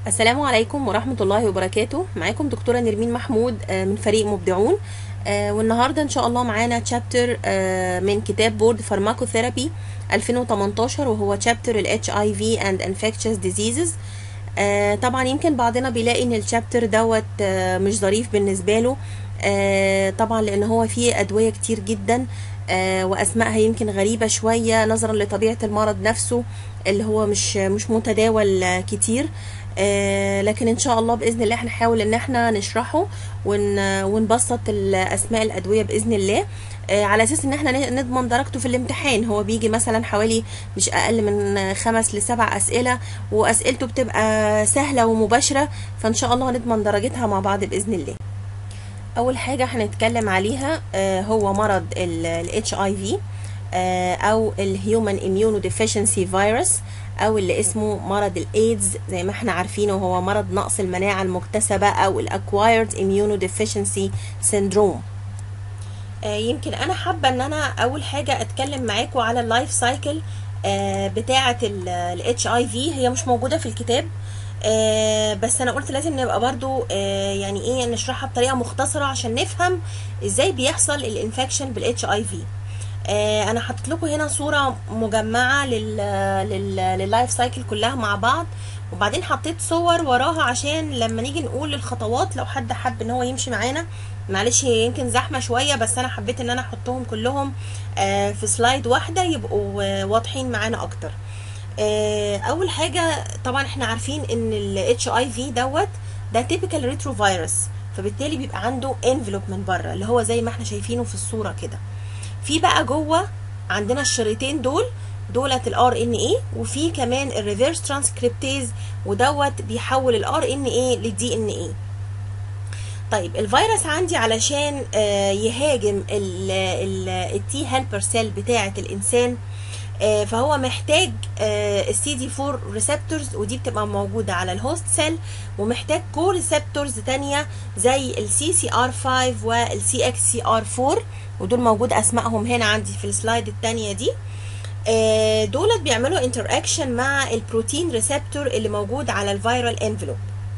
السلام عليكم ورحمة الله وبركاته معاكم دكتورة نرمين محمود آه، من فريق مبدعون آه، والنهاردة إن شاء الله معانا تشابتر من كتاب بورد فارماكوثيرابي 2018 وهو تشابتر ال HIV and infectious diseases آه، طبعا يمكن بعضنا بيلاقي ان الشابتر دوت آه، مش ظريف بالنسبة له آه، طبعا لان هو فيه ادوية كتير جدا آه، واسمائها يمكن غريبة شوية نظرا لطبيعة المرض نفسه اللي هو مش مش متداول آه، كتير آه، لكن ان شاء الله باذن الله هنحاول ان احنا نشرحه ون ونبسط الاسماء الادويه باذن الله آه، على اساس ان احنا ن- نضمن درجته في الامتحان هو بيجي مثلا حوالي مش اقل من خمس لسبع اسئله واسئلته بتبقى سهله ومباشره فان شاء الله هنضمن درجتها مع بعض باذن الله اول حاجه هنتكلم عليها آه، هو مرض ال HIV آه، او الهيومن اميونو ديفيشنسي فيروس او اللي اسمه مرض الايدز زي ما احنا عارفينه هو مرض نقص المناعه المكتسبه او الاكوايرد اميونو ديفيشنسي سيندروم يمكن انا حابه ان انا اول حاجه اتكلم معاكم على اللايف سايكل بتاعه الاتش اي في هي مش موجوده في الكتاب آه، بس انا قلت لازم نبقى برضو آه، يعني ايه نشرحها بطريقه مختصره عشان نفهم ازاي بيحصل الانفكشن بالاتش اي في انا حطيت لكم هنا صوره مجمعه لل لل لللايف سايكل كلها مع بعض وبعدين حطيت صور وراها عشان لما نيجي نقول الخطوات لو حد حب ان هو يمشي معانا معلش هي يمكن زحمه شويه بس انا حبيت ان انا احطهم كلهم آه، في سلايد واحده يبقوا آه، واضحين معانا اكتر آه، اول حاجه طبعا احنا عارفين ان الاتش اي في دوت ده تيبيكال ريترو فيروس فبالتالي بيبقى عنده انفلوب من بره اللي هو زي ما احنا شايفينه في الصوره كده في بقى جوه عندنا الشريطين دول دولت الار ان اي وفي كمان الريفيرس ترانسكريبتيز ودوت بيحول الار ان اي للدي ان اي طيب الفيروس عندي علشان آه، يهاجم التي هيلبر سيل بتاعه الانسان آه، فهو محتاج السي دي 4 ريسبتورز ودي بتبقى موجوده على الهوست سيل ومحتاج كو ريسبتورز تانية زي السي سي ار 5 والسي اكس سي ار 4 ودول موجود اسمائهم هنا عندي في السلايد التانية دي آه، دولت بيعملوا انتر اكشن مع البروتين ريسبتور اللي موجود على الفيرال انفلوب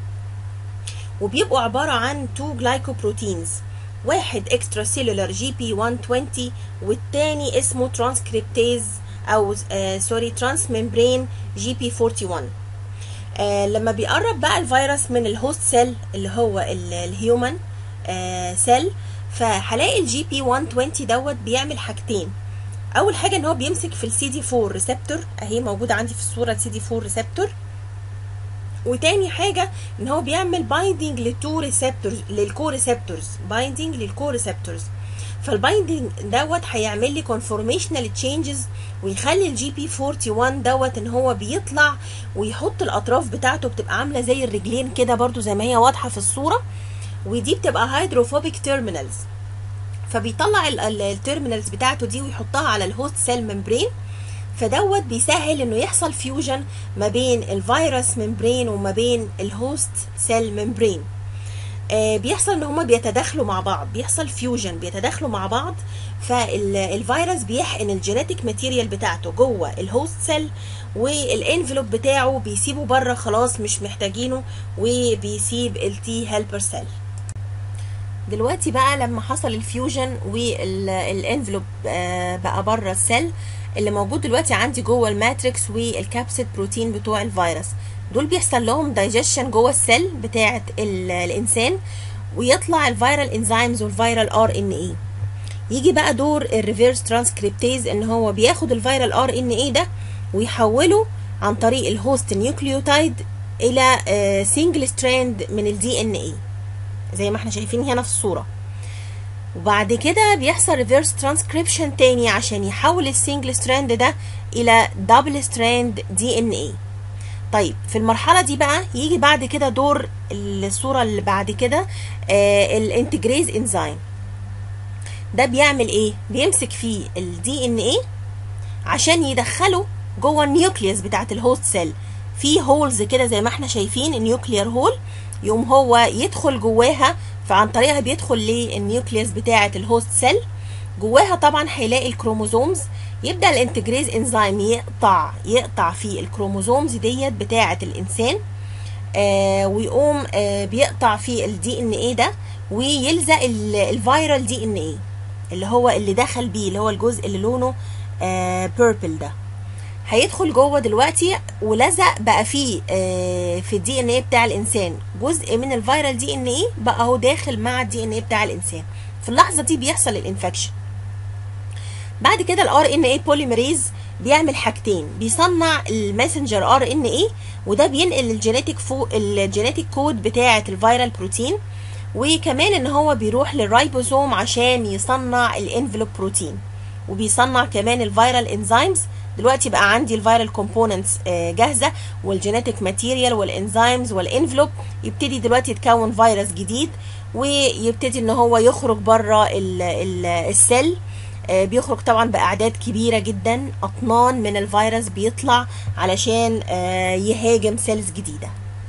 وبيبقوا عبارة عن تو جلايكوبروتينز واحد اكسترا سيلولار جي بي 120 والتاني اسمه ترانسكريبتيز او آه سوري ترانس ممبرين جي بي 41 آه لما بيقرب بقى الفيروس من الهوست سيل اللي هو ال- الهيومن آه سيل فهلاقي الجي بي 120 دوت بيعمل حاجتين اول حاجه ان هو بيمسك في السي دي 4 ريسبتور اهي موجوده عندي في الصوره السي دي 4 ريسبتور وتاني حاجة ان هو بيعمل بايندينج للتو ريسبتورز للكو ريسبتورز بايندينج للكو ريسبتورز فالبايندينج دوت هيعمل لي كونفورميشنال تشينجز ويخلي الجي بي 41 دوت ان هو بيطلع ويحط الاطراف بتاعته بتبقى عامله زي الرجلين كده برضو زي ما هي واضحه في الصوره ودي بتبقى هيدروفوبيك تيرمينالز فبيطلع التيرمينالز بتاعته دي ويحطها على الهوست سيل ممبرين فدوت بيسهل انه يحصل فيوجن ما بين الفيروس ممبرين وما بين الهوست سيل ممبرين آه بيحصل ان هما بيتداخلوا مع بعض بيحصل فيوجن بيتداخلوا مع بعض فالفيروس بيحقن الجينيتك ماتيريال بتاعته جوه الهوست سيل والانفلوب بتاعه بيسيبه بره خلاص مش محتاجينه وبيسيب التي هيلبر سيل دلوقتي بقى لما حصل الفيوجن والانفلوب بقى بره السيل اللي موجود دلوقتي عندي جوه الماتريكس والكابسيد بروتين بتوع الفيروس دول بيحصل لهم دايجيشن جوه السيل بتاعه ال- الانسان ويطلع الفيرال انزيمز والفيرال ار ان اي يجي بقى دور الريفيرس ترانسكريبتيز ان هو بياخد الفيرال ار ان اي ده ويحوله عن طريق الهوست نيوكليوتايد الى سنجل ستراند من الدي ان اي زي ما احنا شايفين هنا في الصوره وبعد كده بيحصل ريفيرس ترانسكريبشن تاني عشان يحول السنجل ستراند ده الى دبل ستراند دي ان اي طيب في المرحله دي بقى يجي بعد كده دور الصوره اللي بعد كده آه الانتجريز انزيم ده بيعمل ايه بيمسك فيه الدي ان اي عشان يدخله جوه النيوكليوس بتاعت الهوست سيل في هولز كده زي ما احنا شايفين النيوكليير هول يقوم هو يدخل جواها فعن طريقها بيدخل للنيوكليوس بتاعه الهوست سيل جواها طبعا هيلاقي الكروموزومز يبدا الانتجريز انزيم يقطع يقطع في الكروموزومز ديت بتاعه الانسان آه ويقوم آه بيقطع في الدي ان ايه ده ويلزق الفيرال دي ان ايه اللي هو اللي دخل بيه اللي هو الجزء اللي لونه آه بيربل ده هيدخل جوه دلوقتي ولزق بقى فيه آه في الدي ان ايه بتاع الانسان جزء من الفيرال دي ان ايه بقى هو داخل مع الدي ان ايه بتاع الانسان في اللحظه دي بيحصل الانفكشن بعد كده الار ان اي بوليمريز بيعمل حاجتين بيصنع الماسنجر ار ان اي وده بينقل الجينيتيك فو الجينيتيك كود بتاعه الفيرال بروتين وكمان ان هو بيروح للرايبوزوم عشان يصنع الانفلوب بروتين وبيصنع كمان الفيرال انزيمز دلوقتي بقى عندي الفيرال كومبوننتس جاهزه والجينيتيك ماتيريال والانزيمز والانفلوب يبتدي دلوقتي يتكون فيروس جديد ويبتدي ان هو يخرج بره السيل بيخرج طبعا باعداد كبيره جدا اطنان من الفيروس بيطلع علشان يهاجم سيلز جديده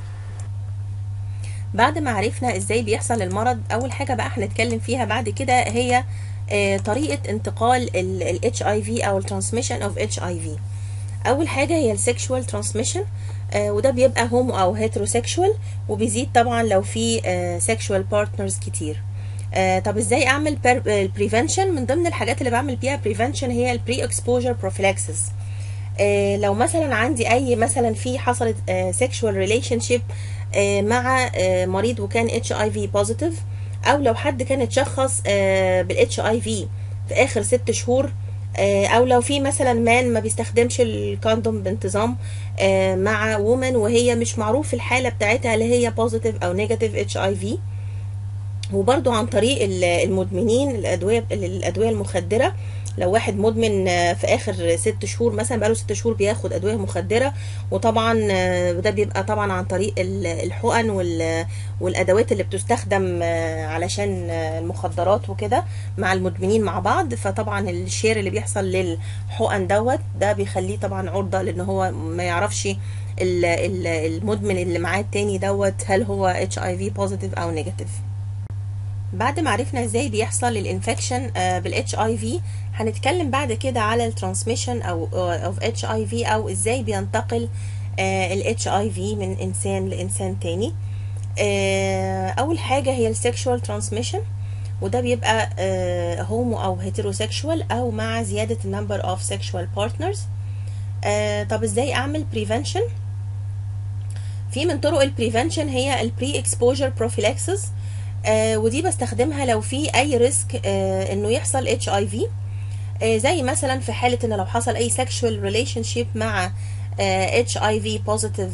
بعد ما عرفنا ازاي بيحصل المرض اول حاجه بقى هنتكلم فيها بعد كده هي طريقه انتقال ال HIV او الترانسميشن اوف HIV اول حاجه هي السكشوال ترانسميشن وده بيبقى هومو او هيتروسيكشوال وبيزيد طبعا لو في سيكشوال بارتنرز كتير آه طب ازاي اعمل بريفنشن من ضمن الحاجات اللي بعمل بيها بريفنشن هي البري اكسبوجر بروفيلاكسس آه لو مثلا عندي اي مثلا في حصلت سيكشوال ريليشن شيب مع آه مريض وكان اتش اي في بوزيتيف او لو حد كان اتشخص بالاتش اي في في اخر ست شهور او لو في مثلا مان ما بيستخدمش الكوندوم بانتظام مع وومن وهي مش معروف الحاله بتاعتها اللي هي بوزيتيف او نيجاتيف اتش اي في وبرضو عن طريق المدمنين الادويه الادويه المخدره لو واحد مدمن في اخر ست شهور مثلا بقاله ست شهور بياخد ادويه مخدره وطبعا ده بيبقى طبعا عن طريق الحقن والادوات اللي بتستخدم علشان المخدرات وكده مع المدمنين مع بعض فطبعا الشير اللي بيحصل للحقن دوت ده بيخليه طبعا عرضه لان هو ما يعرفش المدمن اللي معاه التاني دوت هل هو اتش اي في بوزيتيف او نيجاتيف بعد ما عرفنا ازاي بيحصل الانفكشن بالاتش اي في هنتكلم بعد كده على الترانسميشن او اوف اتش اي في او ازاي بينتقل الاتش اي في من انسان لانسان تاني اول حاجه هي السكشوال ترانسميشن وده بيبقى هومو او هيتروسيكشوال او مع زياده النمبر اوف سيكشوال بارتنرز طب ازاي اعمل بريفنشن في من طرق البريفنشن هي البري اكسبوجر بروفيلاكسس آه ودي بستخدمها لو في اي ريسك آه انه يحصل اتش اي في زي مثلا في حاله ان لو حصل اي سexual ريليشن شيب مع اتش اي في بوزيتيف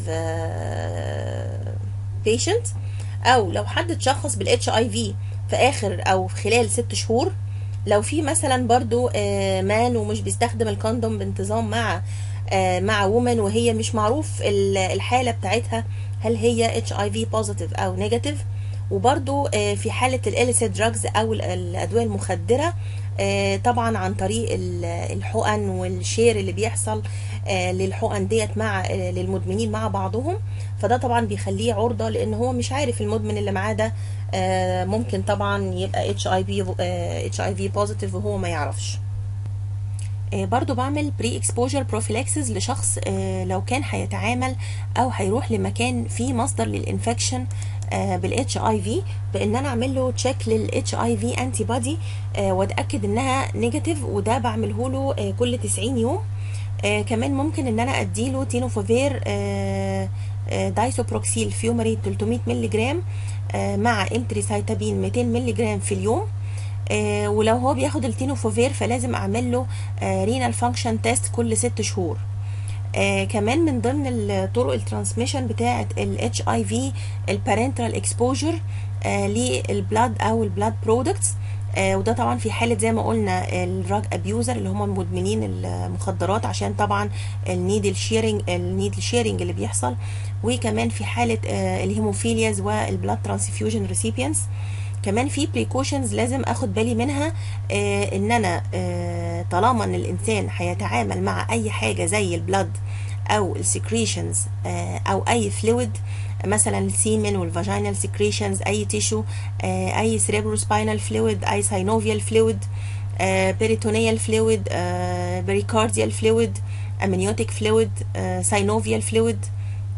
بيشنت او لو حد اتشخص بالاتش اي في في اخر او خلال ست شهور لو في مثلا برضو آه مان ومش بيستخدم الكوندوم بانتظام مع مع وومن وهي مش معروف الحاله بتاعتها هل هي اتش اي في بوزيتيف او نيجاتيف وبرضو في حالة الاليسيد دراجز أو الأدوية المخدرة طبعا عن طريق الحقن والشير اللي بيحصل للحقن ديت مع للمدمنين مع بعضهم فده طبعا بيخليه عرضة لأن هو مش عارف المدمن اللي معاه ده ممكن طبعا يبقى اتش اي في اتش اي في بوزيتيف وهو ما يعرفش برضو بعمل بري اكسبوجر بروفيلاكسز لشخص لو كان هيتعامل او هيروح لمكان فيه مصدر للانفكشن بالاتش اي في بان انا اعمل له تشيك للاتش اي في انتي بودي واتاكد انها نيجاتيف وده بعمله له كل 90 يوم كمان ممكن ان انا اديله تينوفوفير دايسوبروكسيل فيومري 300 مللي جرام مع امتريسايتابين 200 مللي جرام في اليوم آه ولو هو بياخد التينوفوفير فلازم اعمل له آه رينال فانكشن تيست كل ست شهور آه كمان من ضمن الطرق الترانسميشن بتاعه الاتش اي في البارنترال اكسبوجر للبلاد او البلاد برودكتس وده طبعا في حاله زي ما قلنا الدراج ابيوزر اللي هم مدمنين المخدرات عشان طبعا النيدل شيرنج النيدل شيرنج اللي بيحصل وكمان في حاله الهيموفيلياز والبلاد ترانسفيوجن ريسيبيانس كمان في بريكوشنز لازم اخد بالي منها آه ان انا آه طالما ان الانسان هيتعامل مع اي حاجه زي البلد او السكريشنز آه او اي فلويد مثلا السيمن والفاجينال سكريشنز اي تيشو آه اي سيريبروسباينال فلويد اي ساينوفيال فلويد آه بيريتونيال فلويد آه بريكارديال فلويد امنيوتيك فلويد آه ساينوفيال فلويد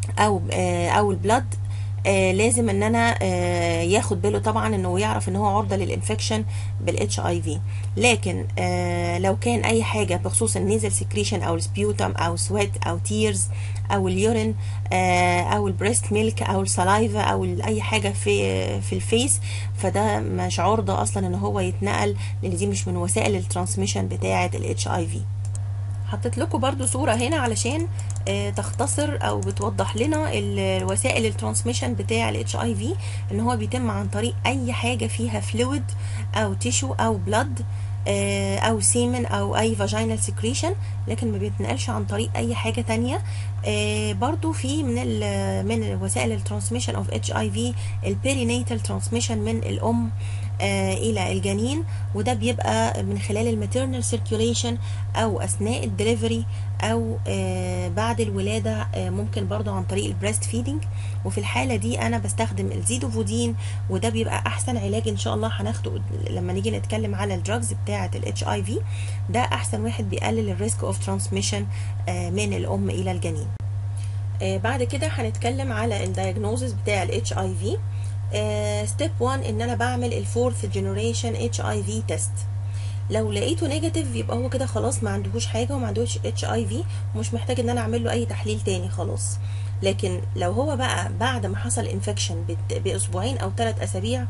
او آه، او البلد آه لازم ان انا آه ياخد باله طبعا انه يعرف ان هو عرضه للانفكشن بالاتش اي في لكن آه لو كان اي حاجه بخصوص النيزل سكريشن او السبيوتم او سويت او تيرز او اليورين آه او البريست ميلك او السلايفا او اي حاجه في في الفيس فده مش عرضه اصلا ان هو يتنقل لان دي مش من وسائل الترانسميشن بتاعه الاتش اي في حطيت لكم برضو صورة هنا علشان آه تختصر او بتوضح لنا الوسائل الترانسميشن بتاع الاتش اي في ان هو بيتم عن طريق اي حاجة فيها فلويد او تيشو او بلد آه او سيمن او اي فاجينال سكريشن لكن ما بيتنقلش عن طريق اي حاجة تانية آه برضو في من ال من وسائل الترانسميشن اوف اتش اي في البيرينيتال ترانسميشن من الام آه الى الجنين وده بيبقى من خلال الماتيرنال سيركيوليشن او اثناء الدليفري او آه بعد الولاده آه ممكن برضو عن طريق البريست فيدنج وفي الحاله دي انا بستخدم الزيدوفودين وده بيبقى احسن علاج ان شاء الله هناخده لما نيجي نتكلم على الدراجز بتاعه الاتش اي في ده احسن واحد بيقلل الريسك اوف ترانسميشن من الام الى الجنين بعد كده هنتكلم على الدايجنوزس بتاع الاتش اي في ستيب 1 ان انا بعمل الفورث جنريشن اتش اي في تيست لو لقيته نيجاتيف يبقى هو كده خلاص ما عندهوش حاجه وما عندهوش اتش اي في ومش محتاج ان انا اعمل له اي تحليل تاني خلاص لكن لو هو بقى بعد ما حصل انفكشن باسبوعين او ثلاث اسابيع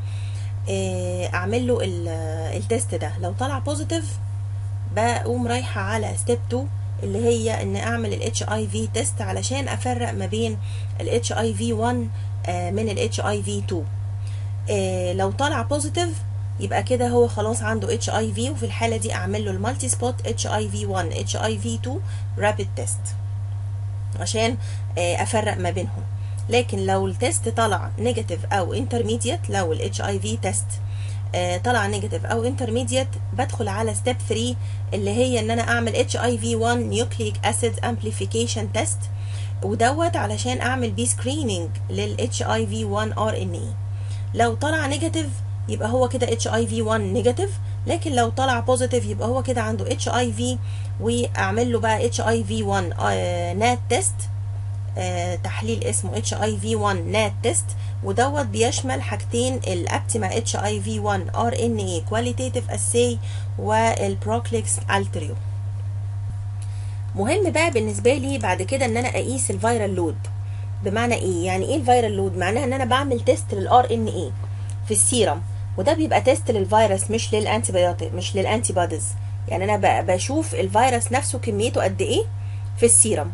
اعمل له التيست ده لو طلع بوزيتيف بقوم رايحه على ستيب 2 اللي هي ان اعمل الاتش اي في تيست علشان افرق ما بين الاتش اي في 1 من الاتش اي في 2 لو طلع بوزيتيف يبقى كده هو خلاص عنده اتش اي في وفي الحاله دي اعمل له المالتي سبوت اتش اي في 1 اتش اي في 2 رابيد تيست عشان افرق ما بينهم لكن لو التيست طلع نيجاتيف او انترميديت لو الاتش اي في تيست طلع نيجاتيف او انترميديت بدخل على ستيب 3 اللي هي ان انا اعمل اتش اي في 1 نيوكليك اسيد امبليفيكيشن تيست ودوت علشان اعمل بيه سكريننج للاتش اي في 1 ار ان اي لو طلع نيجاتيف يبقى هو كده اتش اي في 1 نيجاتيف لكن لو طلع بوزيتيف يبقى هو كده عنده اتش اي في واعمل له بقى اتش اي في 1 نات تيست تحليل اسمه اتش اي في 1 نات تيست ودوت بيشمل حاجتين الابتيما اتش اي في 1 ار ان اي كواليتيتيف اساي والبروكليكس التريو مهم بقى بالنسبه لي بعد كده ان انا اقيس الفيرال لود بمعنى ايه يعني ايه الفيرال لود معناها ان انا بعمل تيست للار ان اي في السيرم وده بيبقى تيست للفيروس مش للانتيبيوتيك مش للانتي بوديز يعني انا بشوف الفيروس نفسه كميته قد ايه في السيرم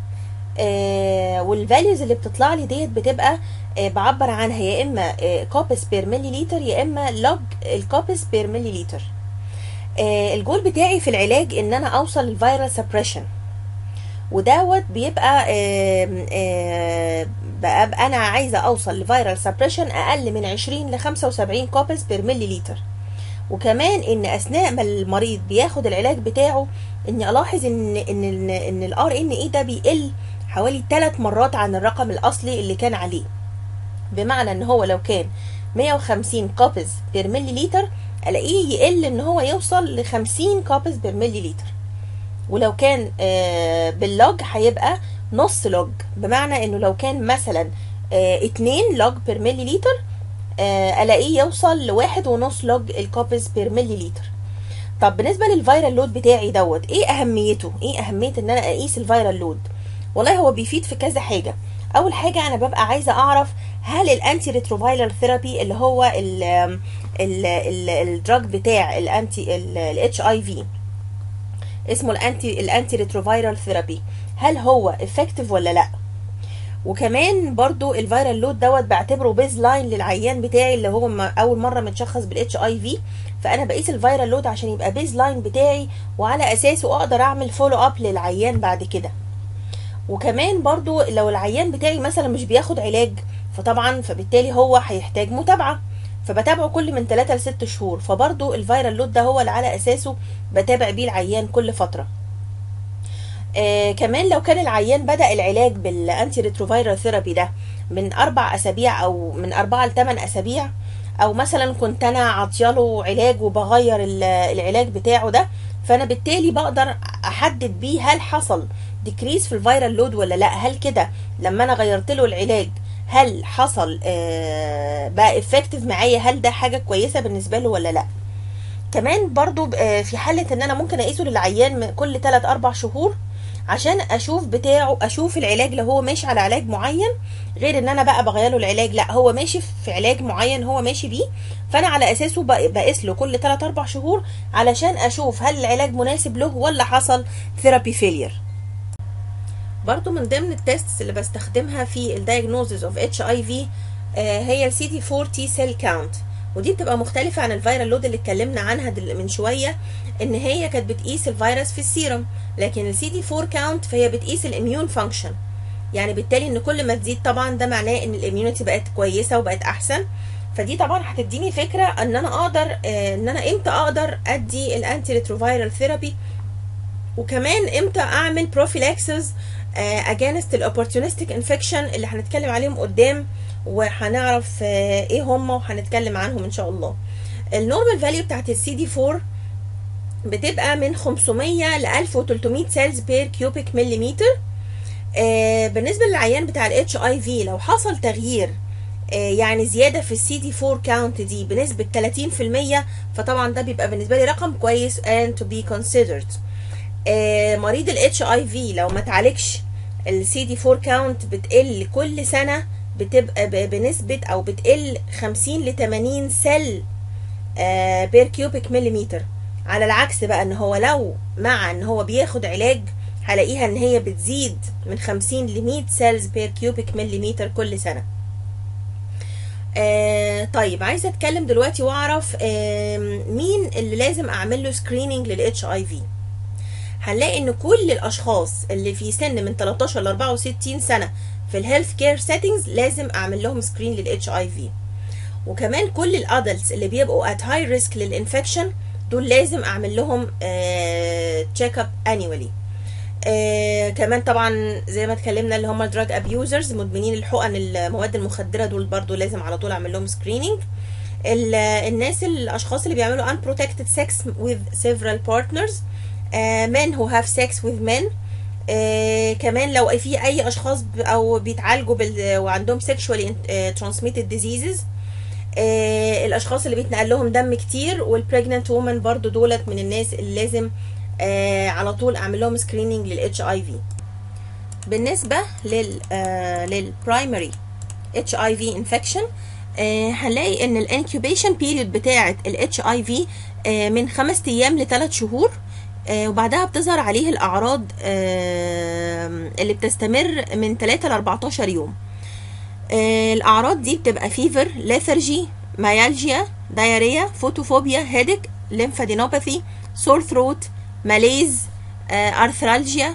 آه والفاليوز اللي بتطلع لي ديت بتبقى آه بعبر عنها يا اما آه كوبس بير ملي لتر يا اما لوج الكوبس بير ملي لتر آه الجول بتاعي في العلاج ان انا اوصل للفيرال سبريشن ودوت بيبقى آه آه بقى انا عايزه اوصل لفيرال سبريشن اقل من 20 ل 75 كوبس بير ملي لتر وكمان ان اثناء ما المريض بياخد العلاج بتاعه اني الاحظ ان ان ان الار ان اي ده بيقل حوالي 3 مرات عن الرقم الاصلي اللي كان عليه بمعنى ان هو لو كان 150 كوبس بير ملي لتر الاقيه يقل ان هو يوصل ل 50 كوبس بير ملي لتر ولو كان باللوج هيبقى نص لوج بمعنى انه لو كان مثلا 2 لوج بير ملي لتر الاقيه يوصل لواحد ونص لوج الكوبس بير ملي لتر طب بالنسبه للفيرال لود بتاعي دوت ايه اهميته ايه اهميه ان انا اقيس الفيرال لود والله هو بيفيد في كذا حاجه اول حاجه انا ببقى عايزه اعرف هل الانتي ريتروفايرال ثيرابي اللي هو ال ال ال الدراج بتاع الانتي الاتش اي في اسمه الانتي الانتي ريتروفايرال ثيرابي هل هو افكتيف ولا لا وكمان برضو الفيرال لود دوت بعتبره بيز لاين للعيان بتاعي اللي هو اول مره متشخص بالاتش اي في فانا بقيس الفيرال لود عشان يبقى بيز لاين بتاعي وعلى اساسه اقدر اعمل فولو اب للعيان بعد كده وكمان برضو لو العيان بتاعي مثلا مش بياخد علاج فطبعا فبالتالي هو هيحتاج متابعه فبتابعه كل من 3 ل 6 شهور فبرضو الفيرال لود ده هو اللي على اساسه بتابع بيه العيان كل فتره آه كمان لو كان العيان بدا العلاج بالانتي ريتروفيرال ثيرابي ده من اربع اسابيع او من اربعه لثمان اسابيع او مثلا كنت انا عاطياله علاج وبغير العلاج بتاعه ده فانا بالتالي بقدر احدد بيه هل حصل ديكريز في الفيرال لود ولا لا هل كده لما انا غيرت له العلاج هل حصل آه بقى افكتيف معايا هل ده حاجه كويسه بالنسبه له ولا لا كمان برضو آه في حاله ان انا ممكن اقيسه للعيان كل 3 4 شهور عشان اشوف بتاعه اشوف العلاج لو هو ماشي على علاج معين غير ان انا بقى بغير له العلاج لا هو ماشي في علاج معين هو ماشي بيه فانا على اساسه بقيس له كل 3 4 شهور علشان اشوف هل العلاج مناسب له ولا حصل ثيرابي فيلير برضو من ضمن التيستس اللي بستخدمها في الدايجنوزز اوف اتش اي في هي السي دي 4 تي سيل كاونت ودي بتبقى مختلفة عن الفيرال لود اللي اتكلمنا عنها من شوية ان هي كانت بتقيس الفيروس في السيرم لكن السي دي 4 كاونت فهي بتقيس الاميون فانكشن يعني بالتالي ان كل ما تزيد طبعا ده معناه ان الاميونيتي بقت كويسة وبقت احسن فدي طبعا هتديني فكرة ان انا اقدر ان انا امتى اقدر ادي الانتي ريتروفيرال ثيرابي وكمان امتى اعمل بروفيلاكسز اجينست الاوبورتونستيك انفكشن اللي هنتكلم عليهم قدام وهنعرف ايه هم وهنتكلم عنهم ان شاء الله النورمال فاليو بتاعت السي دي 4 بتبقى من 500 ل 1300 سيلز بير كيوبيك مليمتر آه بالنسبه للعيان بتاع الاتش اي في لو حصل تغيير آه يعني زياده في السي دي 4 كاونت دي بنسبه 30% فطبعا ده بيبقى بالنسبه لي رقم كويس and to be considered آه مريض الاتش اي في لو ما اتعالجش السي دي 4 كاونت بتقل كل سنه بتبقى بنسبه او بتقل 50 ل 80 سل بير كيوبيك مليمتر على العكس بقى ان هو لو مع ان هو بياخد علاج هلاقيها ان هي بتزيد من 50 ل 100 سيلز بير كيوبيك مليمتر كل سنه آه طيب عايزه اتكلم دلوقتي واعرف آه مين اللي لازم اعمل له سكريننج للاتش اي في هنلاقي ان كل الاشخاص اللي في سن من 13 ل 64 سنه في الهيلث كير سيتنجز لازم اعمل لهم سكرين للاتش اي في وكمان كل الادلتس اللي بيبقوا ات هاي ريسك للانفكشن دول لازم اعمل لهم تشيك اب انيولي كمان طبعا زي ما اتكلمنا اللي هم الدراج ابيوزرز مدمنين الحقن المواد المخدره دول برضو لازم على طول اعمل لهم سكريننج الناس الاشخاص اللي بيعملوا unprotected sex with several partners uh, men who have sex with men uh, كمان لو في اي اشخاص او بيتعالجوا بال وعندهم sexually transmitted diseases آه الاشخاص اللي بيتنقل لهم دم كتير والبريجننت وومن برضو دولت من الناس اللي لازم آه على طول اعمل لهم سكريننج للاتش اي في بالنسبه لل آه للبرايمري اتش اي في انفكشن هنلاقي ان الانكيوبيشن بيريود بتاعه الاتش اي في من خمس ايام لثلاث شهور آه وبعدها بتظهر عليه الاعراض اللي بتستمر من 3 ل 14 يوم الاعراض دي بتبقى فيفر ليثرجي مايالجيا دايريا فوتوفوبيا هيدك ليمفادينوباثي سور ثروت ماليز ارثرالجيا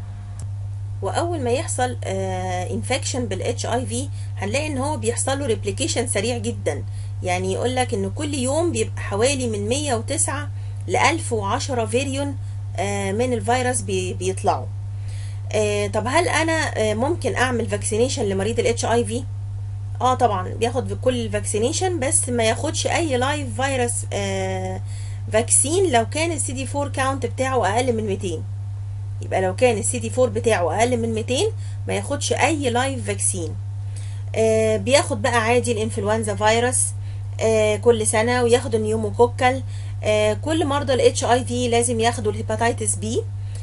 واول ما يحصل انفكشن بالاتش اي في هنلاقي ان هو بيحصل له ريبليكيشن سريع جدا يعني يقول لك ان كل يوم بيبقى حوالي من 109 ل 1010 فيريون من الفيروس بيطلعوا آه طب هل انا آه ممكن اعمل فاكسينيشن لمريض الاتش اي في اه طبعا بياخد كل الفاكسينيشن بس ما ياخدش اي لايف فيروس آه فاكسين لو كان السي دي 4 كاونت بتاعه اقل من 200 يبقى لو كان السي دي 4 بتاعه اقل من 200 ما ياخدش اي لايف فاكسين آه بياخد بقى عادي الانفلونزا فيروس آه كل سنه وياخد النيوموكوكال آه كل مرضى الاتش اي في لازم ياخدوا الهيباتيتس بي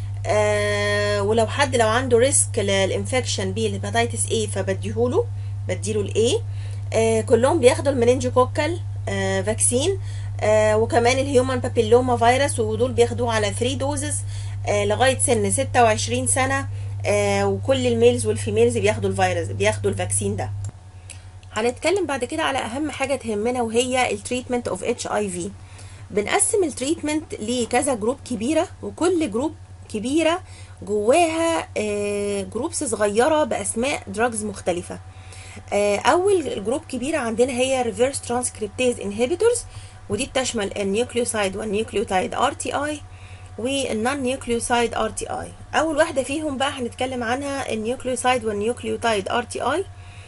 آه ولو حد لو عنده ريسك للانفكشن بالهيباتيتس اي فبديهوله بديله الاي آه كلهم بياخدوا المننجوكوكال آه فاكسين آه وكمان الهيومن بابيلوما فيروس ودول بياخدوه على 3 دوزز آه لغايه سن 26 سنه آه وكل الميلز والفيميلز بياخدوا الفيروس بياخدوا الفاكسين ده هنتكلم بعد كده على اهم حاجه تهمنا وهي التريتمنت اوف اتش اي في بنقسم التريتمنت لكذا جروب كبيره وكل جروب كبيره جواها جروبس صغيره باسماء دراجز مختلفه اول جروب كبيره عندنا هي ريفرس ترانسكريبتيز انهبيتورز ودي بتشمل النيوكليوسايد والنيوكليوتايد ار تي اي والنون نيوكليوسايد ار تي اي اول واحده فيهم بقى هنتكلم عنها النيوكليوسايد والنيوكليوتايد ار تي اي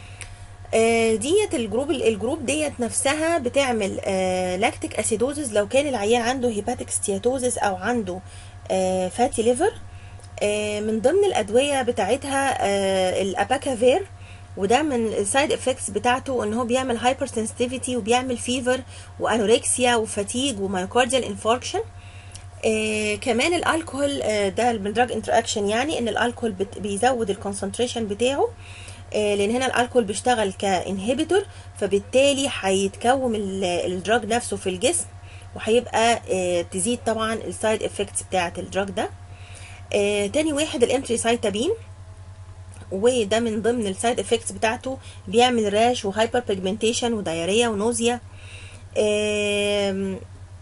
ديت الجروب الجروب ديت نفسها بتعمل لاكتيك اسيدوزز لو كان العيان عنده هيباتيك ستياتوزس او عنده فاتي ليفر آه، من ضمن الادويه بتاعتها آه، الاباكافير وده من السايد افكتس بتاعته ان هو بيعمل هايبر سنسيتيفيتي وبيعمل فيفر وانوركسيا وفاتيج ومايوكارديال انفاركشن آه كمان الالكول آه ده من دراج انتراكشن يعني ان الالكول بت- بيزود الكونسنتريشن بتاعه آه لان هنا الالكول بيشتغل كانهبيتور فبالتالي هيتكون ال- الدراج نفسه في الجسم وهيبقى آه تزيد طبعا السايد افكتس بتاعه الدراج ده آه تاني واحد الانتريسايتابين وده من ضمن السايد افكتس بتاعته بيعمل راش وهايبر بيجمنتيشن ودايريا ونوزيا آم،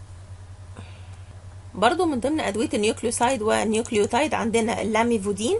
برضو من ضمن ادويه النيوكليوسايد والنيوكليوتايد عندنا اللاميفودين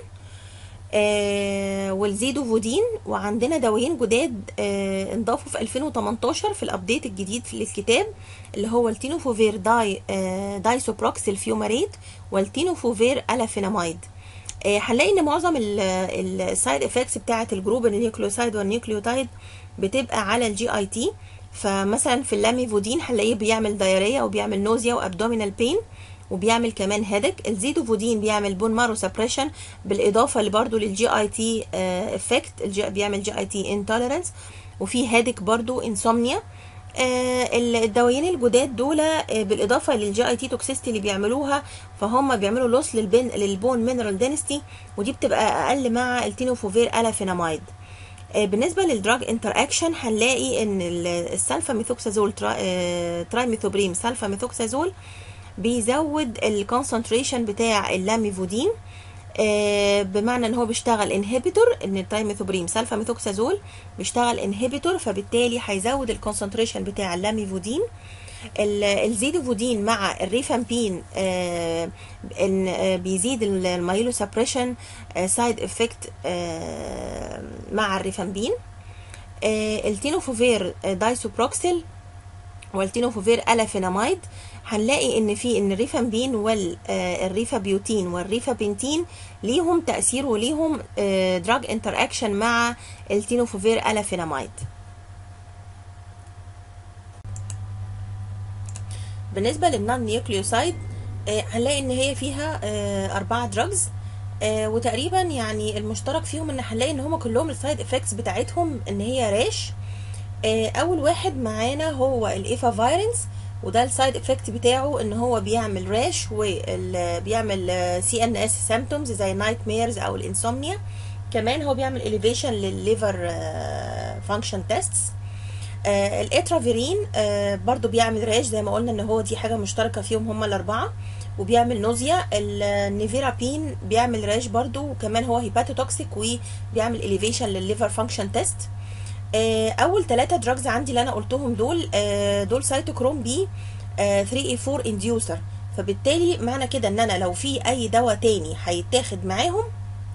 آه والزيدوفودين وعندنا دوايين جداد آه انضافوا في 2018 في الابديت الجديد في الكتاب اللي هو التينوفوفير داي آه دايسوبروكسيل فيوماريت والتينوفوفير الافيناميد آه، هنلاقي ان معظم السايد افكتس بتاعه الجروب النيوكليوسايد والنيوكليوتايد بتبقى على الجي اي تي فمثلا في اللاميفودين هنلاقيه بيعمل دايريا وبيعمل نوزيا وابدومينال بين وبيعمل كمان هيدك الزيدوفودين بيعمل بون مارو سبريشن بالاضافه لبرضه للجي اي تي افكت بيعمل جي اي تي انتوليرنس وفي هيدك برضه انسومنيا آه، الدوايين الجداد دول آه، بالاضافه للجي اي تي توكسيستي اللي بيعملوها فهم بيعملوا لوس للبن للبون مينرال دينستي ودي بتبقى اقل مع التينوفوفير الافيناميد آه، بالنسبه للدراج انتر اكشن هنلاقي ان ال- السلفا ميثوكسازول ترا- آه، ترايميثوبريم سلفا ميثوكسازول بيزود الكونسنتريشن بتاع اللاميفودين آه، بمعنى ان هو بيشتغل انهبيتور ان التايميثوبريم سلفا ميثوكسازول بيشتغل انهبيتور فبالتالي هيزود الكونسنتريشن بتاع اللاميفودين ال- الزيدوفودين مع الريفامبين آه، ان آه، بيزيد ال- المايلو سبريشن سايد افكت مع الريفامبين آه، التينوفوفير آه، دايسوبروكسيل والتينوفوفير الافيناميد هنلاقي ان في ان الريفامبين والريفابيوتين والريفابنتين ليهم تاثير وليهم دراج انتر اكشن مع التينوفوفير الافيناميد بالنسبه للنون نيوكليوسايد هنلاقي ان هي فيها آه، اربعه دراجز وتقريبا يعني المشترك فيهم ان هنلاقي ان هم كلهم السايد افكتس بتاعتهم ان هي راش آه، اول واحد معانا هو الايفا فايرنس وده السايد افكت بتاعه ان هو بيعمل راش وبيعمل سي ان اس سيمتومز زي النايت ميرز او الانسومنيا كمان هو بيعمل اليفيشن للليفر فانكشن تيستس آه الاترافيرين آه برضو بيعمل راش زي ما قلنا ان هو دي حاجه مشتركه فيهم هم الاربعه وبيعمل نوزيا النيفيرابين بيعمل راش برضو وكمان هو هيباتوتوكسيك وبيعمل اليفيشن للليفر فانكشن تيست آه اول ثلاثه دراجز عندي اللي انا قلتهم دول آه دول سايتوكروم بي 3 اي 4 انديوسر فبالتالي معنى كده ان انا لو في اي دواء تاني هيتاخد معاهم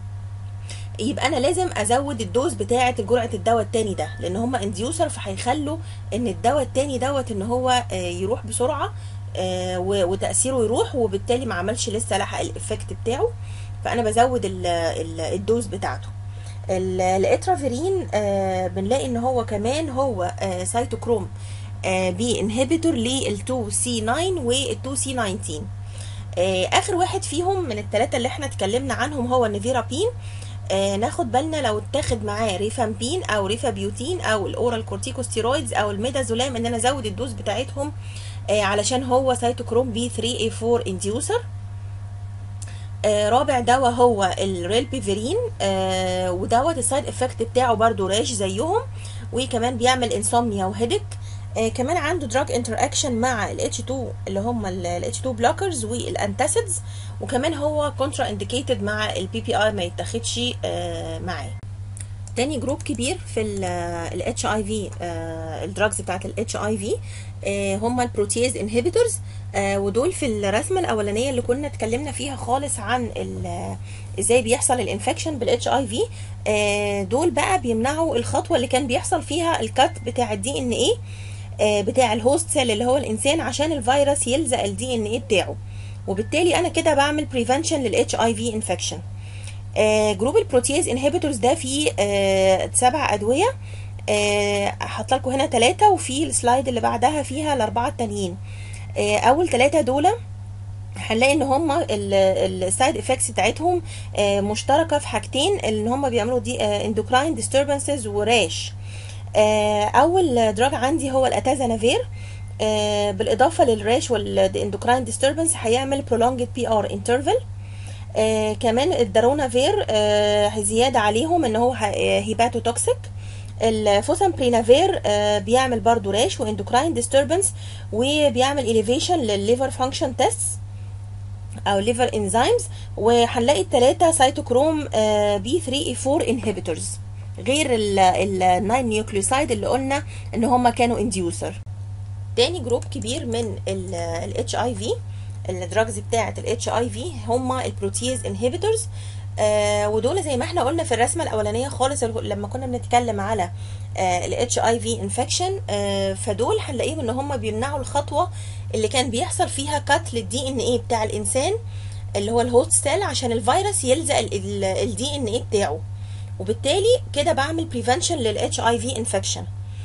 يبقى انا لازم ازود الدوز بتاعه جرعه الدواء التاني ده لان هم انديوسر فهيخلوا ان الدواء التاني دوت ان هو يروح بسرعه وتاثيره يروح وبالتالي ما عملش لسه لحق الافكت بتاعه فانا بزود الدوز بتاعته الاترافيرين بنلاقي ان هو كمان هو سايتوكروم بي انهبيتور لل 2 سي 9 وال 2 سي 19 اخر واحد فيهم من الثلاثه اللي احنا اتكلمنا عنهم هو النيفيرابين آه ناخد بالنا لو اتاخد معاه ريفامبين او ريفابيوتين او الاورال كورتيكوستيرويدز او الميدازولام ان انا ازود الدوز بتاعتهم آه علشان هو سيتوكروم بي 3 اي 4 انديوسر آه رابع دواء هو الريلبيفيرين آه ودوت السايد افكت بتاعه برضو راش زيهم وكمان بيعمل انسومنيا وهيدك آه كمان عنده دراج انتر اكشن مع ال H2 اللي هم ال H2 بلوكرز والانتاسيدز وكمان هو كونترا انديكيتد مع البي بي اي ما يتاخدش آه معاه تاني جروب كبير في الاتش اي في الدراجز بتاعت الاتش اي في هم البروتيز انهبيتورز ودول في الرسمه الاولانيه اللي كنا اتكلمنا فيها خالص عن ازاي بيحصل الانفكشن بالاتش اي في دول بقى بيمنعوا الخطوه اللي كان بيحصل فيها الكات بتاع الدي ان ايه بتاع الهوست سيل اللي هو الانسان عشان الفيروس يلزق الدي ان ايه بتاعه وبالتالي انا كده بعمل بريفنشن للاتش اي في انفكشن جروب البروتيز انهبيتورز ده فيه آه سبع ادويه هحط لكم هنا ثلاثه وفي السلايد اللي بعدها فيها الاربعه التانيين آه اول ثلاثه دول هنلاقي ان هما السايد افكتس بتاعتهم آه، مشتركه في حاجتين ان هما بيعملوا دي اندوكراين ديستربنسز وراش آه، اول دراج عندي هو الاتازانافير آه، بالاضافه للراش والاندوكراين ديستربنس هيعمل prolonged بي ار انترفال كمان الدارونافير آه، زياده عليهم ان هو هيباتو توكسيك الفوسامبرينافير آه، بيعمل برضو راش واندوكراين ديستربنس وبيعمل اليفيشن للليفر فانكشن تيست او ليفر انزيمز وهنلاقي الثلاثه سيتوكروم بي 3 اي 4 انهبيتورز غير الناين نيوكليوسايد اللي قلنا ان هم كانوا انديوسر تاني جروب كبير من الاتش اي في الدراجز بتاعه الاتش اي في هم البروتيز انهبيتورز آه ودول زي ما احنا قلنا في الرسمه الاولانيه خالص لما كنا بنتكلم على الاتش اي في انفكشن فدول هنلاقيهم ان هم بيمنعوا الخطوه اللي كان بيحصل فيها كات للدي ان ايه بتاع الانسان اللي هو الهوت سيل عشان الفيروس يلزق الدي ان ايه بتاعه وبالتالي كده بعمل بريفنشن للاتش اي في انفكشن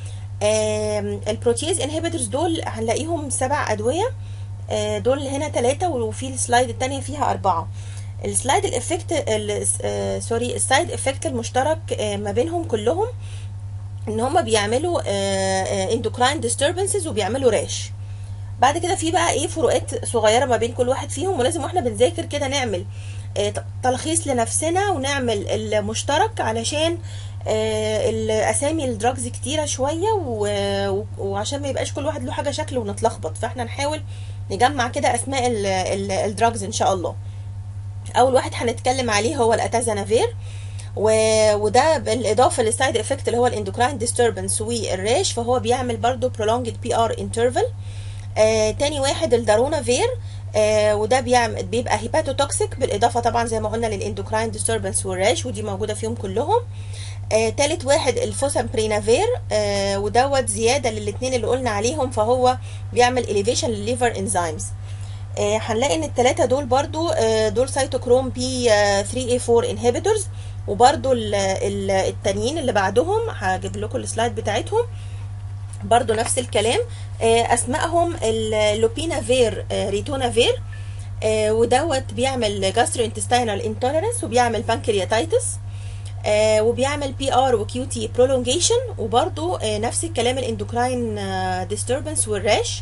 البروتيز انهبيتورز دول هنلاقيهم سبع ادويه آه، دول هنا ثلاثة وفي السلايد التانية فيها أربعة السلايد الافكت ال- سوري السايد افكت المشترك آه، ما بينهم كلهم ان هما بيعملوا اندوكراين ديستربنسز وبيعملوا راش بعد كده في بقى ايه فروقات صغيره ما بين كل واحد فيهم ولازم واحنا بنذاكر كده نعمل آه، ت- تلخيص لنفسنا ونعمل المشترك علشان آه، الاسامي الدراجز كتيره شويه و- و- وعشان ما يبقاش كل واحد له حاجه شكل ونتلخبط فاحنا نحاول نجمع كده اسماء الدراجز ان شاء الله اول واحد هنتكلم عليه هو الاتازانافير و... وده بالاضافه للسايد افكت اللي هو الاندوكراين ديستربنس والريش فهو بيعمل برضو prolonged بي ار انترفال آه تاني واحد الدارونافير آه وده بيعمل بيبقى هيباتوتوكسيك بالاضافه طبعا زي ما قلنا للاندوكراين ديستربنس والريش ودي موجوده فيهم كلهم آه تالت واحد الفوسامبرينافير آه ودوت زياده للاثنين اللي قلنا عليهم فهو بيعمل elevation للليفر انزيمز آه، هنلاقي ان الثلاثه دول برضو آه، دول سيتوكروم بي 3 اي 4 انهبيتورز وبرضو ال- ال- التانيين اللي بعدهم هجيب لكم السلايد بتاعتهم برضو نفس الكلام آه، اسمائهم اللوبينافير آه، ريتونافير آه، ودوت بيعمل جاسترو انتستينال انتوليرنس وبيعمل بانكرياتايتس آه، وبيعمل بي ار وكيو تي برولونجيشن وبرضو آه، نفس الكلام الاندوكراين ديستربنس والراش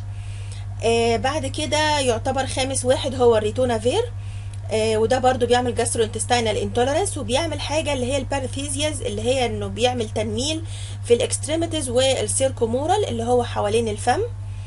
آه بعد كده يعتبر خامس واحد هو الريتونافير آه وده برضو بيعمل جاسترو انتستينال انتوليرنس وبيعمل حاجه اللي هي البارثيزياز اللي هي انه بيعمل تنميل في الاكستريميتيز والسيركومورال اللي هو حوالين الفم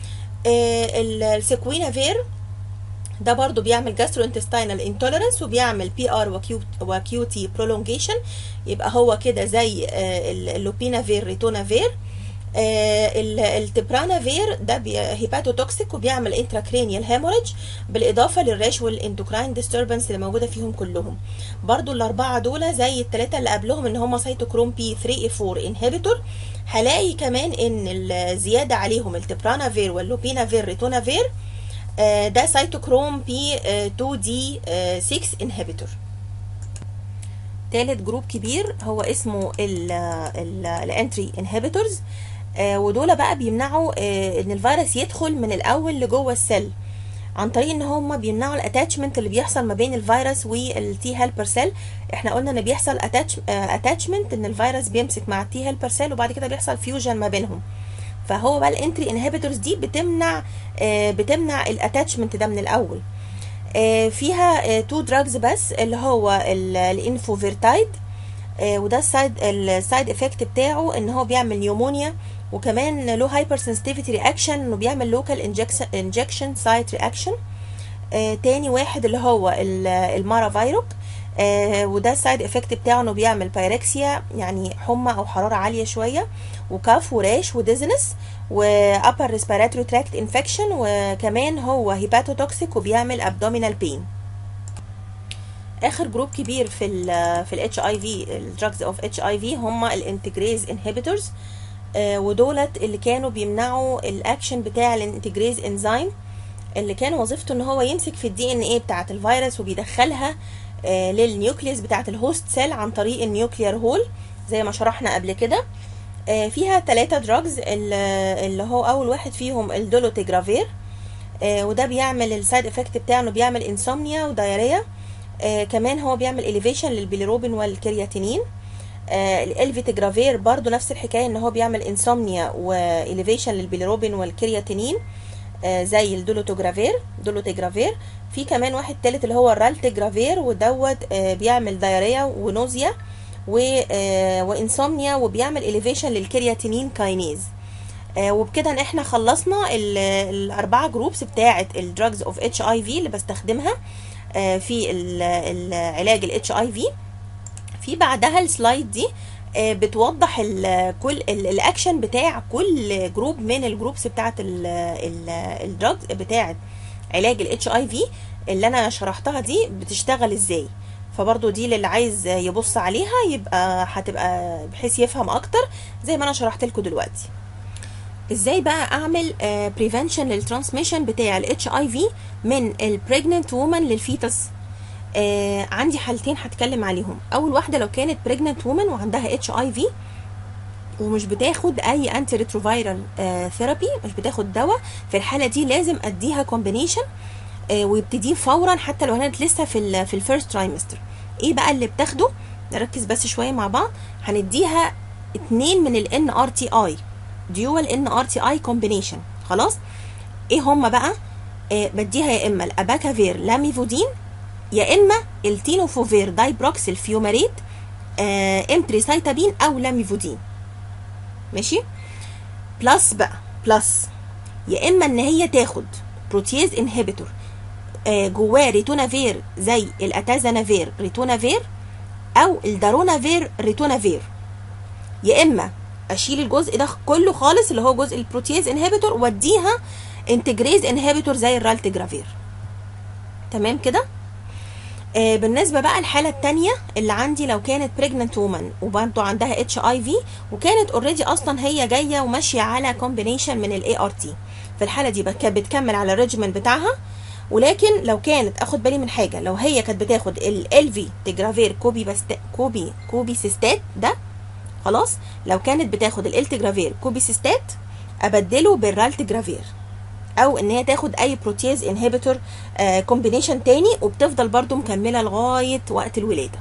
آه السيكوينافير ده برضو بيعمل جاسترو انتستينال انتوليرنس وبيعمل بي ار وكيو تي برولونجيشن يبقى هو كده زي آه اللوبينافير ريتونافير آه، ال- التبرانافير ده بي- هيباتوتوكسيك وبيعمل انتراكرينيال هيموريج بالاضافه للريش والاندوكراين ديستربنس اللي موجوده فيهم كلهم برضو الاربعه دول زي الثلاثه اللي قبلهم ان هم سيتوكروم بي 3 اي 4 انهبيتور هلاقي كمان ان الزياده عليهم التبرانافير واللوبينافير ريتونافير آه، ده سيتوكروم بي 2 دي 6 انهبيتور تالت جروب كبير هو اسمه الانتري انهبيتورز ودول بقى بيمنعوا آه، ان الفيروس يدخل من الاول لجوه السيل عن طريق ان هم بيمنعوا الاتاتشمنت اللي بيحصل ما بين الفيروس والتي هيلبر سيل احنا قلنا ان بيحصل اتاتشمنت ان الفيروس بيمسك مع التي هيلبر سيل وبعد كده بيحصل فيوجن ما بينهم فهو بقى الانتري انهبيتورز دي بتمنع آه، بتمنع الاتاتشمنت ده من الاول آه، فيها تو دراجز بس اللي هو الانفوفيرتايد وده السايد السايد افكت بتاعه ان هو بيعمل نيومونيا وكمان له هايبر سنسيتيفيتي رياكشن انه بيعمل لوكال انجكشن سايت رياكشن تاني واحد اللي هو ال- المارافيروك آه، وده السايد افكت بتاعه انه بيعمل بايركسيا يعني حمى او حراره عاليه شويه وكاف وراش وديزنس وابر ريسبيراتوري تراكت انفكشن وكمان هو هيباتوتوكسيك وبيعمل ابدومينال بين اخر جروب كبير في ال في الاتش اي في الدراجز اوف اتش اي في هم الانتجريز انهبيتورز ودولت اللي كانوا بيمنعوا الاكشن بتاع الانتجريز انزيم اللي كان وظيفته ان هو يمسك في الدي ان ايه بتاعه الفيروس وبيدخلها آه، للنيوكليوس بتاعه الهوست سيل عن طريق النيوكليار هول زي ما شرحنا قبل كده آه، فيها ثلاثة دراجز اللي هو اول واحد فيهم الدولوتيجرافير آه، وده بيعمل السايد افكت بتاعه انه بيعمل انسومنيا ودايريا آه، كمان هو بيعمل اليفيشن للبيليروبين والكرياتينين الالفيتجرافير برضو نفس الحكايه ان هو بيعمل انسومنيا واليفيشن للبيليروبين والكرياتينين آه، زي الدولوتوجرافير دولوتيجرافير في كمان واحد تالت اللي هو الرالتيجرافير ودوت آه، بيعمل دايريا ونوزيا و آه، وانسومنيا وبيعمل اليفيشن للكرياتينين كاينيز آه، وبكده ان احنا خلصنا ال- الاربعه جروبس بتاعه الدراجز اوف اتش اي في اللي بستخدمها آه، في ال- العلاج الاتش اي في في بعدها السلايد دي آه، بتوضح ال كل ال- الاكشن بتاع كل جروب من الجروبس بتاعه الدراجز بتاعه علاج الاتش اي في اللي انا شرحتها دي بتشتغل ازاي فبرضو دي للي عايز يبص عليها يبقى هتبقى بحيث يفهم اكتر زي ما انا شرحت لكم دلوقتي ازاي بقى اعمل بريفنشن للترانسميشن بتاع الاتش اي في من البريجننت وومن للفيتس آه عندي حالتين هتكلم عليهم اول واحده لو كانت بريجننت وومن وعندها اتش اي في ومش بتاخد اي انتي ريتروفيرال ثيرابي مش بتاخد دواء في الحاله دي لازم اديها كومبينيشن ويبتديه فورا حتى لو كانت لسه في ال في الفيرست ترايمستر ايه بقى اللي بتاخده نركز بس شويه مع بعض هنديها اتنين من الان ار تي اي ديوال ان ار تي اي كومبينيشن خلاص ايه هما بقى آه بديها يا اما الاباكافير لاميفودين يا اما التينوفوفير دايبروكسيل فيوماريت آه امتريسايتابين او لاميفودين ماشي بلس بقى بلس يا اما ان هي تاخد بروتيز انهبيتور آه جواه ريتونافير زي الاتازانافير ريتونافير او الدارونافير ريتونافير يا اما اشيل الجزء ده كله خالص اللي هو جزء البروتيز انهبيتور واديها انتجريز انهبيتور زي الرالتجرافير تمام كده آه بالنسبه بقى الحاله الثانيه اللي عندي لو كانت بريجننت وومن وبرضه عندها اتش اي في وكانت اوريدي اصلا هي جايه وماشيه على كومبينيشن من الاي ار تي في الحاله دي بك- بتكمل على الريجيمن بتاعها ولكن لو كانت اخد بالي من حاجه لو هي كانت بتاخد الالفي تجرافير كوبي بست كوبي كوبي سيستات ده خلاص لو كانت بتاخد الالتجرافير كوبي سيستات ابدله بالرالتجرافير او ان هي تاخد اي بروتيز انهبيتور كومبينيشن تاني وبتفضل برضو مكمله لغايه وقت الولاده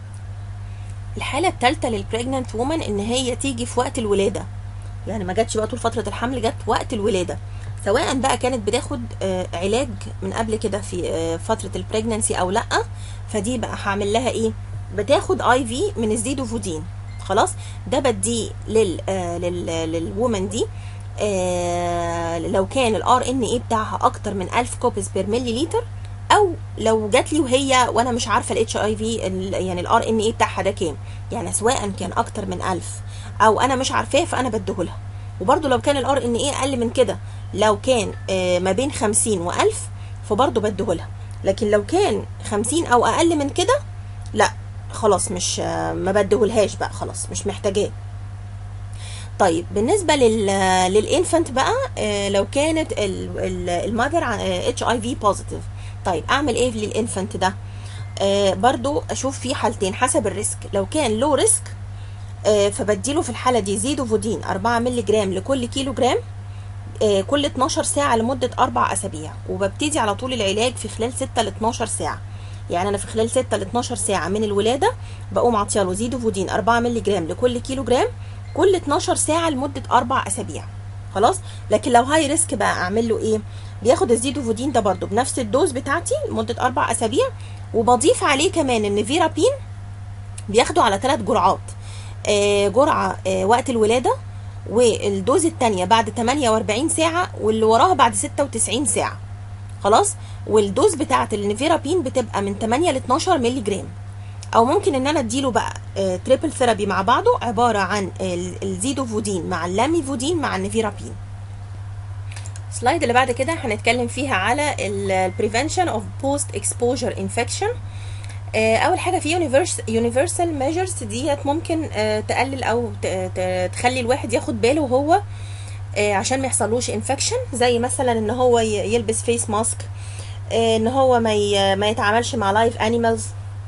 الحاله الثالثه للبريجننت وومن ان هي تيجي في وقت الولاده يعني ما جاتش بقى طول فتره الحمل جت وقت الولاده سواء بقى كانت بتاخد آه، علاج من قبل كده في آه، فتره البريجننسي او لا فدي بقى هعمل لها ايه بتاخد اي في من الزيدوفودين خلاص ده بديه لل آه، لل للومن دي آه، لو كان الار ان اي بتاعها اكتر من 1000 كوبيز بير ملي لتر او لو جات لي وهي وانا مش عارفه الاتش اي في يعني الار ان اي بتاعها ده كام يعني سواء كان اكتر من 1000 او انا مش عارفاه فانا بديهولها وبرده لو كان الار ان اي اقل من كده لو كان آه، ما بين 50 و1000 فبرضه بديهولها لكن لو كان 50 او اقل من كده لا خلاص مش آه، ما بديهولهاش بقى خلاص مش محتاجاه طيب بالنسبه لل للانفانت بقى آه، لو كانت المذر اتش اي في بوزيتيف طيب اعمل ايه للانفانت ده آه، برضو اشوف في حالتين حسب الريسك لو كان لو ريسك فبديله في الحاله دي زيدوفودين 4 مللي جرام لكل كيلو جرام آه، كل 12 ساعه لمده اربع اسابيع وببتدي على طول العلاج في خلال 6 ل 12 ساعه يعني انا في خلال 6 ل 12 ساعه من الولاده بقوم عاطيه زيدوفودين 4 مللي جرام لكل كيلو جرام كل 12 ساعه لمده اربع اسابيع خلاص لكن لو هاي ريسك بقى اعمل له ايه بياخد الزيدوفودين ده برضو بنفس الدوز بتاعتي لمده اربع اسابيع وبضيف عليه كمان ان فيرابين بياخده على ثلاث جرعات آه، جرعه آه، وقت الولاده والدوز الثانيه بعد 48 ساعه واللي وراها بعد 96 ساعه خلاص والدوز بتاعه النيفيرابين بتبقى من 8 ل 12 مللي جرام او ممكن ان انا اديله بقى آه، تريبل ثيرابي مع بعضه عباره عن ال- الزيدوفودين مع اللاميفودين مع النيفيرابين السلايد اللي بعد كده هنتكلم فيها على البريفنشن اوف بوست اكسبوجر انفكشن اول حاجه في يونيفرس يونيفرسال ميجرز ديت ممكن آه، تقلل او ت- ت- تخلي الواحد ياخد باله وهو آه، عشان ما يحصلوش انفكشن زي مثلا ان هو ي- يلبس فيس ماسك ان هو ما ي- ما يتعاملش مع لايف انيمالز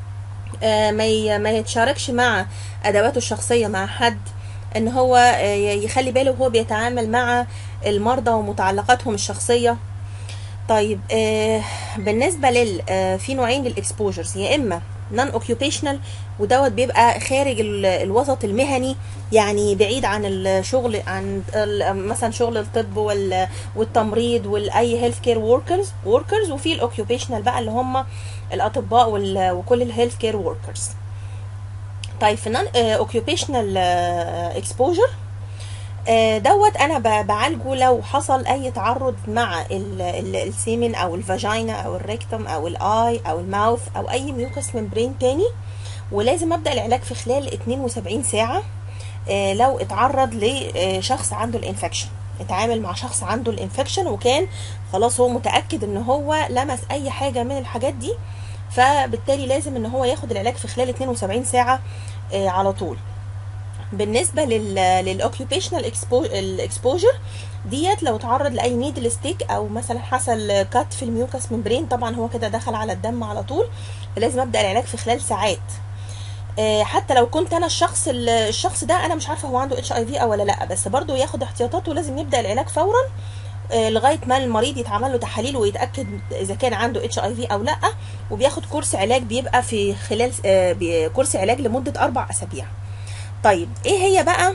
ما ي- ما يتشاركش مع ادواته الشخصيه مع حد ان هو آه، يخلي باله وهو بيتعامل مع المرضى ومتعلقاتهم الشخصيه طيب آه بالنسبه لل آه في نوعين للاكسبوجرز يا اما نون اوكيوبيشنال ودوت بيبقى خارج ال- الوسط المهني يعني بعيد عن الشغل عن ال- مثلا شغل الطب وال- والتمريض والاي هيلث كير وركرز وركرز وفي الاوكيوبيشنال بقى اللي هم الاطباء وال- وكل الهيلث كير وركرز طيب في نون اوكيوبيشنال اكسبوجر دوت انا ب- بعالجه لو حصل اي تعرض مع ال- ال- السيمن او الفاجينا او الريكتوم او الاي او الماوث او اي ميوكس ممبرين تاني ولازم ابدا العلاج في خلال 72 ساعه آه، لو اتعرض لشخص عنده الانفكشن اتعامل مع شخص عنده الانفكشن وكان خلاص هو متاكد ان هو لمس اي حاجه من الحاجات دي فبالتالي لازم ان هو ياخد العلاج في خلال 72 ساعه آه، على طول بالنسبه لل للاوكيوبيشنال الاكسبوجر ديت لو تعرض لاي نيدل ستيك او مثلا حصل كات في الميوكس ممبرين طبعا هو كده دخل على الدم على طول فلازم ابدا العلاج في خلال ساعات آه، حتى لو كنت انا الشخص ال- الشخص ده انا مش عارفه هو عنده اتش اي في او ولا لا بس برضه ياخد احتياطاته ولازم يبدا العلاج فورا آه، لغايه ما المريض يتعمل له تحاليل ويتاكد اذا كان عنده اتش اي في او لا وبياخد كورس علاج بيبقى في خلال آه، بي- كورس علاج لمده اربع اسابيع طيب ايه هي بقى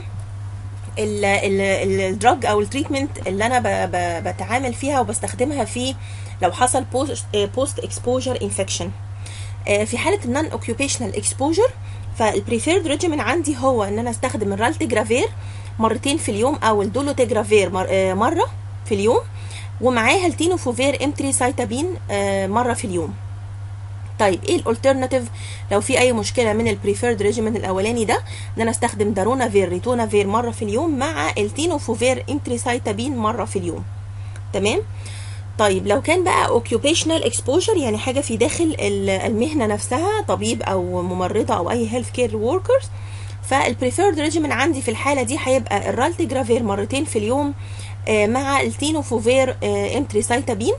الدراج او التريتمنت اللي انا ب- ب- بتعامل فيها وبستخدمها في لو حصل بوست اكسبوجر انفكشن في حاله النون اوكيوبيشنال اكسبوجر فالبريفيرد ريجيمن عندي هو ان انا استخدم الرالتيجرافير مرتين في اليوم او الدولوتيجرافير مر- آه، مره في اليوم ومعاها التينوفوفير امتريسايتابين آه، مره في اليوم طيب ايه الالترناتيف لو في اي مشكله من البريفيرد ريجيمن الاولاني ده ان انا استخدم دارونافير ريتونافير مره في اليوم مع التينوفوفير امتريسايتابين مره في اليوم تمام طيب لو كان بقى اوكيوبيشنال اكسبوجر يعني حاجه في داخل ال- المهنه نفسها طبيب او ممرضه او اي هيلث كير وركرز فالبريفيرد ريجيمن عندي في الحاله دي هيبقى الرالتيجرافير مرتين في اليوم آه، مع التينوفوفير آه، امتريسايتابين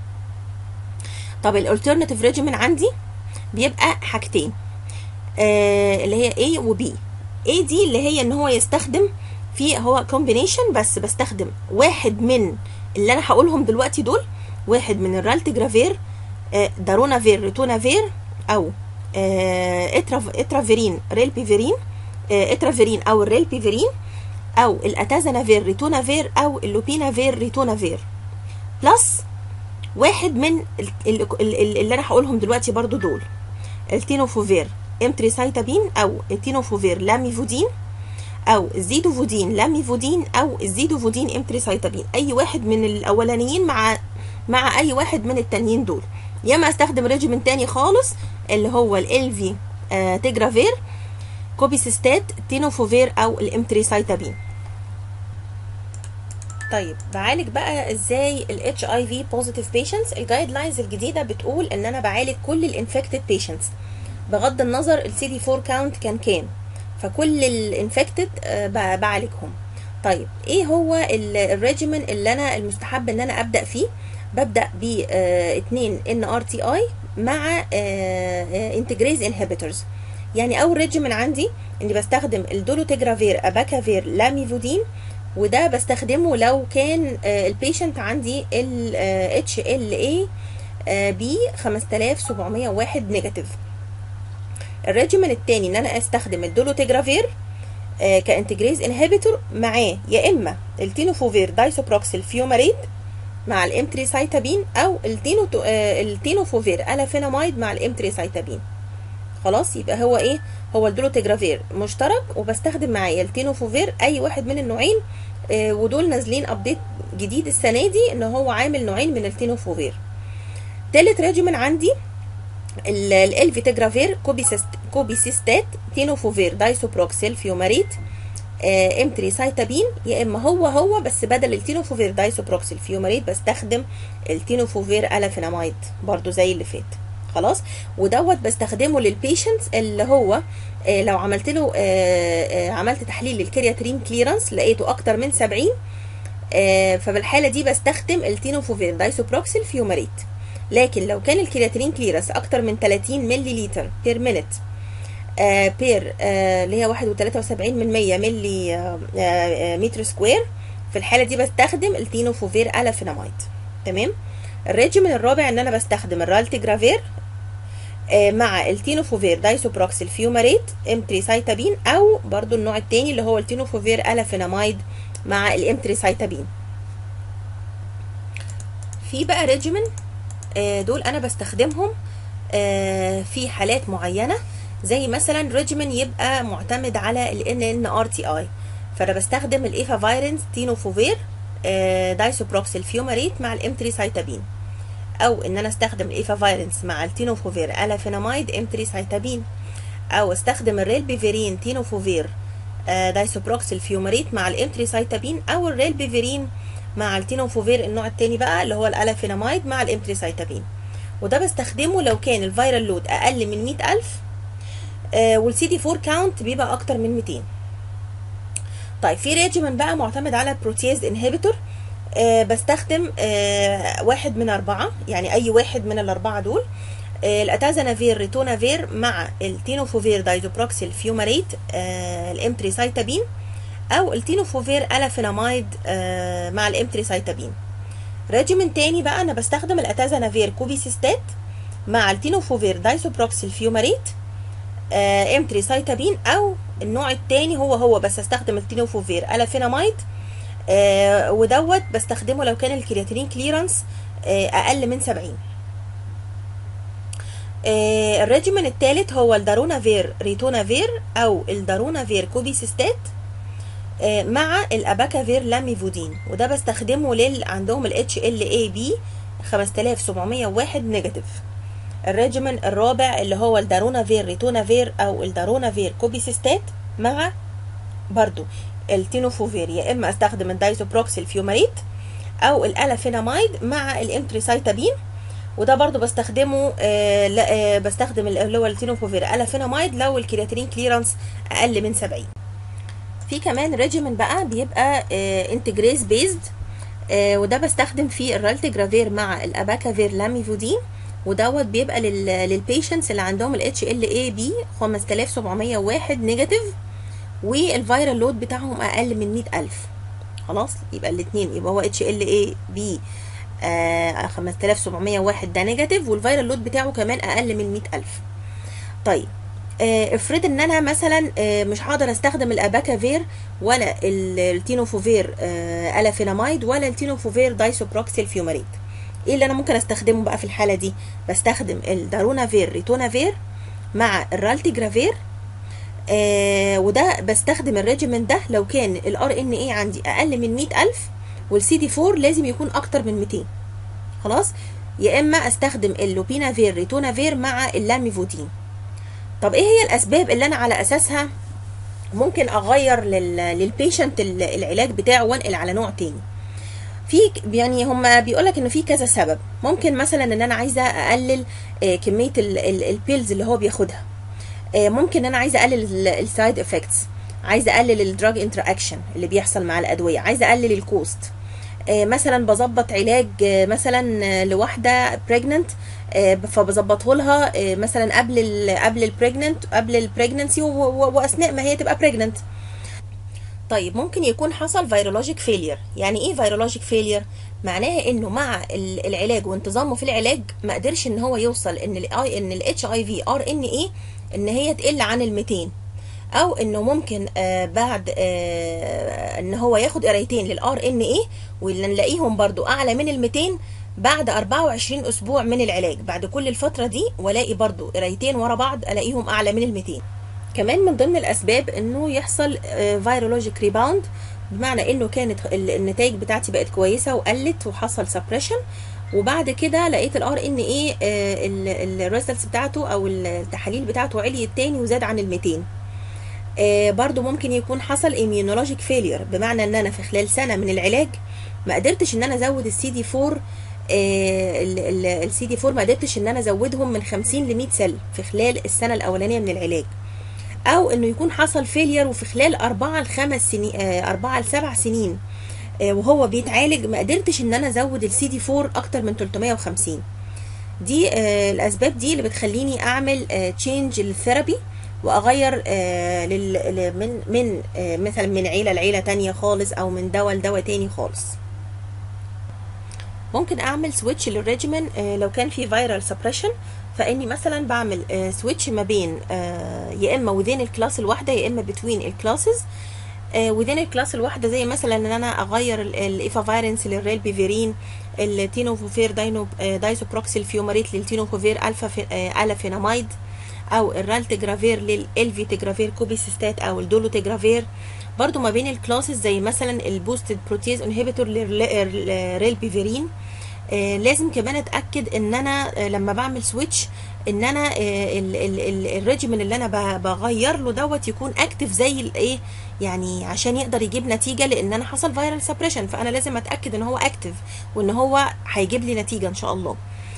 طب الالترناتيف ريجيمن عندي بيبقى حاجتين آه اللي هي A و B A دي اللي هي ان هو يستخدم في هو كومبينيشن بس بستخدم واحد من اللي انا هقولهم دلوقتي دول واحد من الرالتيجرافير آه دارونافير ريتونافير او آه اتراف اترافيرين ريلبيفيرين آه اترافيرين او الريلبيفيرين او الاتازانافير ريتونافير او اللوبينافير ريتونافير بلس واحد من ال- ال- ال- اللي انا هقولهم دلوقتي برضو دول التينوفوفير امتريسايتابين او التينوفوفير لاميفودين او الزيدوفودين لاميفودين او الزيدوفودين امتريسايتابين اي واحد من الاولانيين مع مع اي واحد من التانيين دول يا اما استخدم ريجيمنت تاني خالص اللي هو الالفي آه تيجرافير كوبيسيستات تينوفوفير او الامتريسايتابين طيب بعالج بقى ازاي ال HIV positive patients الجايد لاينز الجديده بتقول ان انا بعالج كل الانفكتد patients بغض النظر ال CD4 كاونت كان كام فكل الانفكتد بعالجهم طيب ايه هو الريجيمن اللي انا المستحب ان انا ابدا فيه ببدا ب 2 ان ار تي اي مع انتجريز انهبيتورز يعني اول ريجيمن عندي اني بستخدم الدولوتيجرافير اباكافير لاميفودين وده بستخدمه لو كان البيشنت عندي ال اتش ال اي بي 5701 نيجاتيف الريجيمن التاني ان انا استخدم الدولوتيجرافير آه كانتجريز انهبيتور معاه يا اما التينوفوفير دايسوبروكسيل فيوماريت مع الامتريسايتابين او التينو آه التينوفوفير الافيناميد مع الامتريسايتابين خلاص يبقى هو ايه هو الدولوتيجرافير مشترك وبستخدم معايا التينوفوفير اي واحد من النوعين آه ودول نازلين ابديت جديد السنه دي ان هو عامل نوعين من التينوفوفير تالت ريجيمن عندي الالفيتجرافير كوبيسيستات تينوفوفير دايسوبروكسيل فيوماريت آه امتريسايتابين يا اما هو هو بس بدل التينوفوفير دايسوبروكسيل فيوماريت بستخدم التينوفوفير الافيناميد برضو زي اللي فات خلاص ودوت بستخدمه للبيشنتس اللي هو آه لو عملت له آه آه عملت تحليل للكرياترين كليرنس لقيته اكتر من 70 آه فبالحاله دي بستخدم التينوفوفير دايسوبروكسيل فيوماريت لكن لو كان الكرياتينين كليرنس اكتر من 30 ملي لتر بير مينت آه بير آه اللي هي 1.73 من 100 ملي آه آه متر سكوير في الحاله دي بستخدم التينوفوفير الافيناميد تمام الريجيمين الرابع ان انا بستخدم الرالتيجرافير آه، مع التينوفوفير دايسوبروكسيل فيوماريت امتريسايتابين او برضو النوع التاني اللي هو التينوفوفير الافيناميد مع الامتريسايتابين في بقى ريجيمين آه، دول انا بستخدمهم آه، في حالات معينه زي مثلا ريجيمين يبقى معتمد على ال NNRTI فانا بستخدم الايفا فايرنز تينوفوفير آه، دايسوبروكسيل فيوماريت مع الامتريسايتابين او ان انا استخدم الايفا فايرنز مع التينوفوفير الافيناميد امتريسايتابين او استخدم الريلبيفيرين تينوفوفير آه، دايسوبروكسيل فيوماريت مع الامتريسايتابين او الريلبيفيرين مع التينوفوفير النوع التاني بقى اللي هو الالافيناميد مع الامتريسايتابين وده بستخدمه لو كان الفيرال لود اقل من 100000 آه والسي دي 4 كاونت بيبقى اكتر من 200 طيب في ريجيمن بقى معتمد على بروتياز انهبيتور آه بستخدم آه واحد من أربعة يعني أي واحد من الأربعة دول آه الأتازانافير ريتونافير مع التينوفوفير دايزوبروكسيل فيوماريت آه الامتريسايتابين أو التينوفوفير ألافيناميد آه مع الامتريسايتابين ريجيمن تاني بقى أنا بستخدم الأتازانافير كوبيسيستات مع التينوفوفير دايزوبروكسيل فيوماريت آه امتريسايتابين أو النوع التاني هو هو بس استخدم التينوفوفير الافيناميد آه ودوت بستخدمه لو كان الكرياتينين كليرانس آه اقل من 70 آه الريجيمن الثالث هو الدارونافير ريتونافير او الدارونافير كوبيسيستات آه مع الاباكافير لاميفودين وده بستخدمه لل عندهم الاتش ال اي بي 5701 نيجاتيف الريجيمن الرابع اللي هو الدارونافير ريتونافير او الدارونافير كوبيسيستات مع برضو التينوفوفير يا اما استخدم الدايزوبروكسيل فيوماريت او الالافيناميد مع الامتريسايتابين وده برضو بستخدمه آه آه بستخدم اللي هو التينوفوفير الافيناميد لو الكرياتينين كليرانس اقل من 70 في كمان ريجيمن بقى بيبقى آه انتجريز بيزد آه وده بستخدم فيه الرالتيجرافير مع الاباكافير لاميفودين ودوت بيبقى للبيشنتس اللي عندهم الاتش ال اي بي 5701 نيجاتيف والفيرال لود بتاعهم اقل من 100000 خلاص يبقى الاثنين يبقى هو اتش ال اي بي 5701 ده نيجاتيف والفيرال لود بتاعه كمان اقل من 100000 طيب آه افرض ان انا مثلا آه مش هقدر استخدم الاباكافير ولا التينوفوفير آه الافيناميد ولا التينوفوفير دايسوبروكسيل فيوماريت ايه اللي انا ممكن استخدمه بقى في الحاله دي بستخدم الدارونافير ريتونافير مع الرالتيجرافير آه وده بستخدم الريجيمنت ده لو كان الار ان اي عندي اقل من 100000 والسي دي 4 لازم يكون اكتر من 200 خلاص يا اما استخدم اللوبينافير ريتونافير مع اللاميفودين طب ايه هي الاسباب اللي انا على اساسها ممكن اغير للبيشنت العلاج بتاعه وانقل على نوع تاني في يعني هم بيقولك ان في كذا سبب ممكن مثلا ان انا عايزه اقلل كميه البيلز اللي هو بياخدها ممكن انا عايزه اقلل السايد افكتس عايزه اقلل الدراج انتر اكشن اللي بيحصل مع الادويه عايزه اقلل الكوست مثلا بظبط علاج مثلا لواحده بريجننت فبظبطه لها مثلا قبل ال قبل البريجننت قبل البريجننسي واثناء ما هي تبقى بريجننت طيب ممكن يكون حصل فيرولوجيك فيلير يعني ايه فيرولوجيك فيلير معناها انه مع العلاج وانتظامه في العلاج ما قدرش ان هو يوصل ان الاي ان الاتش اي في ار ان اي ان هي تقل عن ال 200 او انه ممكن آه بعد آه ان هو ياخد قرايتين للار ان اي واللي نلاقيهم برضو اعلى من ال 200 بعد 24 اسبوع من العلاج بعد كل الفتره دي والاقي برضو قرايتين ورا بعض الاقيهم اعلى من ال 200 كمان من ضمن الاسباب انه يحصل فيرولوجيك ريباوند بمعنى انه كانت النتائج بتاعتي بقت كويسه وقلت وحصل سبريشن وبعد كده لقيت الار ان ايه الريزلتس بتاعته او التحاليل بتاعته عليت تاني وزاد عن ال 200 آه برضو ممكن يكون حصل immunologic فيلير بمعنى ان انا في خلال سنه من العلاج ما قدرتش ان انا ازود السي دي 4 السي دي 4 ما قدرتش ان انا ازودهم من 50 ل 100 سل في خلال السنه الاولانيه من العلاج او انه يكون حصل فيلير وفي خلال أربعة لخمس سنين آه أربعة لسبع سنين آه وهو بيتعالج ما قدرتش ان انا ازود السي دي 4 اكتر من 350 دي آه الاسباب دي اللي بتخليني اعمل تشينج للثيرابي واغير آه لل من من آه مثلا من عيله لعيله تانية خالص او من دواء لدواء تاني خالص ممكن اعمل سويتش للريجيمن آه، لو كان في فيرال سبريشن فاني مثلا بعمل سويتش ما بين آه، يا اما وذين الكلاس الواحده يا اما بتوين الكلاسز وذين الكلاس الواحده زي مثلا ان انا اغير الايفافيرنس للريل بيفيرين التينوفوفير داينو دايزوبروكسيل فيوماريت للتينوفوفير الفا في- آه، الافيناميد او الرالتجرافير للالفيتجرافير كوبيسيستات او الدولوتجرافير برضو ما بين الكلاسز زي مثلا البوستد بروتيز انهبيتور للريل بيفيرين آه، لازم كمان اتاكد ان انا آه، لما بعمل سويتش ان انا آه، ال- ال- ال- الريجيمن اللي انا ب- بغير له دوت يكون اكتف زي الايه يعني عشان يقدر يجيب نتيجه لان انا حصل فيرال سبريشن فانا لازم اتاكد ان هو اكتف وان هو هيجيب لي نتيجه ان شاء الله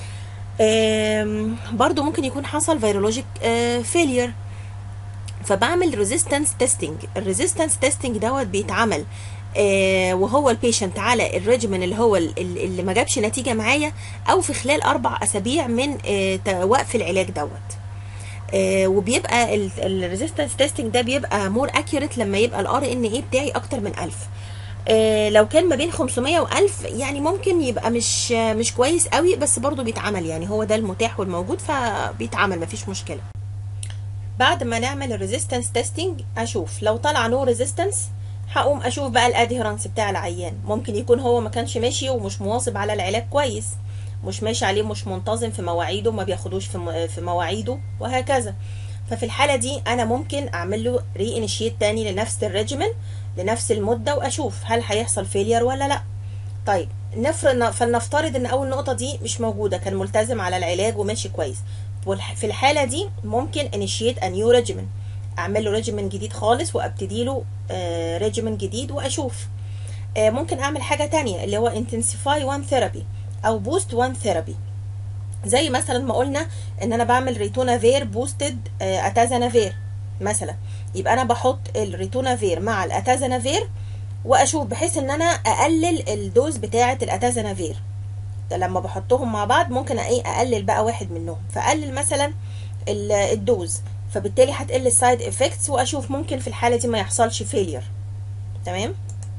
آم، برضو ممكن يكون حصل فيرولوجيك فيلير فبعمل ريزيستنس تيستنج الريزيستنس تيستنج دوت بيتعمل آه وهو البيشنت على الريجيمن اللي هو ال- ال- اللي ما جابش نتيجه معايا او في خلال اربع اسابيع من آه ت- وقف العلاج دوت آه وبيبقى الريزيستنس تيستنج ده بيبقى مور اكيوريت لما يبقى الار ان اي بتاعي اكتر من 1000 آه لو كان ما بين 500 و1000 يعني ممكن يبقى مش آه، مش كويس قوي بس برضو بيتعمل يعني هو ده المتاح والموجود فبيتعمل مفيش مشكله بعد ما نعمل الريزيستنس تيستنج اشوف لو طلع نو ريزيستنس هقوم اشوف بقى الادهيرنس بتاع العيان ممكن يكون هو ما كانش ماشي ومش مواظب على العلاج كويس مش ماشي عليه مش منتظم في مواعيده ما بياخدوش في م- في مواعيده وهكذا ففي الحاله دي انا ممكن اعمل له ري انيشيت تاني لنفس الريجيمن لنفس المده واشوف هل هيحصل فيلير ولا لا طيب نفرض فلنفترض ان اول نقطه دي مش موجوده كان ملتزم على العلاج وماشي كويس والح- في الحاله دي ممكن انيشيت ا نيو ريجيمن اعمل له ريجيمن جديد خالص وابتدي له ريجيمن جديد واشوف آه، ممكن اعمل حاجه تانية اللي هو انتنسيفاي وان ثيرابي او بوست وان ثيرابي زي مثلا ما قلنا ان انا بعمل ريتونافير بوستد اتازانافير مثلا يبقى انا بحط الريتونافير مع الاتازانافير واشوف بحيث ان انا اقلل الدوز بتاعه الاتازانافير ده لما بحطهم مع بعض ممكن ايه اقلل بقى واحد منهم فاقلل مثلا ال- الدوز فبالتالي هتقل السايد افكتس واشوف ممكن في الحاله دي ما يحصلش فيلير تمام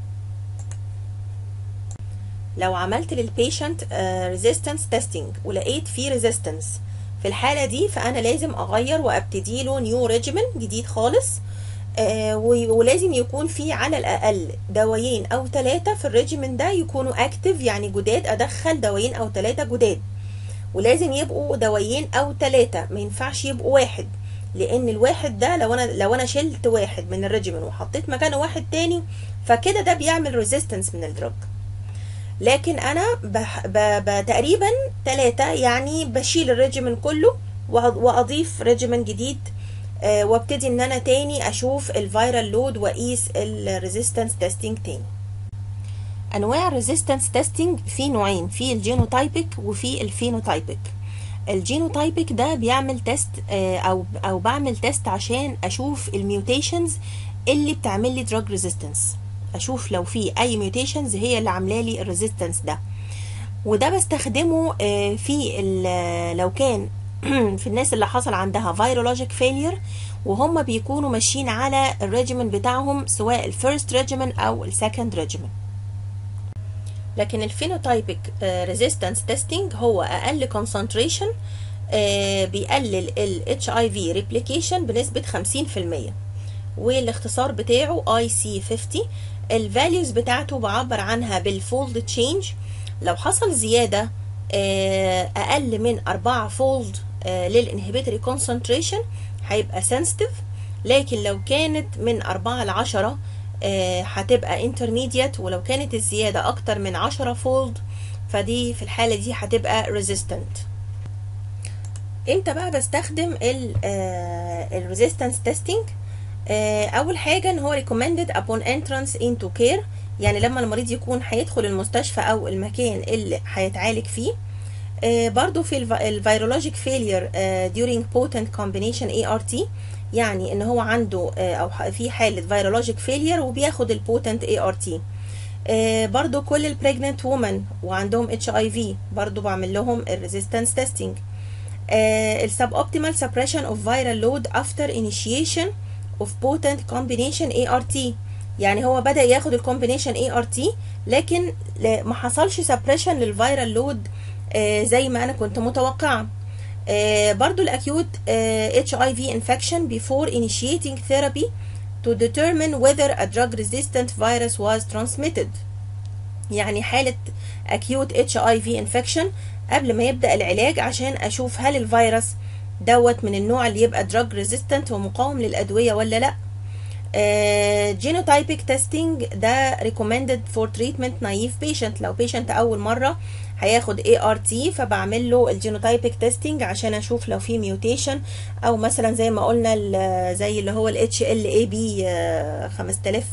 لو عملت للبيشنت ريزيستنس تيستنج ولقيت فيه ريزيستنس في الحاله دي فانا لازم اغير وابتدي له نيو ريجيمن جديد خالص آه، و- ولازم يكون في على الاقل دوايين او ثلاثه في الريجيمن ده يكونوا اكتف يعني جداد ادخل دوايين او ثلاثه جداد ولازم يبقوا دوايين او ثلاثه ما ينفعش يبقوا واحد لان الواحد ده لو انا لو انا شلت واحد من الريجيمن وحطيت مكانه واحد تاني فكده ده بيعمل ريزيستنس من الدرج لكن انا بح ب... ب... تقريبا ثلاثة يعني بشيل الريجيمن كله وأ- واضيف ريجيمن جديد آه، وابتدي ان انا تاني اشوف الفيرال لود واقيس الريزيستنس تيستينج تاني انواع الريزيستنس تيستينج في نوعين في الجينوتايبك وفي الفينوتايبك الجينوتايبك ده بيعمل تيست آه، او او بعمل تيست عشان اشوف الميوتيشنز اللي بتعمل لي دراج ريزيستنس اشوف لو في اي ميوتيشنز هي اللي عامله لي الريزيستنس ده وده بستخدمه آه، في ال- لو كان في الناس اللي حصل عندها فيرولوجيك فيلير وهم بيكونوا ماشيين على الريجيمن بتاعهم سواء الفيرست ريجيمن او السكند ريجيمن لكن الفينوتايبك ريزيستنس تيستينج هو اقل كونسنتريشن بيقلل ال HIV replication بنسبة 50% والاختصار بتاعه IC50 الفاليوز بتاعته بعبر عنها بالفولد تشينج لو حصل زيادة آه، أقل من 4 فولد للانهبيتوري كونسنتريشن هيبقى sensitive لكن لو كانت من 4 ل 10 آه، هتبقى intermediate ولو كانت الزيادة أكتر من 10 فولد فدي في الحالة دي هتبقى resistant امتى بقى بستخدم الريزيستنس تيستينج اول حاجه ان هو recommended upon entrance into care يعني لما المريض يكون هيدخل المستشفى او المكان اللي هيتعالج فيه آه، برضو في الفيرولوجيك فيلير during potent combination ART يعني ان هو عنده آه، او ح- في حاله فيرولوجيك فيلير وبياخد البوتنت ART آه، برضو كل البريجننت وومن وعندهم اتش اي في برضو بعمل لهم الريزيستنس تيستينج السب اوبتيمال سبريشن اوف فيرال لود افتر initiation of potent combination ART يعني هو بدا ياخد الكومبينيشن اي ار تي لكن ما حصلش سبريشن للفيرال لود زي ما انا كنت متوقعه آه برضو الاكيوت اتش اي في انفكشن before initiating therapy to determine whether a drug resistant virus was transmitted يعني حالة acute HIV infection قبل ما يبدأ العلاج عشان أشوف هل الفيروس دوت من النوع اللي يبقى drug resistant ومقاوم للأدوية ولا لأ جينوتايبيك تيستينج ده recommended for treatment naive patient لو patient أول مرة هياخد ART فبعمل له الجينوتايبيك تيستينج عشان اشوف لو في ميوتيشن او مثلا زي ما قلنا زي اللي هو ال HLA-B 5000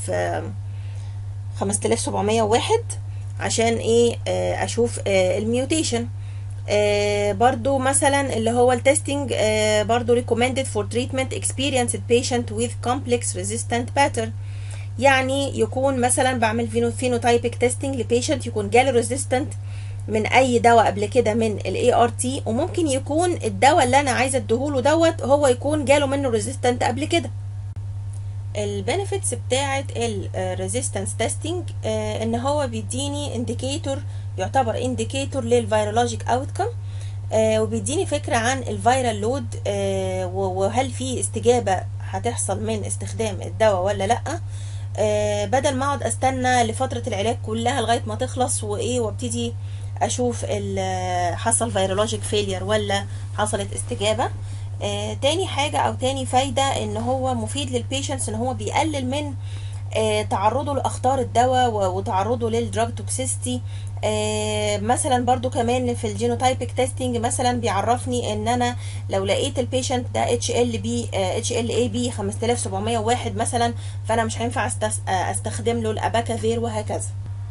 5701 عشان ايه اشوف الميوتيشن برضو مثلا اللي هو التستنج برضو recommended for treatment experienced patient with complex resistant pattern يعني يكون مثلا بعمل فينوتايبيك تيستنج لبيشنت يكون جاله ريزيستنت من اي دواء قبل كده من الاي ار تي وممكن يكون الدواء اللي انا عايزه اديهوله دوت هو يكون جاله منه ريزيستنت قبل كده البنفيتس بتاعه الريزيستنس تيستنج ان هو بيديني انديكيتور يعتبر انديكيتور للفيرولوجيك اوتكم وبيديني فكره عن الفيرال لود وهل في استجابه هتحصل من استخدام الدواء ولا لا بدل ما اقعد استنى لفتره العلاج كلها لغايه ما تخلص وايه وابتدي اشوف حصل فيرولوجيك فيلير ولا حصلت استجابه آه تاني حاجة او تاني فايدة ان هو مفيد للبيشنتس ان هو بيقلل من آه تعرضه لاخطار الدواء وتعرضه للدراج توكسيستي آه مثلا برضو كمان في الجينوتايبيك تيستينج مثلا بيعرفني ان انا لو لقيت البيشنت ده اتش ال بي اتش ال اي بي 5701 مثلا فانا مش هينفع استخدم له الاباكافير وهكذا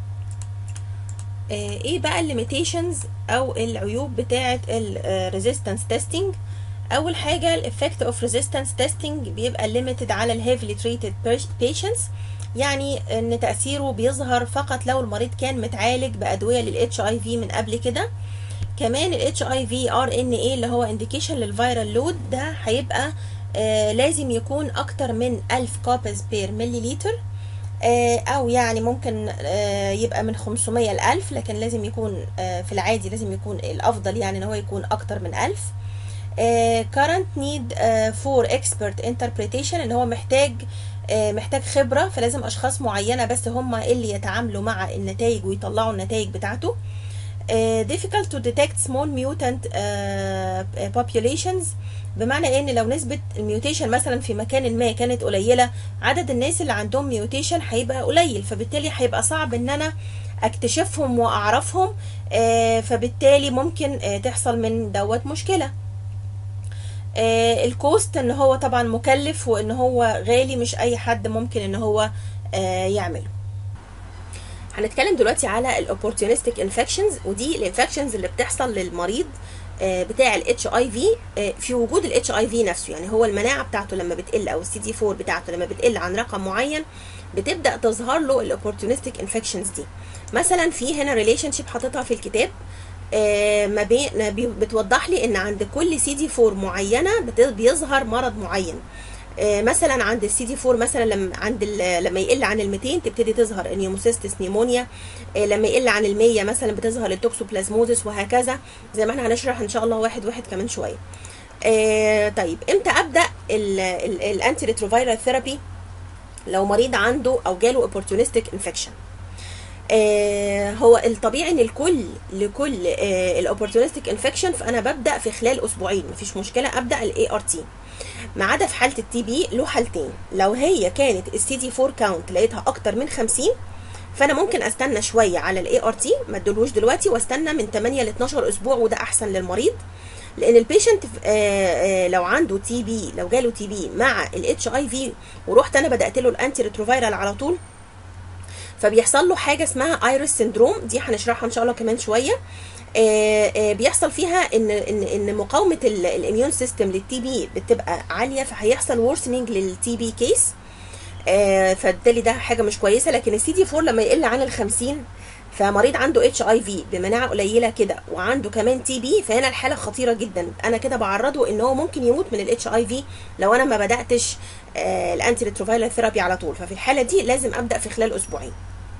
ايه بقى الليميتيشنز او العيوب بتاعه الريزيستنس تيستينج اول حاجه الافكت اوف ريزيستنس تيستينج بيبقى ليميتد على الهيفلي تريتد بيشنتس يعني ان تاثيره بيظهر فقط لو المريض كان متعالج بادويه للاتش اي في من قبل كده كمان الاتش اي في ار ان اي اللي هو انديكيشن للفيرال لود ده هيبقى آه لازم يكون اكتر من 1000 كوبيز بير مليليتر آه او يعني ممكن آه يبقى من 500 ل 1000 لكن لازم يكون في العادي لازم يكون الافضل يعني ان هو يكون اكتر من 1000 current need for expert interpretation ان هو محتاج محتاج خبره فلازم اشخاص معينه بس هم اللي يتعاملوا مع النتائج ويطلعوا النتائج بتاعته difficult to detect small mutant populations بمعنى ان لو نسبه الميوتيشن مثلا في مكان ما كانت قليله عدد الناس اللي عندهم ميوتيشن هيبقى قليل فبالتالي هيبقى صعب ان انا اكتشفهم واعرفهم فبالتالي ممكن تحصل من دوت مشكله آه الكوست ان هو طبعا مكلف وان هو غالي مش اي حد ممكن ان هو آه يعمله هنتكلم دلوقتي على الاوبورتونستيك انفكشنز ودي الانفكشنز اللي بتحصل للمريض آه بتاع الاتش اي في في وجود الاتش اي في نفسه يعني هو المناعه بتاعته لما بتقل او السي دي 4 بتاعته لما بتقل عن رقم معين بتبدا تظهر له الاوبورتونستيك انفكشنز دي مثلا في هنا ريليشن شيب حاططها في الكتاب آه ما بين بتوضح لي ان عند كل سي دي 4 معينه بيظهر مرض معين آه مثلا عند السي دي 4 مثلا لما عند لما يقل عن ال 200 تبتدي تظهر النيوموسيستس نيمونيا آه لما يقل عن ال 100 مثلا بتظهر التوكسوبلازموزس وهكذا زي ما احنا هنشرح ان شاء الله واحد واحد كمان شويه طيب امتى ابدا الانتي ريتروفيرال ثيرابي لو مريض عنده او جاله اوبورتونستيك انفكشن آه هو الطبيعي ان الكل لكل آه الاوبورتونستيك انفكشن فانا ببدا في خلال اسبوعين مفيش مشكله ابدا الاي ار تي ما عدا في حاله التي بي له حالتين لو هي كانت السي دي 4 كاونت لقيتها اكتر من 50 فانا ممكن استنى شويه على الاي ار تي ما ادلوش دلوقتي واستنى من 8 ل 12 اسبوع وده احسن للمريض لان البيشنت لو عنده تي بي لو جاله تي بي مع الاتش اي في ورحت انا بدات له الانتي ريتروفيرال على طول فبيحصل له حاجه اسمها ايرس سندروم دي هنشرحها ان شاء الله كمان شويه آآ آآ بيحصل فيها ان ان ان مقاومه الاميون سيستم للتي بي بتبقى عاليه فهيحصل وورسنينج للتي بي كيس فبالتالي ده حاجه مش كويسه لكن السي دي 4 لما يقل عن ال 50 فمريض عنده اتش اي في بمناعه قليله كده وعنده كمان تي بي فهنا الحاله خطيره جدا انا كده بعرضه ان هو ممكن يموت من الاتش اي في لو انا ما بداتش آه الانتي ريتروفايرال ثيرابي على طول ففي الحاله دي لازم ابدا في خلال اسبوعين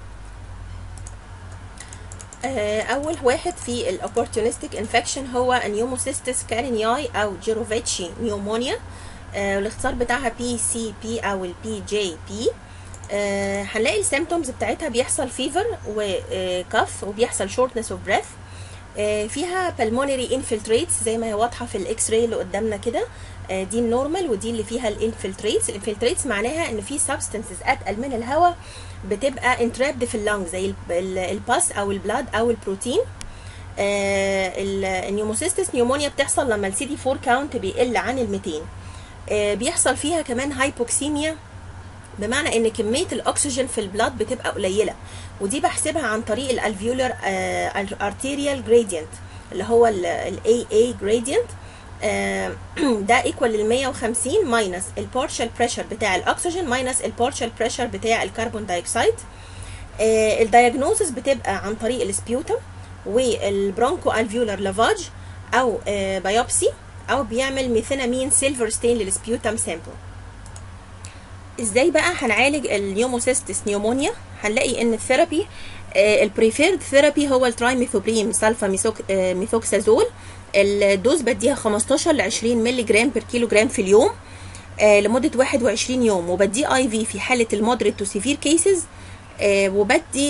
آه، اول واحد في الاوبورتونستيك انفكشن هو نيوموسيستس كارينياي او جيروفيتشي نيومونيا آه، الاختصار بتاعها بي سي بي او البي جي بي هنلاقي السيمتومز بتاعتها بيحصل فيفر وكف وبيحصل شورتنس اوف بريث فيها pulmonary infiltrates زي ما هي واضحه في الاكس راي اللي قدامنا كده آه، دي النورمال ودي اللي فيها الانفلتريتس الانفلتريتس معناها ان في سبستانسز اتقل من الهواء بتبقى انترابد في اللنج زي ال- ال- الباس او البلاد او البروتين آه، ال- النيوموسيستس نيومونيا بتحصل لما السي دي 4 كاونت بيقل عن ال 200 آه، بيحصل فيها كمان هايبوكسيميا بمعنى ان كميه الاكسجين في البلاد بتبقى قليله ودي بحسبها عن طريق الالفيولر ارتيريال جريدينت اللي هو الاي اي جريدينت ده ايكوال لل 150 ماينس البارشال بريشر بتاع الاكسجين ماينس البارشال بريشر بتاع الكربون دايوكسيد الدايجنوزس بتبقى عن طريق السبيوتم والبرونكو الفيولر لافاج او بايوبسي او بيعمل ميثينامين سيلفر ستين للسبيوتم سامبل ازاي بقى هنعالج النيوموسيستس نيومونيا هنلاقي ان الثيرابي البريفيرد ثيرابي هو الترايميثوبريم سالفا ميثوك آه، ميثوكسازول الدوز بديها 15 ل 20 مللي جرام بير كيلو جرام في اليوم آه، لمده 21 يوم وبديه اي في في حاله المودريت تو سيفير كيسز وبدي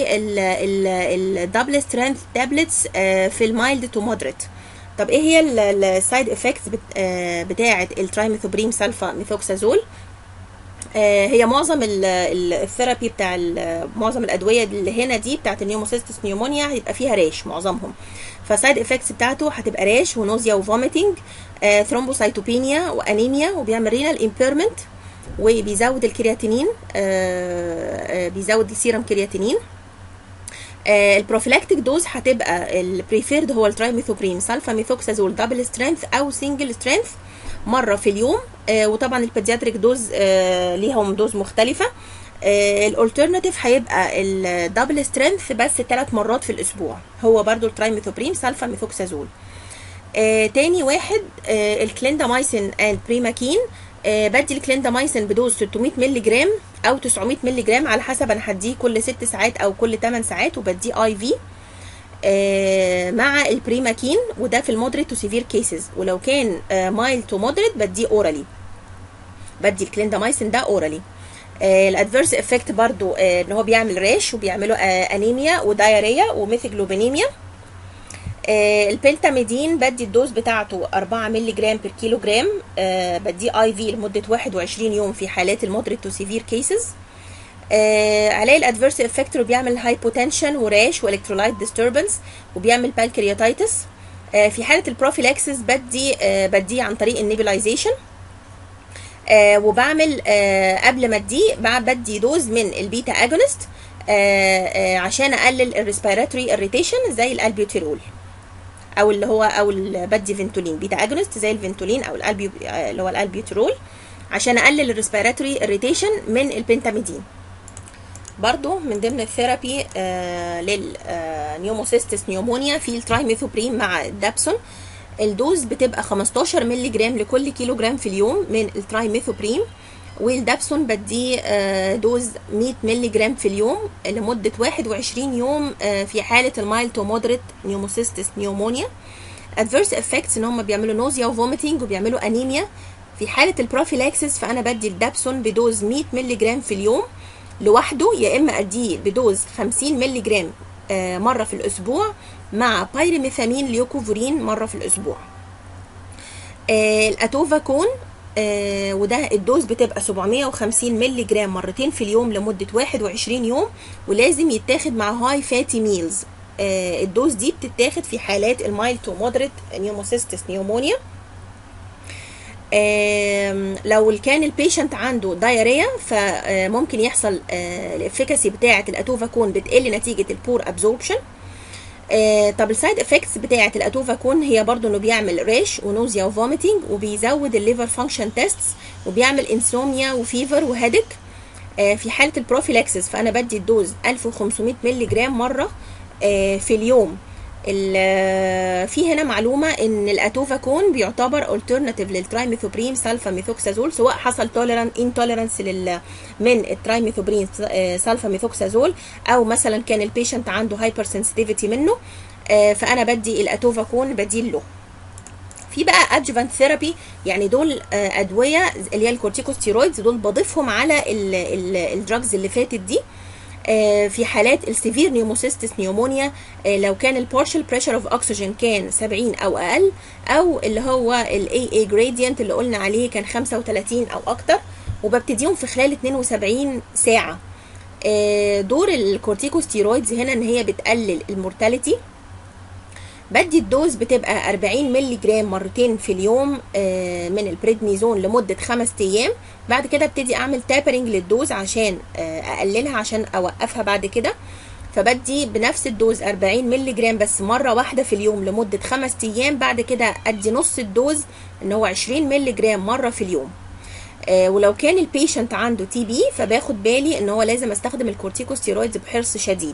الدبل سترينث تابلتس في المايلد تو مودريت طب ايه هي السايد افكتس بتاعه الترايميثوبريم سالفا ميثوكسازول آه، هي معظم ال- ال- الثيرابي بتاع ال- معظم الادويه اللي هنا دي بتاعت النيوموسيستس نيومونيا هيبقى فيها ريش معظمهم فسايد افكتس بتاعته هتبقى ريش ونوزيا وفوميتنج ثرومبوسايتوبينيا وانيميا وبيعمل رينال امبيرمنت وبيزود الكرياتينين آه، آه، بيزود السيرم كرياتينين البروفيلاكتيك دوز هتبقى البريفيرد هو الترايميثوبريم سالفا ميثوكسازول دبل سترينث او سنجل سترينث مره في اليوم آه، وطبعا البيدياتريك دوز آه، ليهم دوز مختلفه الالترناتيف هيبقى الدبل سترينث بس ثلاث مرات في الاسبوع هو برضو الترايميثوبريم سالفا ميثوكسازول آه، تاني واحد آه، الكليندامايسين اند بريماكين آه، بدي الكليندامايسين بدوز 600 مللي جرام او 900 مللي جرام على حسب انا هديه كل 6 ساعات او كل 8 ساعات وبديه اي في آه، مع البريماكين وده في المودريت تو سيفير كيسز ولو كان مايل تو مودريت بديه اورالي بدي الكليندامايسين ده اورالي الادفيرس افكت برضو آه، ان هو بيعمل ريش وبيعملوا آه، انيميا ودايريا وميثيجلوبينيميا آه، البنتاميدين بدي الدوز بتاعته 4 مللي جرام بير كيلو جرام آه، بديه اي في لمده 21 يوم في حالات المودريت تو سيفير كيسز آه عليه الادفيرس افكت بيعمل هايبوتنشن وريش والكترولايت ديستربنس وبيعمل بانكرياتايتس آه في حاله البروفيلاكسس بدي آه بديه عن طريق النيبلايزيشن آه وبعمل آه قبل ما اديه بع- بدي دوز من البيتا اجونست آه آه عشان اقلل الريسبيراتوري اريتيشن زي الالبيوتيرول او اللي هو او ال- بدي فينتولين بيتا اجونست زي الفينتولين او الالبيو آه، اللي هو الالبيوتيرول عشان اقلل الريسبيراتوري اريتيشن من البنتاميدين برضو من ضمن الثيرابي آه للنيوموسيستس نيومونيا في الترايميثوبريم مع الدابسون الدوز بتبقى 15 مللي جرام لكل كيلو جرام في اليوم من الترايميثوبريم والدابسون بديه آه، دوز 100 مللي جرام في اليوم لمدة 21 يوم آه، في حالة المايل تو مودريت نيوموسيستس نيومونيا ادفيرس افكتس ان هم بيعملوا نوزيا وفوميتنج وبيعملوا انيميا في حالة البروفيلاكسس فانا بدي الدابسون بدوز 100 مللي جرام في اليوم لوحده يا اما اديه بدوز 50 مللي جرام آه، مره في الاسبوع مع بايريميثامين ليوكوفورين مره في الاسبوع آه، الاتوفاكون آه، وده الدوز بتبقى 750 مللي جرام مرتين في اليوم لمده 21 يوم ولازم يتاخد مع هاي فاتي ميلز الدوز دي بتتاخد في حالات المايل تو مودريت نيوموسيستس نيومونيا آم، لو كان البيشنت عنده دايريا فممكن يحصل الافيكاسي بتاعه الاتوفاكون بتقل نتيجه البور ابزوربشن طب السايد افكتس بتاعه الاتوفاكون هي برضو انه بيعمل ريش ونوزيا وفوميتنج وبيزود الليفر فانكشن تيستس وبيعمل انسوميا وفيفر وهيدك في حاله البروفيلاكسس فانا بدي الدوز 1500 مللي جرام مره آه، في اليوم ال- في هنا معلومة ان الاتوفاكون بيعتبر alternative للترايميثوبريم سالفا ميثوكسازول سواء حصل tolerant intolerance لل من الترايميثوبريم سالفا ميثوكسازول او مثلا كان البيشنت عنده هايبر سنسيتيفيتي منه آه، فانا بدي الاتوفاكون بديل له في بقى ادجفانت ثيرابي يعني دول آه، ادويه اللي هي الكورتيكوستيرويدز دول بضيفهم على الدراجز اللي فاتت دي آه، في حالات السيفير نيوموسيستس نيومونيا آه، لو كان البارشال بريشر اوف اوكسجين كان 70 او اقل او اللي هو الاي اي جريدينت اللي قلنا عليه كان 35 او اكتر وببتديهم في خلال 72 ساعه آه، دور الكورتيكوستيرويدز هنا ان هي بتقلل المورتاليتي بدي الدوز بتبقى 40 مللي جرام مرتين في اليوم آه، من البريدنيزون لمدة خمس أيام بعد كده ابتدي أعمل تابرنج للدوز عشان آه، أقللها عشان أوقفها بعد كده فبدي بنفس الدوز 40 مللي جرام بس مرة واحدة في اليوم لمدة خمس أيام بعد كده أدي نص الدوز إن هو 20 مللي جرام مرة في اليوم آه، ولو كان البيشنت عنده تي بي فباخد بالي ان هو لازم استخدم الكورتيكوستيرويدز بحرص شديد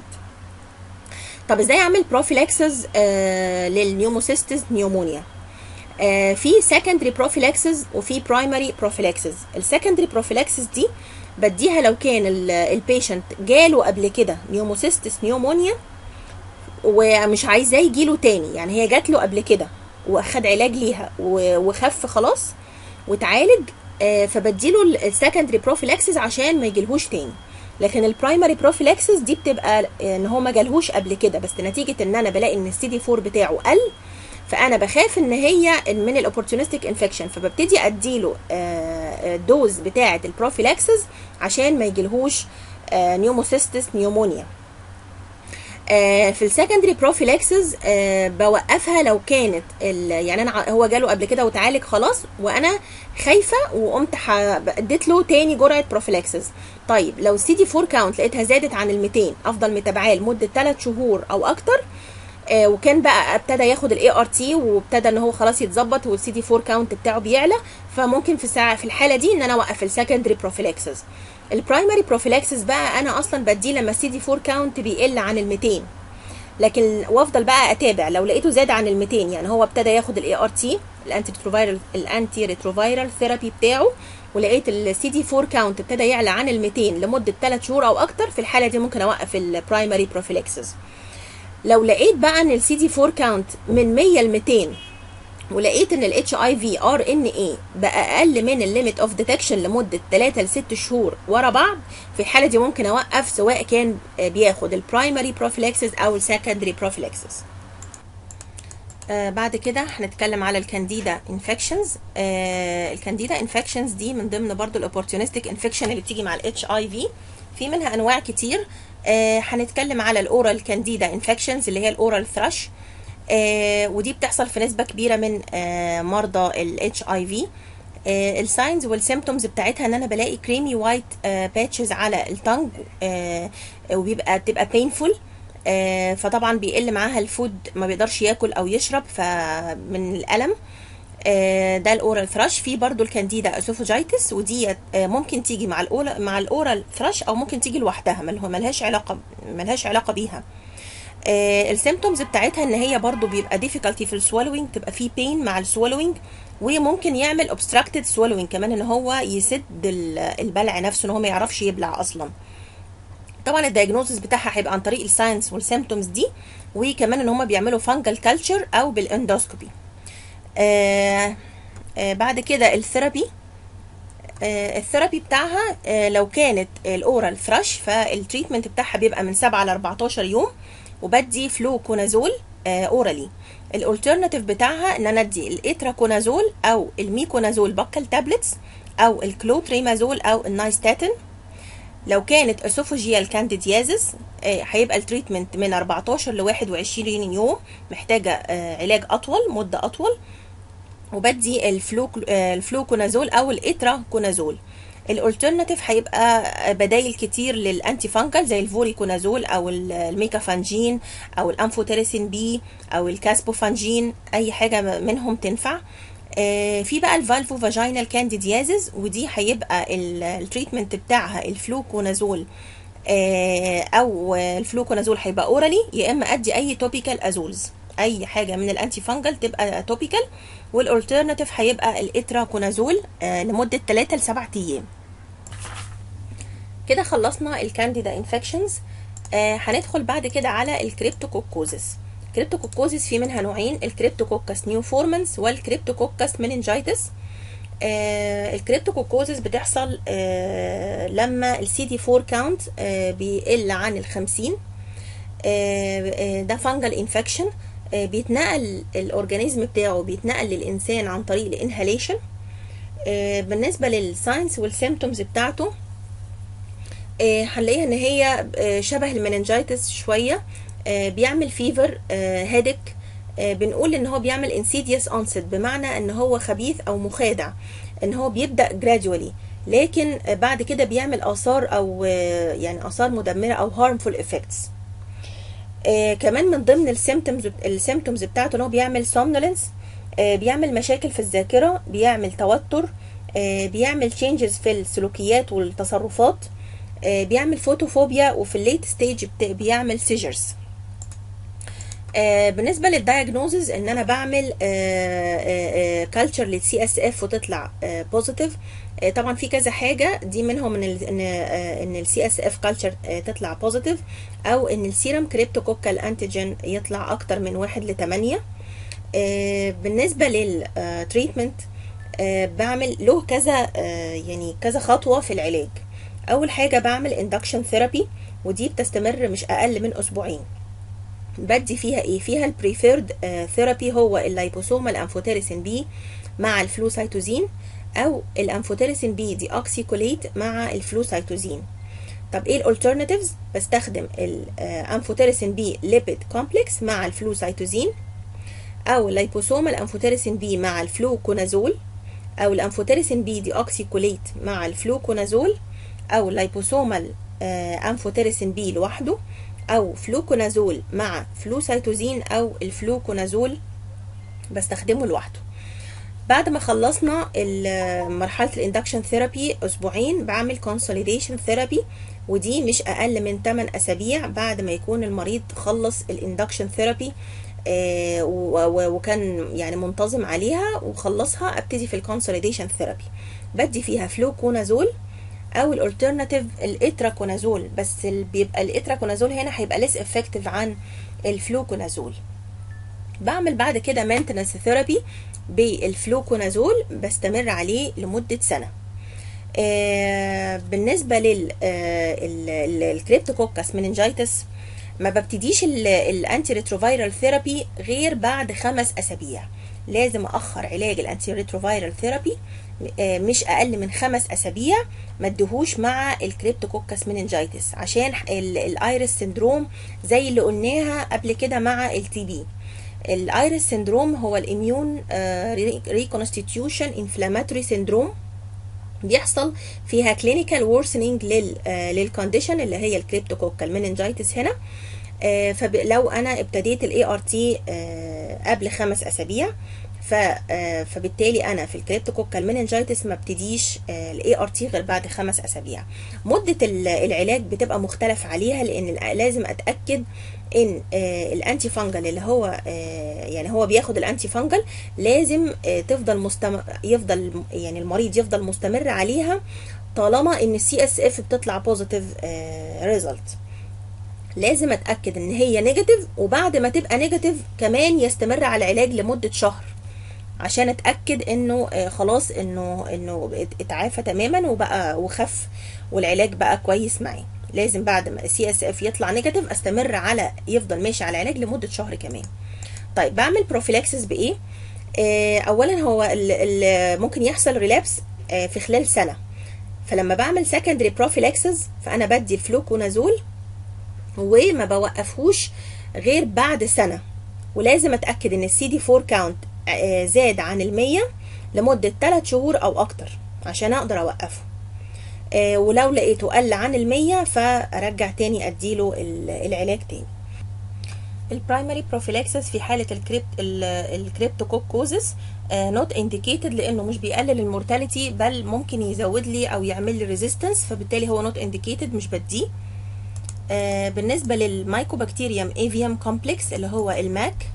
طب ازاي اعمل بروفيلاكسز آه للنيوموسيستس نيومونيا آه في سكندري بروفيلاكسز وفي برايمري بروفيلاكسز السكندري بروفيلاكسز دي بديها لو كان البيشنت جاله قبل كده نيوموسيستس نيومونيا ومش عايزاه يجيله تاني يعني هي جات له قبل كده واخد علاج ليها و- وخف خلاص وتعالج آه، فبديله السكندري بروفيلاكسز عشان ما يجيلهوش تاني لكن البرايمري بروفيلاكسز دي بتبقى ان هو ما جالهوش قبل كده بس نتيجه ان انا بلاقي ان السي دي 4 بتاعه قل فانا بخاف ان هي من الاوبورتونستيك انفكشن فببتدي اديله آه، الدوز بتاعه البروفيلاكسز عشان ما يجيلهوش آه، نيوموسيستس نيومونيا آه، في السكندري بروفيلاكسز بوقفها لو كانت ال- يعني انا ع- هو جاله قبل كده وتعالج خلاص وانا خايفه وقمت ح- اديت له تاني جرعه بروفيلاكسز طيب لو السي دي 4 كاونت لقيتها زادت عن ال 200 افضل متابعاه لمده 3 شهور او اكتر آه، وكان بقى ابتدى ياخد الاي ار تي وابتدى ان هو خلاص يتظبط والسي دي 4 كاونت بتاعه بيعلى فممكن في الساعه في الحاله دي ان انا اوقف السكندري بروفيلاكسز البرايمري بروفيلاكسز بقى انا اصلا بديه لما السي دي 4 كاونت بيقل عن ال 200 لكن وافضل بقى اتابع لو لقيته زاد عن ال 200 يعني هو ابتدى ياخد الاي ار تي الانتي ريتروفيرال الانتي ريتروفيرال ثيرابي بتاعه ولقيت السي دي 4 كاونت ابتدى يعلى عن ال 200 لمده 3 شهور او اكتر في الحاله دي ممكن اوقف البرايمري بروفيلاكسز لو لقيت بقى ان السي دي 4 كاونت من 100 ل 200 ولقيت ان الاتش اي في ار ان اي بقى اقل من الليميت اوف ديتكشن لمده 3 ل 6 شهور ورا بعض في الحاله دي ممكن اوقف سواء كان بياخد البرايمري بروفيلاكسس او السكندري بروفيلاكسس آه بعد كده هنتكلم على الكانديدا انفكشنز آه الكانديدا انفكشنز دي من ضمن برضو الاوبورتونستيك انفكشن اللي بتيجي مع الاتش اي في في منها انواع كتير آه هنتكلم على الاورال كانديدا انفكشنز اللي هي الاورال ثراش آه ودي بتحصل في نسبه كبيره من آه مرضى الاتش اي في الساينز والسيمتومز بتاعتها ان انا بلاقي كريمي وايت باتشز على التنج آه وبيبقى بتبقى بينفول آه فطبعا بيقل معاها الفود ما بيقدرش ياكل او يشرب فمن الالم آه ده الاورال ثراش في برضو الكانديدا اسوفوجايتس ودي آه ممكن تيجي مع الاورال مع الاورال ثراش او ممكن تيجي لوحدها ملهاش علاقه ملهاش علاقه بيها آه السيمتومز بتاعتها ان هي برضو بيبقى difficulty في السوالوينج تبقى في بين مع السوالوينج وممكن يعمل obstructed swallowing كمان ان هو يسد البلع نفسه ان هو ما يعرفش يبلع اصلا طبعا الدايجنوزس بتاعها هيبقى عن طريق الساينس والسيمتومز دي وكمان ان هم بيعملوا فانجل كلتشر او بالاندوسكوبي آه آه بعد كده الثيرابي آه الثيرابي بتاعها آه لو كانت الاورال ثراش فالتريتمنت بتاعها بيبقى من 7 ل 14 يوم وبدي فلوكونازول آه اورالي الالترناتيف بتاعها ان انا ادي الاتراكونازول او الميكونازول بكال تابلتس او الكلوتريمازول او النايستاتين لو كانت اسوفوجيال كانديديازيس هيبقى التريتمنت من 14 ل 21 يوم محتاجه آه علاج اطول مده اطول وبدي الفلوك الفلوكونازول او الاتراكونازول الالترناتيف هيبقى بدايل كتير للانتي فانجل زي الفوريكونازول او الميكافانجين او الامفوتيريسين بي او الكاسبوفانجين اي حاجه منهم تنفع في بقى الفالفو فاجينال كانديديازيز ودي هيبقى التريتمنت بتاعها الفلوكونازول آه، او الفلوكونازول هيبقى اورالي يا اما ادي اي توبيكال ازولز اي حاجه من الانتي فانجل تبقى توبيكال والالترناتيف هيبقى الاتراكونازول آه، لمده 3 ل 7 ايام كده خلصنا الكانديدا انفكشنز آه هندخل بعد كده على الكريبتوكوكوزس الكريبتوكوكوزس في منها نوعين الكريبتوكوكس نيوفورمانس والكريبتوكوكس مننجايتس آه الكريبتوكوكوزس بتحصل آه لما السي دي 4 كاونت آه بيقل عن ال 50 آه آه ده فانجل انفكشن آه بيتنقل الاورجانيزم بتاعه بيتنقل للانسان عن طريق الانهاليشن آه بالنسبه للساينس والسيمتومز بتاعته آه، هنلاقيها ان هي آه، شبه المننجايتس شويه آه، بيعمل فيفر هيدك بنقول ان هو بيعمل انسيديوس onset بمعنى ان هو خبيث او مخادع ان هو بيبدا gradually لكن آه، بعد كده بيعمل اثار او آه، يعني اثار مدمره او harmful effects آه كمان من ضمن السيمتومز السيمتومز بتاعته ان هو بيعمل somnolence آه بيعمل مشاكل في الذاكره بيعمل توتر آه بيعمل changes في السلوكيات والتصرفات آه بيعمل فوتوفوبيا وفي الليت ستيج بيعمل سيجرز آه بالنسبه للدايجنوزز ان انا بعمل كالتشر للسي اس اف وتطلع بوزيتيف آه طبعا في كذا حاجه دي منهم ان ال ان آه ان السي اس اف كالتشر تطلع بوزيتيف او ان السيرم كريبتوكوكال انتيجين يطلع اكتر من واحد لثمانية آه بالنسبه للتريتمنت آه بعمل له كذا آه يعني كذا خطوه في العلاج اول حاجه بعمل اندكشن ثيرابي ودي بتستمر مش اقل من اسبوعين بدي فيها ايه فيها البريفيرد ثيرابي هو اللايبوسومال انفوتيريسين بي مع الفلوسايتوزين او الانفوتيريسين بي دي اوكسيكوليت مع الفلوسايتوزين طب ايه الالترناتيفز بستخدم الانفوتيريسين بي ليبيد كومبلكس مع الفلوسايتوزين او اللايبوسومال انفوتيريسين بي مع الفلوكونازول او الانفوتيريسين بي دي اوكسيكوليت مع الفلوكونازول او لايبوسومال انفوتيريسين بي لوحده او فلوكونازول مع فلوسايتوزين او الفلوكونازول بستخدمه لوحده بعد ما خلصنا مرحله الاندكشن ثيرابي اسبوعين بعمل كونسوليديشن ثيرابي ودي مش اقل من 8 اسابيع بعد ما يكون المريض خلص الاندكشن ثيرابي آه وكان يعني منتظم عليها وخلصها ابتدي في الكونسوليديشن ثيرابي بدي فيها فلوكونازول او الالترناتيف الاتراكونازول بس بيبقى الاتراكونازول هنا هيبقى ليس افكتيف عن الفلوكونازول بعمل بعد كده مينتنس ثيرابي بالفلوكونازول بستمر عليه لمده سنه آه بالنسبه للكريبتوكوكس مننجايتس ما ببتديش الانتي ريتروفيرال ثيرابي غير بعد خمس اسابيع لازم اخر علاج الانتي ريتروفيرال ثيرابي مش اقل من خمس اسابيع ما ادهوش مع الكريبتوكوكس مننجايتس عشان الايرس سندروم زي اللي قلناها قبل كده مع التي بي الايرس سندروم هو الاميون ريكونستيتيوشن انفلاماتوري سندروم بيحصل فيها كلينيكال وورسنينج للكونديشن اللي هي الكريبتوكوكال مننجايتس هنا فلو انا ابتديت الاي ار تي قبل خمس اسابيع فبالتالي انا في الكريبتوكوكال مننجايتس ما ابتديش الاي ار تي غير بعد خمس اسابيع مده العلاج بتبقى مختلف عليها لان لازم اتاكد ان الانتي فانجل اللي هو يعني هو بياخد الانتي فانجل لازم تفضل مستمر يفضل يعني المريض يفضل مستمر عليها طالما ان السي اس اف بتطلع بوزيتيف ريزلت لازم اتاكد ان هي نيجاتيف وبعد ما تبقى نيجاتيف كمان يستمر على العلاج لمده شهر عشان اتاكد انه خلاص انه انه اتعافى تماما وبقى وخف والعلاج بقى كويس معاه لازم بعد ما السي اس اف يطلع نيجاتيف استمر على يفضل ماشي على العلاج لمده شهر كمان طيب بعمل بروفيلاكسس بايه آه اولا هو ال ال ممكن يحصل ريلابس آه في خلال سنه فلما بعمل سكندري بروفيلاكسس فانا بدي الفلوكونازول وما بوقفهوش غير بعد سنه ولازم اتاكد ان السي دي 4 كاونت زاد عن المية لمدة 3 شهور أو أكتر عشان أقدر أوقفه آه ولو لقيته قل عن المية فأرجع تاني أديله العلاج تاني البرايمري بروفيلاكسس في حالة الكريبت الكريبتوكوكوزس نوت انديكيتد لانه مش بيقلل المورتاليتي بل ممكن يزود لي او يعمل لي ريزيستنس فبالتالي هو نوت انديكيتد مش بديه آه بالنسبة للمايكوبكتيريوم افيوم كومبلكس اللي هو الماك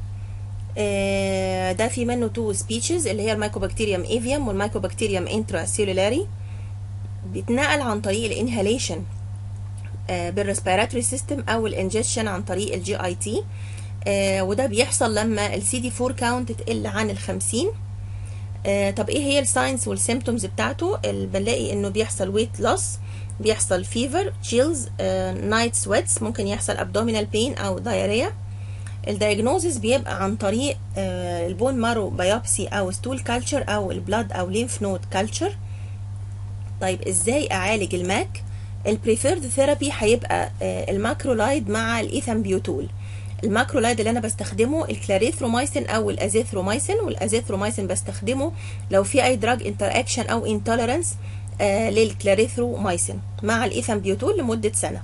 آه ده في منه تو سبيتشز اللي هي المايكوبكتيريوم افيوم والمايكوبكتيريوم انترا سيلولاري بيتنقل عن طريق الانهاليشن آه بالريسبيراتوري سيستم او الانجكشن عن طريق الجي اي تي وده بيحصل لما السي دي 4 كاونت تقل عن ال 50 آه طب ايه هي الساينس والسيمتومز بتاعته بنلاقي انه بيحصل ويت لوس بيحصل فيفر تشيلز نايت سويتس ممكن يحصل ابدومينال بين او دايريا الدايجنوزيس بيبقى عن طريق آه البون مارو بايوبسي او ستول كالتشر او البلاد او ليمف نود كالتشر طيب ازاي اعالج الماك البريفيرد ثيرابي هيبقى آه الماكرولايد مع الايثامبيوتول الماكرولايد اللي انا بستخدمه الكلاريثرومايسين او الازيثرومايسين والازيثرومايسين بستخدمه لو في اي دراج انتر اكشن او انتوليرانس آه للكلاريثرومايسين مع الايثامبيوتول لمده سنه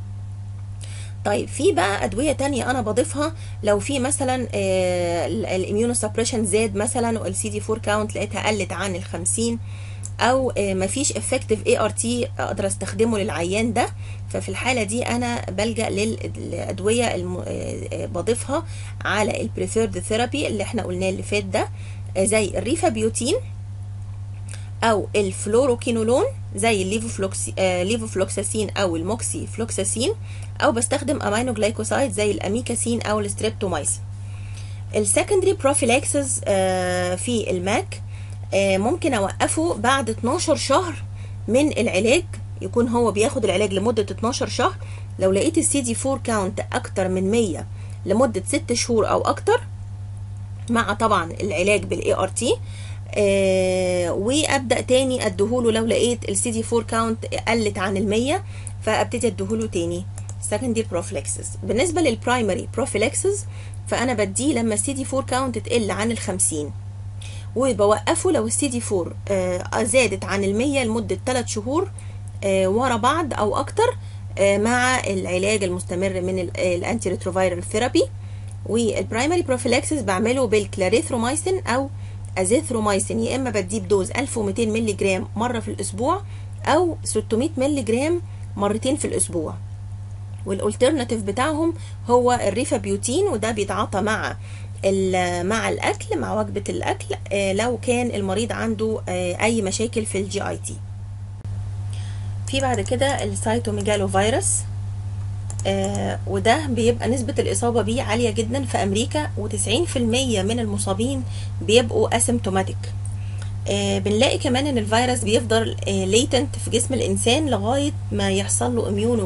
طيب في بقى ادويه تانية انا بضيفها لو في مثلا آه الاميونو سبريشن زاد مثلا والسي دي 4 كاونت لقيتها قلت عن ال 50 او آه مفيش افكتيف اي ار تي اقدر استخدمه للعيان ده ففي الحاله دي انا بلجا للادويه الم... آه بضيفها على البريفيرد ثيرابي اللي احنا قلناه اللي فات ده زي الريفابيوتين او الفلوروكينولون زي الليفوفلوكسي آه ليفوفلوكساسين او الموكسي فلوكساسين او بستخدم امينو جلايكوسايد زي الاميكاسين او الستريبتومايسين السكندري بروفيلاكسز آه في الماك آه ممكن اوقفه بعد 12 شهر من العلاج يكون هو بياخد العلاج لمدة 12 شهر لو لقيت السي دي 4 كاونت اكتر من 100 لمدة 6 شهور او اكتر مع طبعا العلاج بالاي ار تي آه وابدا تاني اديهوله لو لقيت السي دي 4 كاونت قلت عن ال 100 فابتدي اديهوله تاني secondary prophylaxis بالنسبه للبرايمري prophylaxis فانا بديه لما السي دي 4 كاونت تقل عن ال 50 وبوقفه لو السي دي 4 آه زادت عن ال 100 لمده 3 شهور آه ورا بعض او اكتر مع العلاج المستمر من الانتي ريتروفيرال ثيرابي والبرايمري بروفيلاكسيس بعمله بالكلاريثرومايسين او ازيثرومايسين يا اما بديه بدوز 1200 مللي جرام مره في الاسبوع او 600 مللي جرام مرتين في الاسبوع والالترناتيف بتاعهم هو الريفابيوتين وده بيتعاطى مع مع الاكل مع وجبه الاكل لو كان المريض عنده اي مشاكل في الجي اي تي في بعد كده السايتوميجالو فيروس آه وده بيبقى نسبة الإصابة بيه عالية جدا في أمريكا و90% من المصابين بيبقوا اسيمتوماتيك آه بنلاقي كمان ان الفيروس بيفضل آه ليتنت في جسم الانسان لغايه ما يحصل له اميونو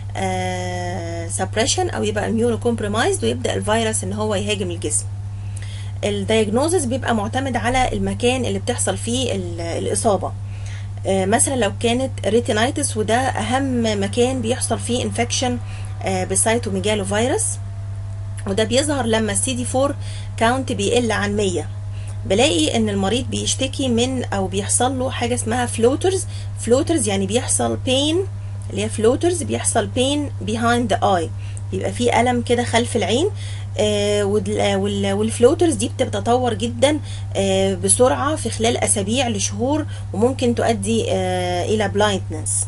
سبريشن او يبقى اميونو كومبرومايزد ويبدا الفيروس ان هو يهاجم الجسم الدايجنوزس بيبقى معتمد على المكان اللي بتحصل فيه الاصابه مثلا لو كانت ريتينايتس وده اهم مكان بيحصل فيه انفكشن بسايتوميجالو فيروس وده بيظهر لما السي دي 4 كاونت بيقل عن 100 بلاقي ان المريض بيشتكي من او بيحصل له حاجه اسمها فلوترز فلوترز يعني بيحصل بين اللي هي فلوترز بيحصل بين behind the eye بيبقى في الم كده خلف العين آه والفلوترز دي بتتطور جدا آه بسرعه في خلال اسابيع لشهور وممكن تؤدي آه الى بلايندنس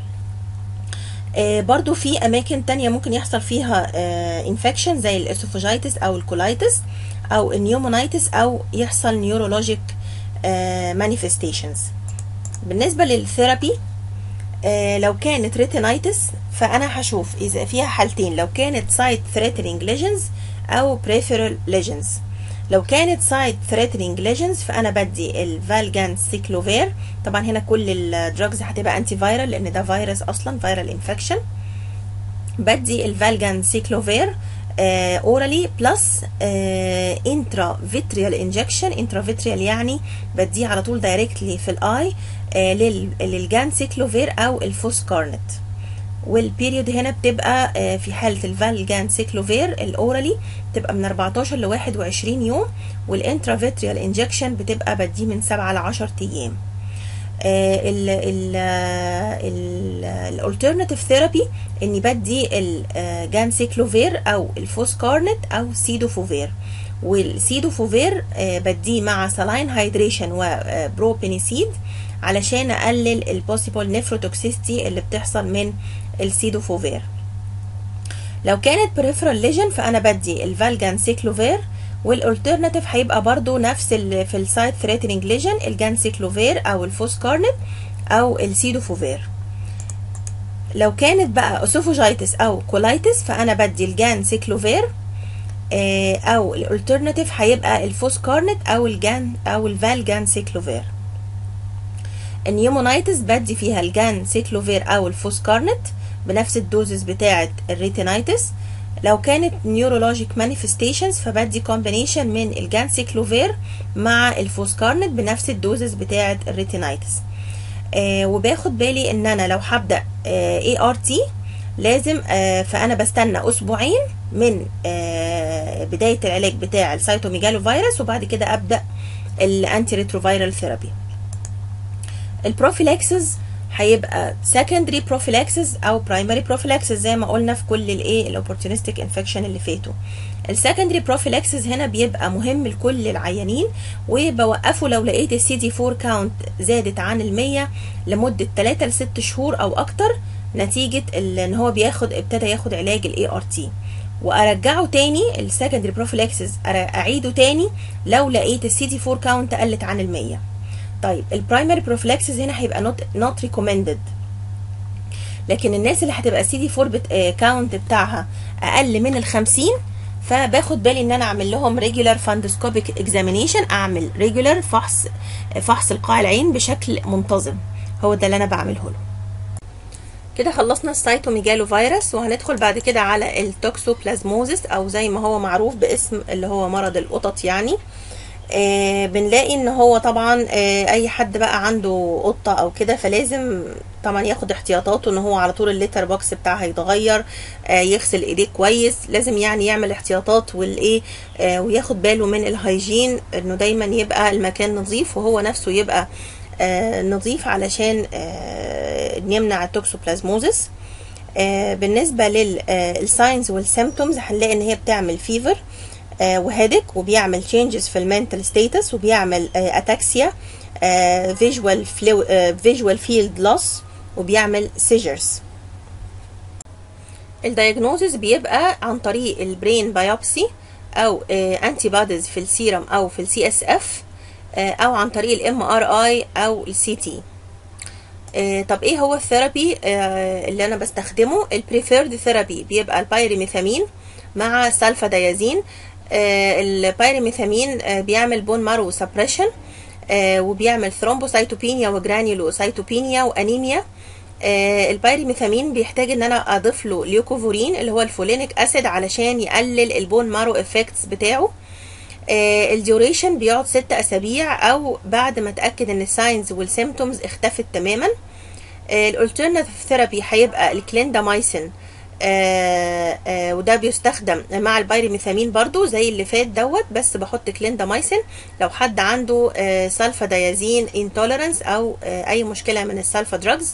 برضو في اماكن تانية ممكن يحصل فيها انفكشن زي الاسوفاجيتس او الكولايتس او النيومونايتس او يحصل نيورولوجيك مانيفستيشنز بالنسبه للثيرابي لو كانت ريتينايتس فانا هشوف اذا فيها حالتين لو كانت سايت ثريتنينج ليجنز او بريفيرال ليجنز لو كانت سايت ثريتنينج ليجنز فانا بدي الفالجان سيكلوفير طبعا هنا كل الدراجز هتبقى انتي فايرال لان ده فيروس اصلا فيرال انفكشن بدي الفالجان سيكلوفير اورالي بلس انترا فيتريال انجكشن انترا فيتريال يعني بديه على طول دايركتلي في الاي للجان سيكلوفير او الفوسكارنت والبيريود هنا بتبقى في حالة الفالجان سيكلوفير الأورالي بتبقى من 14 ل 21 يوم والانترافيتريال انجكشن بتبقى بديه من 7 ل 10 أيام الالترناتيف ثيرابي اني بدي الجان سيكلوفير او الفوسكارنت او سيدوفوفير والسيدوفوفير بديه مع سلاين هايدريشن وبروبينيسيد علشان اقلل البوسيبل نيفروتوكسيستي اللي بتحصل من السيدوفوفير لو كانت peripheral lesion فانا بدي الفالجان سيكلوفير والالترناتيف هيبقى برضو نفس ال في السايد ثريتنينج ليجن الجان سيكلوفير او الفوسكارنت او السيدوفوفير لو كانت بقى اسوفوجايتس او كولايتس فانا بدي الجان سيكلوفير آه، او الالترناتيف هيبقى الفوسكارنت او الجان او الفالجان سيكلوفير النيومونايتس بدي فيها الجان سيكلوفير او الفوسكارنت بنفس الدوزز بتاعه الريتينايتس لو كانت نيورولوجيك مانيفستيشنز فبدي كومبينيشن من الجان سيكلوفير مع الفوسكارنت بنفس الدوزز بتاعه الريتينايتس آه وباخد بالي ان انا لو هبدا اي ار تي لازم آه فانا بستنى اسبوعين من آه بدايه العلاج بتاع السيتوميجالو فيروس وبعد كده ابدا الانتي ريتروفيرال ثيرابي البروفيلاكسز هيبقى secondary prophylaxis او primary prophylaxis زي ما قلنا في كل الايه الاوبورتونستيك انفكشن اللي فاتوا السكندري prophylaxis هنا بيبقى مهم لكل العيانين وبوقفه لو لقيت السي دي 4 كاونت زادت عن ال100 لمده 3 ل 6 شهور او اكتر نتيجه ان هو بياخد ابتدى ياخد علاج الاي ار تي وارجعه تاني السكندري prophylaxis اعيده تاني لو لقيت السي دي 4 كاونت قلت عن ال100 طيب البرايمري بروفلاكسس هنا هيبقى نوت نوت ريكومندد لكن الناس اللي هتبقى سي دي 4 بت... كاونت بتاعها اقل من ال 50 فباخد بالي ان انا اعمل لهم ريجولار فاندوسكوبيك اكزامينيشن اعمل ريجولار فحص فحص القاع العين بشكل منتظم هو ده اللي انا بعمله له كده خلصنا السايتوميجالو فيروس وهندخل بعد كده على التوكسوبلازموزيس او زي ما هو معروف باسم اللي هو مرض القطط يعني آه بنلاقي ان هو طبعا آه اي حد بقى عنده قطه او كده فلازم طبعا ياخد احتياطاته ان هو على طول الليتر بوكس بتاعها يتغير آه يغسل ايديه كويس لازم يعني يعمل احتياطات والايه آه وياخد باله من الهيجين انه دايما يبقى المكان نظيف وهو نفسه يبقى آه نظيف علشان آه يمنع التوكسوبلازموزيس آه بالنسبه للساينز والسيمتومز هنلاقي ان هي بتعمل فيفر آه وهيدك وبيعمل changes في المنتال ستاتس وبيعمل اتاكسيا فيجوال فيجوال فيلد لوس وبيعمل سيجرز الدايجنوزز بيبقى عن طريق البرين بايوبسي او انتي بوديز في السيرم او في السي اس اف او عن طريق الام ار اي او السي تي طب ايه هو الثيرابي آه اللي انا بستخدمه البريفيرد ثيرابي بيبقى البايريميثامين مع سلفادايازين آه البايريميثامين آه بيعمل بون مارو سبريشن آه وبيعمل ثرومبوسايتوبينيا وجرانيولوسايتوبينيا وانيميا آه البايريميثامين بيحتاج ان انا اضيف له ليوكوفورين اللي هو الفولينيك اسيد علشان يقلل البون مارو افكتس بتاعه آه الديوريشن بيقعد ست اسابيع او بعد ما اتاكد ان الساينز والسيمتومز اختفت تماما آه الالترناتيف ثيرابي هيبقى الكليندامايسين آه آه وده بيستخدم مع البايريميثامين برضو زي اللي فات دوت بس بحط كليندامايسين لو حد عنده آه سلفا ديازين انتوليرانس او آه اي مشكله من السلفا دراجز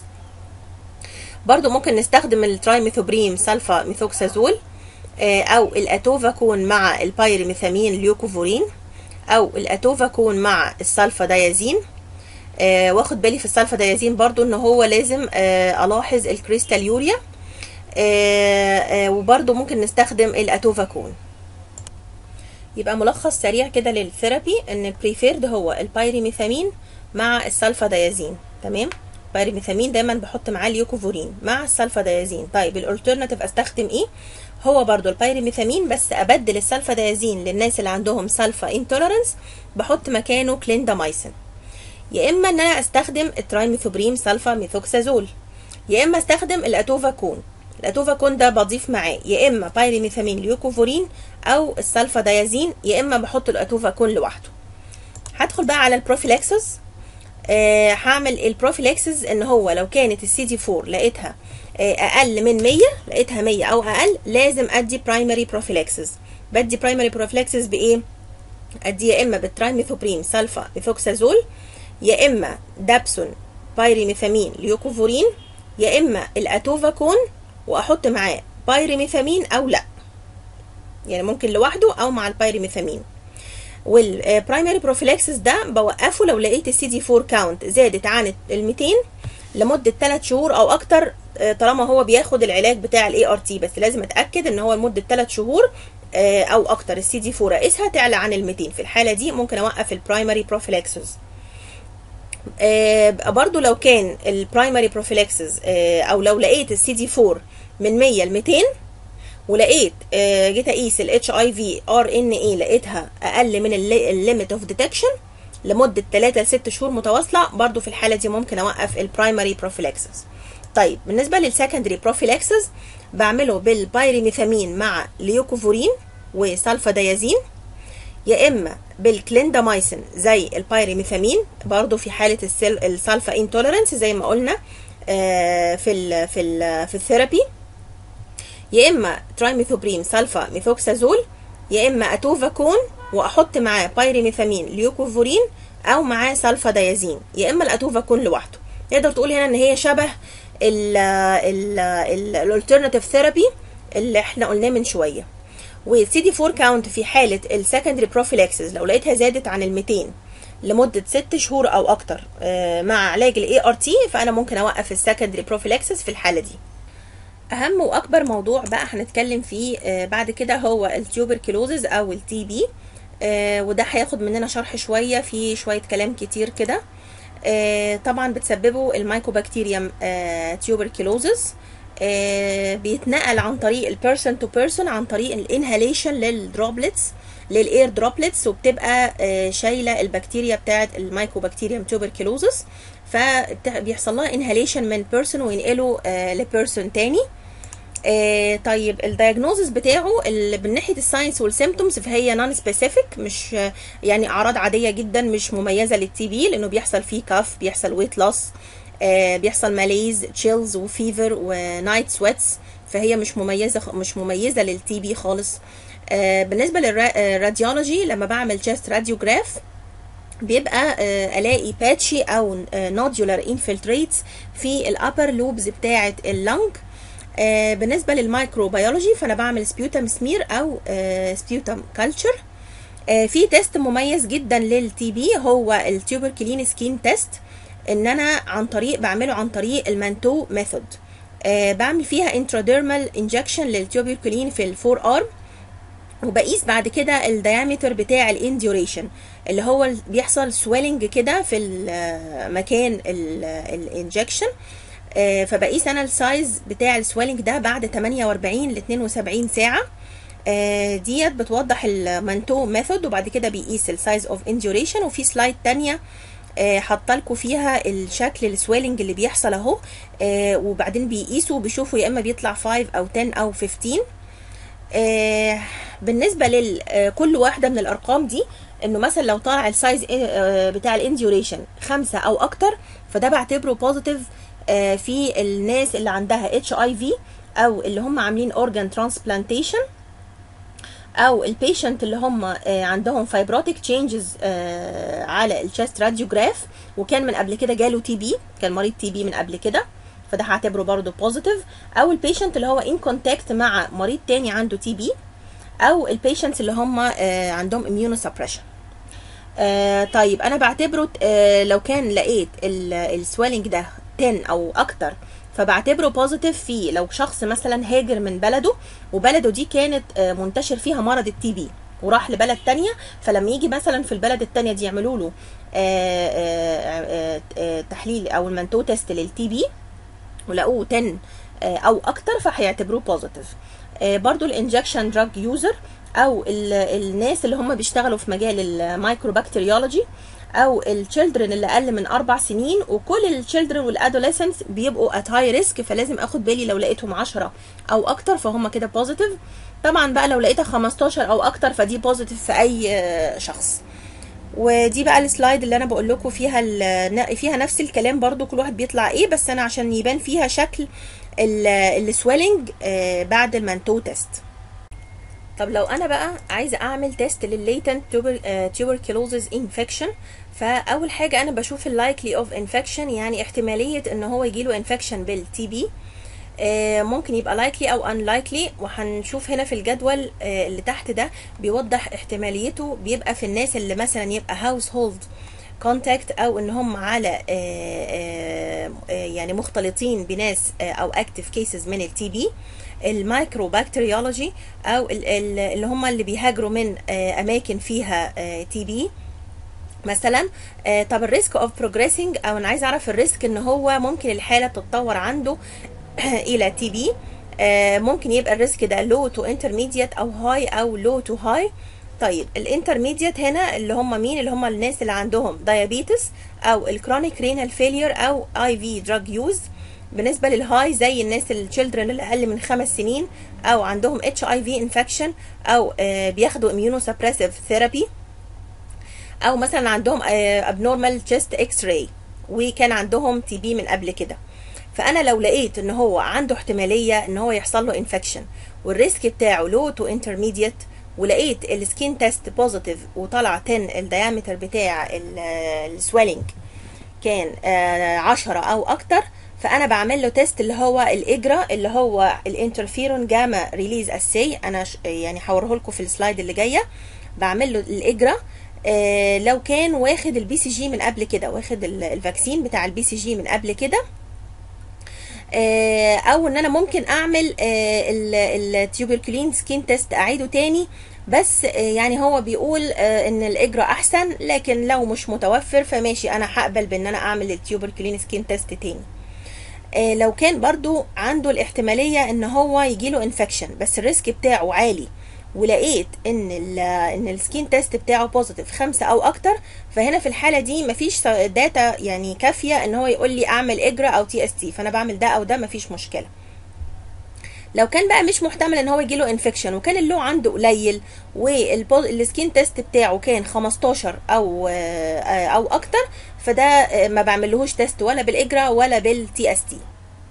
برضو ممكن نستخدم الترايميثوبريم سلفا ميثوكسازول آه او الاتوفاكون مع البايريميثامين ليوكوفورين او الاتوفاكون مع السلفا ديازين آه واخد بالي في السلفا ديازين برضو ان هو لازم آه الاحظ الكريستال يوريا آه آه وبرضو ممكن نستخدم الاتوفاكون يبقى ملخص سريع كده للثيرابي ان البريفيرد هو البايريميثامين مع السلفادايازين تمام بايريميثامين دايما بحط معاه اليوكوفورين مع السلفادايازين طيب الالترناتيف استخدم ايه هو برضو البايريميثامين بس ابدل السلفادايازين للناس اللي عندهم سلفا انتوليرانس بحط مكانه كليندامايسين يا اما ان انا استخدم الترايميثوبريم سلفا ميثوكسازول يا اما استخدم الاتوفاكون الاتوفاكون ده بضيف معاه يا اما بايريميثامين ليوكوفورين او السلفا دايازين يا اما بحط الاتوفاكون لوحده هدخل بقى على البروفيلاكسس آه هعمل البروفيلاكسس ان هو لو كانت السي دي 4 لقيتها آه اقل من 100 لقيتها 100 او اقل لازم ادي برايمري بروفيلاكسس بدي برايمري بروفيلاكسس بايه ادي يا اما بالترايميثوبريم سلفا ميثوكسازول يا اما دابسون بايريميثامين ليوكوفورين يا اما الاتوفاكون واحط معاه بايريميثامين او لا يعني ممكن لوحده او مع البايريميثامين والبرايمري بروفيلاكسس ده بوقفه لو لقيت السي دي 4 كاونت زادت عن ال 200 لمده 3 شهور او اكتر آه، طالما هو بياخد العلاج بتاع الاي ار تي بس لازم اتاكد ان هو لمده 3 شهور آه، او اكتر السي دي 4 اقيسها تعلى عن ال 200 في الحاله دي ممكن اوقف البرايمري بروفيلاكسس آه، برضو لو كان البرايمري بروفيلاكسس او لو لقيت السي دي 4 من 100 ل 200 ولقيت آه، جيت اقيس الاتش اي في ار ان اي لقيتها اقل من الليميت اوف ديتكشن لمده 3 ل 6 شهور متواصله برضو في الحاله دي ممكن اوقف البرايمري بروفيلاكسس طيب بالنسبه للسكندري بروفيلاكسس بعمله بالبايريميثامين مع ليوكوفورين وسلفاديازين يا اما بالكليندامايسين زي البايريميثامين برضو في حاله السل- السلفا انتوليرنس زي ما قلنا آه، في ال في ال في الثيرابي يا اما ترايميثوبريم سلفا ميثوكسازول يا اما اتوفاكون واحط معاه بايريميثامين ليوكوفورين او معاه سلفا دايازين يا اما الاتوفاكون لوحده تقدر تقول هنا ان هي شبه الالترناتيف ثيرابي اللي احنا قلناه من شويه والسي دي 4 كاونت في حاله السكندري بروفيلاكسس لو لقيتها زادت عن ال 200 لمده 6 شهور او اكتر آه، مع علاج الاي ار تي فانا ممكن اوقف السكندري بروفيلاكسس في الحاله دي اهم واكبر موضوع بقى هنتكلم فيه آه، بعد كده هو التيوبركلوزز او التي بي وده هياخد مننا شرح شويه في شويه كلام كتير كده آه، طبعا بتسببه المايكوبكتيريوم تيوبركلوزز بيتنقل عن طريق البيرسون تو بيرسون عن طريق الانهاليشن للدروبلتس للاير دروبلتس وبتبقى آه، شايله البكتيريا بتاعه المايكوبكتيريوم تيوبركلوزس فبيحصل لها انهاليشن من بيرسون وينقله آه، لبيرسون تاني آه طيب الدايجنوزس بتاعه اللي من ناحيه الساينس والسيمتومز فهي نون سبيسيفيك مش آه، يعني اعراض عاديه جدا مش مميزه للتي بي لانه بيحصل فيه كاف بيحصل ويت لوس آه بيحصل ماليز تشيلز وفيفر ونايت سويتس فهي مش مميزه مش مميزه للتي بي خالص آه بالنسبه للراديولوجي لما بعمل تشست راديوجراف بيبقى آه، الاقي باتشي او نودولار انفلتريتس في الابر لوبز بتاعه اللنج آه، بالنسبه للمايكروبيولوجي فانا بعمل سبيوتم سمير او سبيوتم كلتشر في تيست مميز جدا للتي بي هو التيوبركلين سكين تيست ان انا عن طريق بعمله عن طريق المانتو ميثود بعمل فيها انتراديرمال انجكشن للتيوبركلين في الفور ارم وبقيس بعد كده الديامتر بتاع الانديوريشن اللي هو ال- بيحصل سويلنج كده في ال- مكان الانجكشن فبقيس انا السايز بتاع السويلنج ده بعد 48 ل 72 ساعه آه، ديت بتوضح المانتو ميثود وبعد كده بيقيس السايز اوف انديوريشن وفي سلايد تانية حاطه لكم فيها الشكل السويلنج اللي بيحصل اهو آه، وبعدين بيقيسوا بيشوفوا يا اما بيطلع 5 او 10 او 15 آه، بالنسبه لكل واحده من الارقام دي انه مثلا لو طالع السايز آه، بتاع الانديوريشن خمسة او اكتر فده بعتبره بوزيتيف في الناس اللي عندها اتش اي في او اللي هم عاملين اورجان ترانسبلانتيشن او البيشنت اللي هم آه، عندهم فايبروتيك تشينجز على الشيست راديوجراف وكان من قبل كده جاله تي بي كان مريض تي بي من قبل كده فده هعتبره برضه بوزيتيف او البيشنت اللي هو ان كونتاكت مع مريض تاني عنده تي بي او البيشنتس اللي هم آه، عندهم اميونو سبريشن آه طيب انا بعتبره آه لو كان لقيت السويلنج ده 10 او اكتر فبعتبره بوزيتيف في لو شخص مثلا هاجر من بلده وبلده دي كانت آه منتشر فيها مرض التي بي وراح لبلد تانية فلما يجي مثلا في البلد التانية دي يعملوا له آه، آه، آه، آه، تحليل او المنتو تيست للتي بي ولقوه 10 آه، او اكتر فهيعتبروه بوزيتيف برضو الانجكشن دراج يوزر او ال- الناس اللي هم بيشتغلوا في مجال المايكروبكتيريولوجي او التشيلدرن اللي اقل من اربع سنين وكل التشيلدرن والادوليسنس بيبقوا ات هاي ريسك فلازم اخد بالي لو لقيتهم 10 او اكتر فهم كده بوزيتيف طبعا بقى لو لقيتها 15 او اكتر فدي بوزيتيف في اي آه، شخص ودي بقى السلايد اللي انا بقول لكم فيها ال- فيها نفس الكلام برضو كل واحد بيطلع ايه بس انا عشان يبان فيها شكل السويلنج بعد المانتو تيست طب لو انا بقى عايزه اعمل تيست للليتنت tuberculosis انفكشن فاول حاجه انا بشوف اللايكلي اوف انفكشن يعني احتماليه ان هو يجيله انفكشن بالتي بي ممكن يبقى لايكلي او unlikely وهنشوف هنا في الجدول آه، اللي تحت ده بيوضح احتماليته بيبقى في الناس اللي مثلا يبقى هاوس هولد كونتاكت او ان هم على آه، آه، آه، يعني مختلطين بناس آه، او اكتف كيسز من التي بي المايكروبكتيريولوجي او ال- ال- اللي هم اللي بيهاجروا من آه، اماكن فيها تي بي مثلا آه، طب الريسك اوف بروجريسنج او انا عايز اعرف الريسك ان هو ممكن الحاله تتطور عنده الى تي بي ممكن يبقى الريسك ده لو تو انترميديت او هاي او لو تو هاي طيب الانترميديت هنا اللي هم مين اللي هم الناس اللي عندهم دايابيتس او الكرونيك رينال فيلير او اي في دراج يوز بالنسبه للهاي زي الناس التشيلدرن اللي اقل من خمس سنين او عندهم اتش اي في انفكشن او آه، بياخدوا اميونو سبريسيف ثيرابي او مثلا عندهم ابنورمال تشيست اكس راي وكان عندهم تي بي من قبل كده فانا لو لقيت ان هو عنده احتماليه ان هو يحصل له انفكشن والريسك بتاعه لو تو انترميديت ولقيت السكين تيست بوزيتيف وطلع 10 الديامتر بتاع السويلنج كان آه، 10 او اكتر فانا بعمل له تيست اللي هو الاجرا اللي هو الانترفيرون جاما ريليز اسي انا ش- يعني هوريه لكم في السلايد اللي جايه بعمل له الاجرا آه، لو كان واخد البي سي جي من قبل كده واخد ال- الفاكسين بتاع البي سي جي من قبل كده آه، او ان انا ممكن اعمل التيوبركلين سكين تيست اعيده تاني بس آه، يعني هو بيقول آه، ان الاجرا احسن لكن لو مش متوفر فماشي انا هقبل بان انا اعمل التيوبركلين سكين تيست تاني آه، لو كان برضو عنده الاحتماليه ان هو يجيله انفكشن بس الريسك بتاعه عالي ولقيت ان ال ان السكين تيست بتاعه بوزيتيف خمسة او اكتر فهنا في الحاله دي مفيش داتا يعني كافيه ان هو يقول لي اعمل اجرا او تي اس تي فانا بعمل ده او ده مفيش مشكله لو كان بقى مش محتمل ان هو يجيله انفكشن وكان اللو عنده قليل والسكين تيست بتاعه كان 15 او آه، او اكتر فده آه، ما بعملهوش تيست ولا بالاجرا ولا بالتي اس تي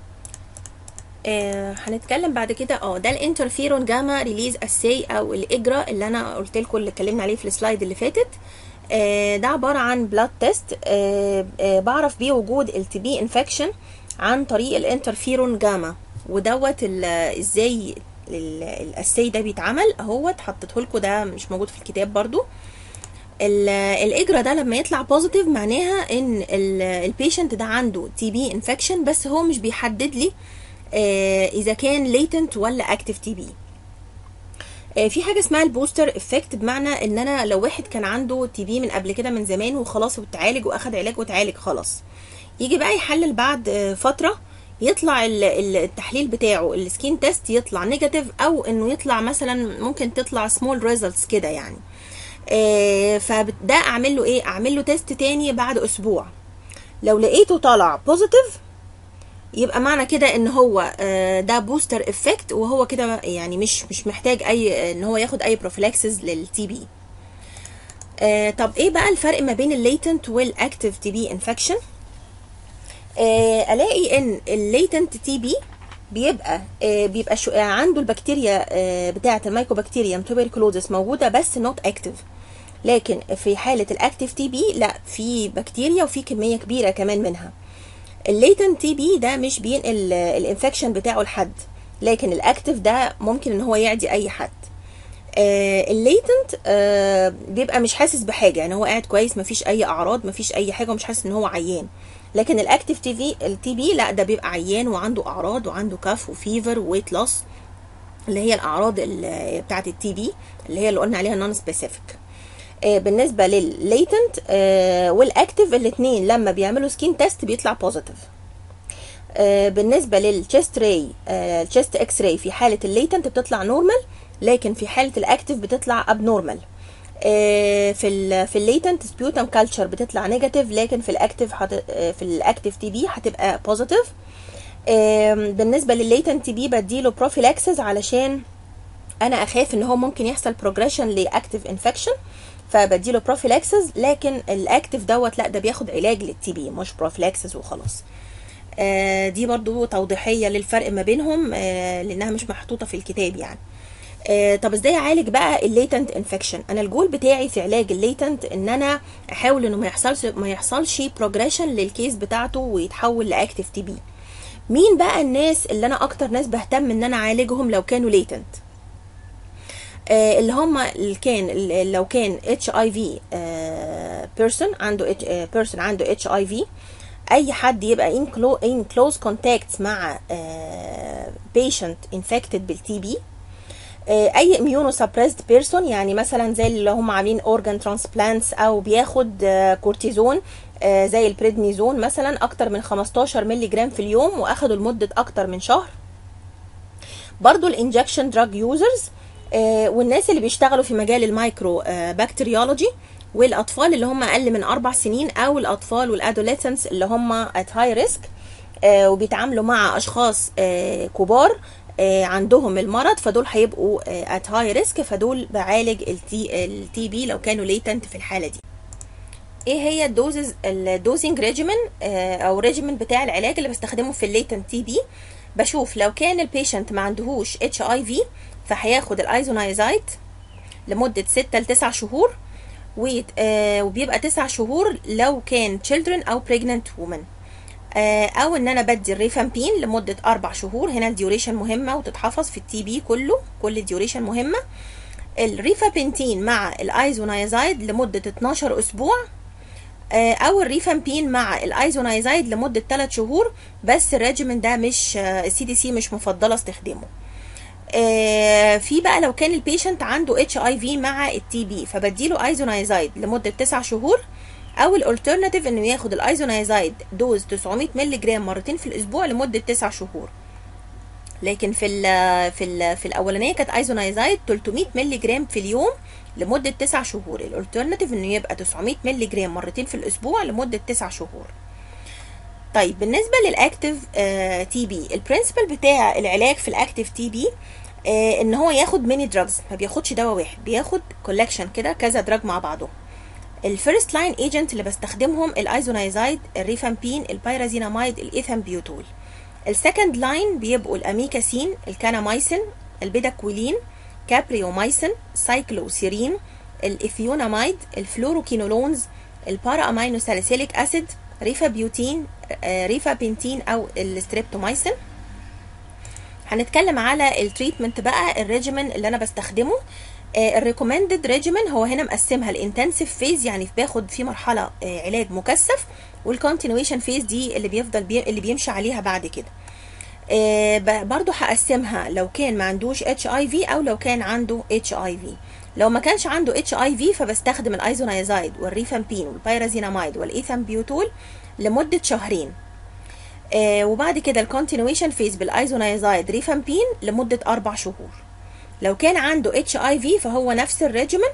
آه، هنتكلم بعد كده اه ده الانترفيرون جاما ريليز اساي او الاجرا اللي انا قلت لكم اللي اتكلمنا عليه في السلايد اللي فاتت آه، ده عباره عن بلاد تيست بعرف بيه وجود التي بي انفكشن عن طريق الانترفيرون جاما ودوت ال- ازاي ال- الاساي ده بيتعمل اهوت حطيته لكم ده مش موجود في الكتاب برضو ال- الاجرا ده لما يطلع بوزيتيف معناها ان البيشنت ده عنده تي بي انفكشن بس هو مش بيحدد لي آه، اذا كان ليتنت ولا اكتف تي بي في حاجه اسمها البوستر افكت بمعنى ان انا لو واحد كان عنده تي بي من قبل كده من زمان وخلاص واتعالج واخد علاج واتعالج خلاص يجي بقى يحلل بعد آه، فتره يطلع ال- ال- التحليل بتاعه السكين تيست يطلع نيجاتيف او انه يطلع مثلا ممكن تطلع سمول ريزلتس كده يعني آه، فده اعمل له ايه اعمل له تيست تاني بعد اسبوع لو لقيته طلع بوزيتيف يبقى معنى كده ان هو آه، ده بوستر افكت وهو كده يعني مش مش محتاج اي ان هو ياخد اي بروفيلاكسز للتي بي طب ايه بقى الفرق ما بين الليتنت والاكتف تي بي انفكشن الاقي ان الليتنت تي بي بيبقى آه، بيبقى شو آه، عنده البكتيريا آه، بتاعه الميكوبكتيريم توبركلوزس موجوده بس نوت اكتف لكن في حاله الاكتف تي بي لا في بكتيريا وفي كميه كبيره كمان منها الليتنت تي بي ده مش بينقل الانفكشن بتاعه لحد لكن الاكتف ده ممكن ان هو يعدي اي حد آه الليتنت آه بيبقى مش حاسس بحاجه يعني هو قاعد كويس مفيش اي اعراض مفيش اي حاجه ومش حاسس ان هو عيان لكن الاكتف تي في التي بي لا ده بيبقى عيان وعنده اعراض وعنده كاف وفيفر وويت لوس اللي هي الاعراض ال- بتاعه التي بي اللي هي اللي قلنا عليها نون سبيسيفيك بالنسبه للليتنت والاكتف الاثنين لما بيعملوا سكين تيست بيطلع بوزيتيف بالنسبه للتشست راي التشست اكس راي في حاله الليتنت بتطلع نورمال لكن في حاله الاكتف بتطلع ابنورمال في ال في الليتنت سبيوتم كلتشر بتطلع نيجاتيف لكن في الاكتف حت... آه، في الاكتف تي بي هتبقى بوزيتيف بالنسبه للليتنت تي بي بديله بروفيلاكسز علشان انا اخاف ان هو ممكن يحصل بروجريشن لاكتف انفكشن فبديله بروفيلاكسز لكن الاكتف دوت لا ده بياخد علاج للتي بي مش بروفيلاكسز وخلاص آه دي برضو توضيحيه للفرق ما بينهم آه لانها مش محطوطه في الكتاب يعني آه طب ازاي اعالج بقى الليتنت انفكشن انا الجول بتاعي في علاج الليتنت ان انا احاول انه ما يحصلش ما يحصلش بروجريشن للكيس بتاعته ويتحول لاكتف تي بي مين بقى الناس اللي انا اكتر ناس بهتم ان انا اعالجهم لو كانوا ليتنت آه، اللي هم اللي كان اللي لو كان اتش اي في بيرسون عنده بيرسون عنده اتش اي في اي حد يبقى ان كلو ان كلوز كونتاكت مع بيشنت انفكتد بالتي بي اي اميونو سبريسد بيرسون يعني مثلا زي اللي هم عاملين اورجان ترانسبلانتس او بياخد كورتيزون زي البريدنيزون مثلا اكتر من 15 مللي جرام في اليوم واخدوا لمده اكتر من شهر برضو الانجكشن دراج يوزرز والناس اللي بيشتغلوا في مجال المايكرو بكتيريولوجي والاطفال اللي هم اقل من اربع سنين او الاطفال والادوليسنس اللي هم ات هاي ريسك وبيتعاملوا مع اشخاص آه، كبار آه، عندهم المرض فدول هيبقوا ات هاي ريسك فدول بعالج التي التي بي لو كانوا ليتنت في الحاله دي ايه هي الدوزز الدوزنج ريجيمن او ريجيمن بتاع العلاج اللي بستخدمه في الليتنت تي بي بشوف لو كان البيشنت ما عندهوش اتش اي في فهياخد الايزونايزايد لمده 6 ل 9 شهور ويت- آه، وبيبقى 9 شهور لو كان children او pregnant woman آه، او ان انا بدي الريفامبين لمده اربع شهور هنا الديوريشن مهمه وتتحفظ في التي بي كله كل الديوريشن مهمه الريفابنتين مع الايزونايزايد لمده 12 اسبوع آه، او الريفامبين مع الايزونايزايد لمده 3 شهور بس الريجيمن ده مش السي دي سي مش مفضله استخدامه آه، في بقى لو كان البيشنت عنده اتش اي في مع التي بي فبديله ايزونايزايد لمده 9 شهور او الالترناتيف انه ياخد الايزونايزايد دوز 900 مللي جرام مرتين في الاسبوع لمده 9 شهور لكن في ال في ال في الاولانيه كانت ايزونايزايد 300 مللي جرام في اليوم لمده 9 شهور الالترناتيف انه يبقى 900 مللي جرام مرتين في الاسبوع لمده 9 شهور طيب بالنسبه للاكتيف تي بي البرنسبل بتاع العلاج في الاكتيف تي بي ان هو ياخد ميني دراجز ما بياخدش دواء واحد بياخد كولكشن كده كذا دراج مع بعضهم الفيرست لاين ايجنت اللي بستخدمهم الايزونايزايد الريفامبين البيرازيناميد الايثامبيوتول السكند لاين بيبقوا الاميكاسين الكانامايسين البيداكويلين كابريومايسين سايكلوسيرين الاثيوناميد الفلوروكينولونز البارا امينو ساليسيليك اسيد ريفابيوتين آه، ريفابنتين او الستريبتومايسين هنتكلم على التريتمنت بقى الريجيمن اللي انا بستخدمه الريكومندد ريجيمن هو هنا مقسمها الانتنسيف فيز يعني باخد في مرحله آه، علاج مكثف والكونتينويشن فيز دي اللي بيفضل بي اللي بيمشي عليها بعد كده آه، ب- برضو هقسمها لو كان ما عندوش اتش اي في او لو كان عنده اتش اي في لو ما كانش عنده اتش اي في فبستخدم الايزونايزايد والريفامبين والبيرازيناميد والايثامبيوتول لمده شهرين آه وبعد كده الكونتينويشن فيز بالايزونايزايد ريفامبين لمده اربع شهور لو كان عنده اتش اي في فهو نفس الريجيمن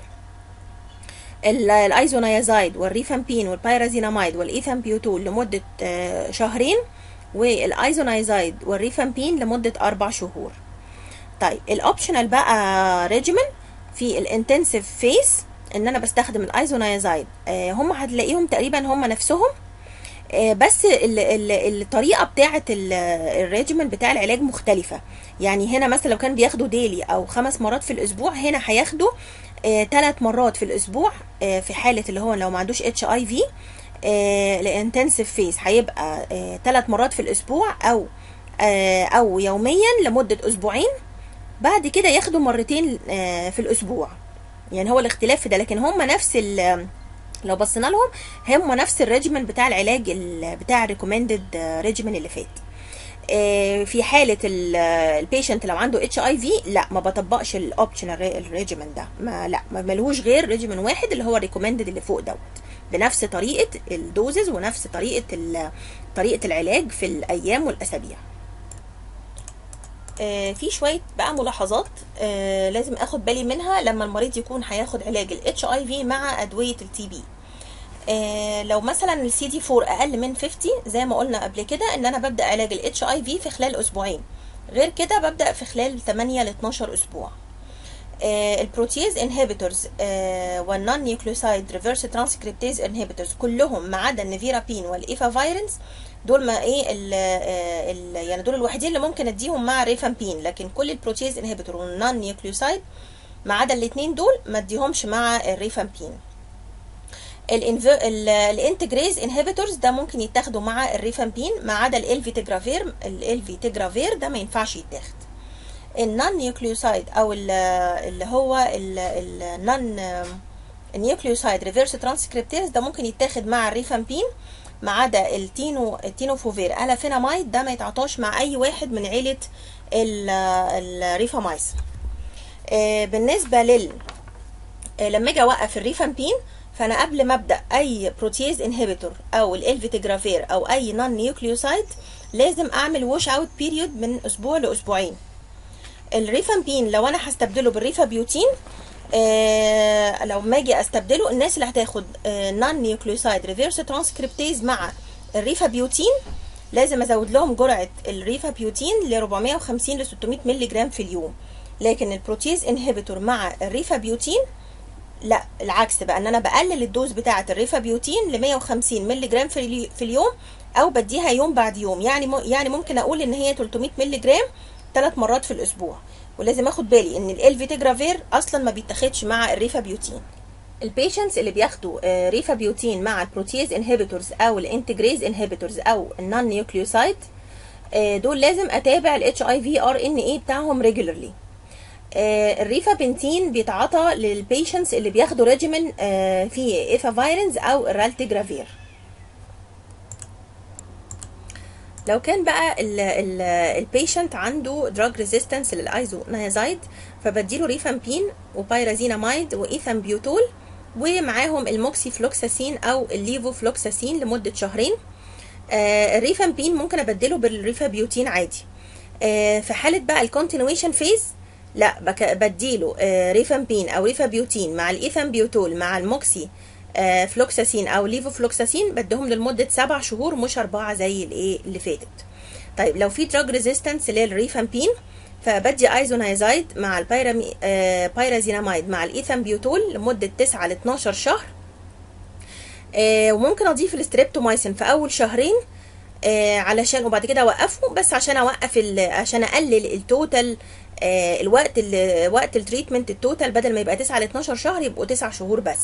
ال- الايزونايزايد والريفامبين والبيرازيناميد والايثامبيوتول لمده آه شهرين والايزونايزايد والريفامبين لمده اربع شهور طيب الاوبشنال بقى ريجيمن في الانتنسيف فيس ان انا بستخدم الايزونايزايد آه هم هتلاقيهم تقريبا هم نفسهم آه، بس ال- ال- الطريقه بتاعه ال- الريجيمن بتاع العلاج مختلفه يعني هنا مثلا لو كان بياخدوا ديلي او خمس مرات في الاسبوع هنا هياخدوا ثلاث مرات في الاسبوع آه، في حاله اللي هو لو ما عندوش اتش اي في الانتنسيف فيس هيبقى ثلاث مرات في الاسبوع او آه، او يوميا لمده اسبوعين بعد كده ياخدوا مرتين آه، في الاسبوع يعني هو الاختلاف في ده لكن هم نفس ال لو بصينا لهم هم نفس الريجيمن بتاع العلاج ال- بتاع الريكومندد ريجيمن اللي فات آه، في حاله البيشنت لو عنده اتش اي في لا ما بطبقش الاوبشنال الريجيمن ده ما لا ما ملهوش غير ريجيمن واحد اللي هو الريكومندد اللي فوق دوت بنفس طريقه الدوزز ونفس طريقه ال- طريقه العلاج في الايام والاسابيع آه، في شويه بقى ملاحظات آه، لازم اخد بالي منها لما المريض يكون هياخد علاج الاتش اي في مع ادويه التي بي آه، لو مثلا السي دي 4 اقل من 50 زي ما قلنا قبل كده ان انا ببدا علاج الاتش اي في في خلال اسبوعين غير كده ببدا في خلال 8 ل 12 اسبوع آه، البروتيز انهبيتورز والنون نيوكليوسايد ريفرس ترانسكريبتيز انهبيتورز كلهم ما عدا النيفيرابين والايفافايرنز دول ما ايه ال ال يعني دول الوحيدين اللي ممكن اديهم مع ريفامبين لكن كل البروتيز انهبيتور والنون نيوكليوسايد ما عدا الاثنين دول ما اديهمش مع الريفامبين الانتجريز انهبيتورز ده ممكن يتاخدوا مع الريفامبين ما عدا الالفيتجرافير الالفيتجرافير ده ما ينفعش يتاخد النون نيوكليوسايد او ال- اللي هو النون النيوكليوسايد ريفيرس ترانسكريبتيز ده ممكن يتاخد مع الريفامبين ما عدا التينو التينوفوفير الافيناميد ده ما يتعطاش مع اي واحد من عيله ال- الريفامايس آه، بالنسبه لل آه، لما اجي اوقف الريفامبين فانا قبل ما ابدا اي بروتيز انهبيتور او الالفيتجرافير او اي نون نيوكليوسايد لازم اعمل ووش اوت بيريود من اسبوع لاسبوعين الريفامبين لو انا هستبدله بالريفابيوتين آه لو ما اجي استبدله الناس اللي هتاخد نون نيوكليوسايد ريفيرس ترانسكريبتيز مع الريفابيوتين لازم ازود لهم جرعه الريفابيوتين ل 450 ل 600 مللي جرام في اليوم لكن البروتيز انهبيتور مع الريفابيوتين لا العكس بقى ان انا بقلل الدوز بتاعه الريفابيوتين ل 150 مللي جرام في اليو- في اليوم او بديها يوم بعد يوم يعني م- يعني ممكن اقول ان هي 300 مللي جرام ثلاث مرات في الاسبوع ولازم اخد بالي ان الالفيتجرافير اصلا ما بيتاخدش مع الريفابيوتين البيشنتس اللي بياخدوا آه، ريفابيوتين مع البروتيز انهبيتورز او الانتجريز انهبيتورز او النون نيوكليوسايد دول لازم اتابع الاتش اي في ار ان اي بتاعهم ريجولرلي الريفابنتين بيتعاطى للبيشنتس اللي بياخدوا ريجيمن فيه ايفافايرنز او الرالتجرافير لو كان بقى البيشنت عنده دراج ريزيستنس للايزونيازايد فبديله ريفامبين وبايرازينامايد وايثامبيوتول ومعاهم الموكسي فلوكساسين او الليفو فلوكساسين لمده شهرين آه الريفامبين ممكن ابدله بالريفابيوتين عادي آه في حاله بقى الكونتينويشن فيز لا بك بديله آه ريفامبين او ريفابيوتين مع الايثامبيوتول مع الموكسي آه فلوكساسين او ليفو فلوكساسين بديهم لمده سبع شهور مش اربعه زي الايه اللي فاتت طيب لو في دراج ريزيستنس للريفامبين فبدي ايزونايزايد مع البيرامي آه بايرازينامايد مع الايثامبيوتول لمده 9 ل 12 شهر آه وممكن اضيف الستريبتومايسين في اول شهرين آه علشان وبعد كده اوقفه بس عشان اوقف عشان اقلل التوتال آه الوقت ال وقت التريتمنت التوتال بدل ما يبقى 9 ل 12 شهر يبقوا 9 شهور بس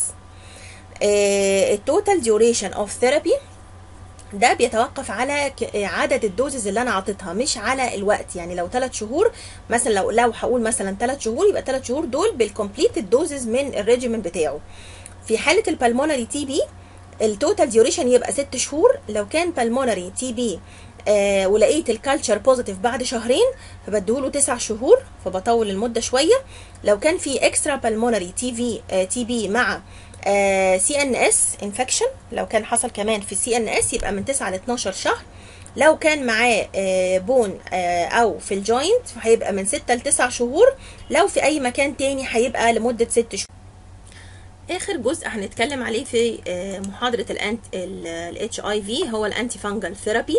التوتال ديوريشن اوف ثيرابي ده بيتوقف على عدد الدوزز اللي انا عطيتها مش على الوقت يعني لو 3 شهور مثلا لو لو هقول مثلا 3 شهور يبقى 3 شهور دول بالكومبليت الدوزز من الريجيمن بتاعه في حاله البلمونري تي بي التوتال ديوريشن يبقى 6 شهور لو كان بالمونري تي بي آه ولقيت الكالتشر بوزيتيف بعد شهرين فبديهوله 9 شهور فبطول المده شويه لو كان في اكسترا بالمونري تي في آه تي بي مع سي ان اس انفكشن لو كان حصل كمان في السي ان اس يبقى من 9 ل 12 شهر لو كان معاه بون او في الجوينت هيبقى من 6 ل 9 شهور لو في اي مكان تاني هيبقى لمده 6 شهور اخر جزء هنتكلم عليه في محاضره الانت الاتش اي في هو الانتي فانجل ثيرابي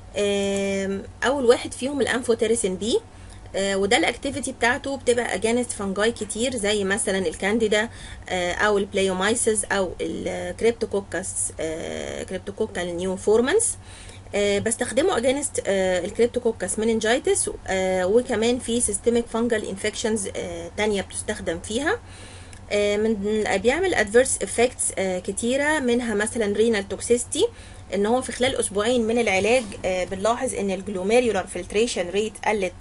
اول واحد فيهم الانفوتيريسين بي وده الاكتيفيتي بتاعته بتبقى اجانست فانجاي كتير زي مثلا الكانديدا او البلايومايسز او الكريبتوكوكس كريبتوكوكا نيو فورمانس بستخدمه اجانست الكريبتوكوكس مننجايتس وكمان في سيستميك فانجل انفكشنز تانية بتستخدم فيها من بيعمل ادفيرس افكتس كتيره منها مثلا رينال توكسيستي ان هو في خلال اسبوعين من العلاج بنلاحظ ان الجلوميريولار فلتريشن ريت قلت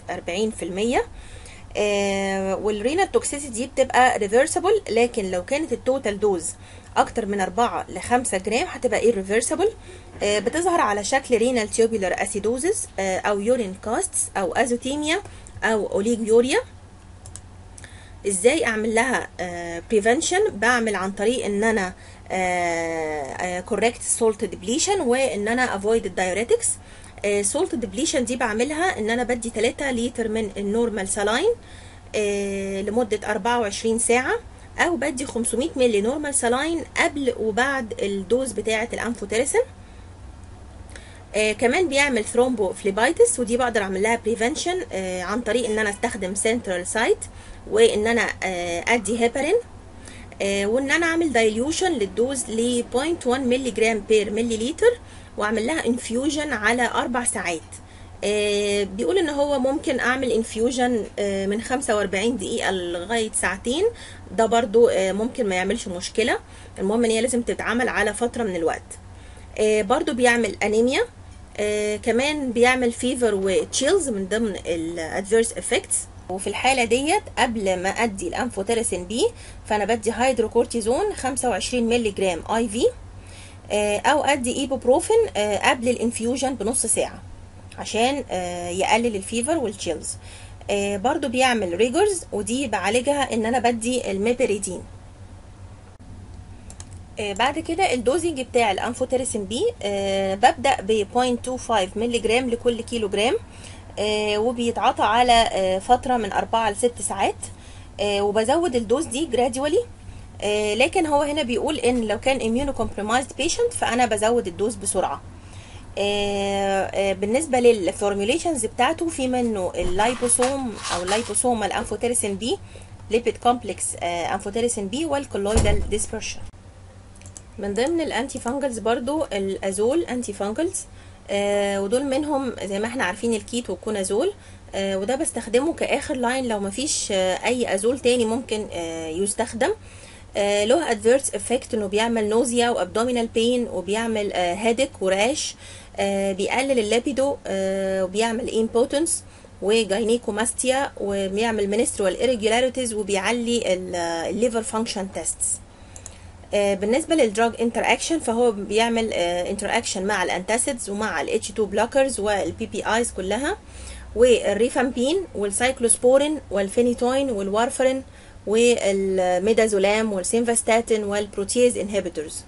40% والرينال توكسيسيتي دي بتبقى ريفرسبل لكن لو كانت التوتال دوز اكتر من 4 ل 5 جرام هتبقى irreversible بتظهر على شكل رينال تيوبولار اسيدوزس او يورين كاستس او ازوتيميا او اوليجيوريا ازاي اعمل لها بريفنشن بعمل عن طريق ان انا كوريكت سولت ديبليشن وان انا افويد الدايوريتكس سولت ديبليشن دي بعملها ان انا بدي 3 لتر من النورمال سلاين لمده 24 ساعه او بدي 500 مللي نورمال سلاين قبل وبعد الدوز بتاعه الانفوتيريسين آه كمان بيعمل ثرومبو فليبايتس ودي بقدر اعمل لها بريفنشن آه عن طريق ان انا استخدم سنترال سايت وان انا آه ادي هيبرين آه وان انا اعمل دايليوشن للدوز ل 0.1 مللي جرام بير ملي لتر واعمل لها انفيوجن على اربع ساعات آه بيقول ان هو ممكن اعمل انفيوجن آه من 45 دقيقه لغايه ساعتين ده برضو آه ممكن ما يعملش مشكله المهم ان هي لازم تتعمل على فتره من الوقت آه برضو بيعمل انيميا آه كمان بيعمل فيفر وتشيلز من ضمن الادفيرس افكتس وفي الحاله ديت قبل ما ادي الانفوتيرسين بي فانا بدي هيدروكورتيزون 25 مللي جرام اي في او ادي ايبوبروفين قبل الانفيوجن بنص ساعه عشان يقلل الفيفر والتشيلز برضو بيعمل ريجرز ودي بعالجها ان انا بدي الميبريدين بعد كده الدوزنج بتاع الانفوتيرسين بي ببدا ب 0.25 مللي جرام لكل كيلو جرام وبيتعاطى على فتره من 4 ل 6 ساعات وبزود الدوز دي جراديولي لكن هو هنا بيقول ان لو كان اميونو كومبرومايزد بيشنت فانا بزود الدوز بسرعه بالنسبه للفورميوليشنز بتاعته في منه اللايبوسوم او اللايبوسوم الانفوتيرسين بي ليبيد كومبلكس انفوتيرسين بي والكولويدال ديسبرشن من ضمن الانتي فانجلز برضو الازول انتي فانجلز آه ودول منهم زي ما احنا عارفين الكيت والكونازول آه وده بستخدمه كاخر لاين لو مفيش آه اي ازول تاني ممكن آه يستخدم آه له ادفيرس افكت انه بيعمل نوزيا وابدومينال بين وبيعمل آه هيدك وراش آه بيقلل الليبيدو آه وبيعمل امبوتنس وجاينيكوماستيا وبيعمل منسترال irregularities وبيعلي الليفر فانكشن تيستس بالنسبه للدراج انتر اكشن فهو بيعمل انتر اكشن مع الانتاسيدز ومع الاتش 2 بلوكرز والبي بي ايز كلها والريفامبين والسايكلوسبورين والفينيتوين والوارفرين والميدازولام والسينفاستاتين والبروتيز انهبيتورز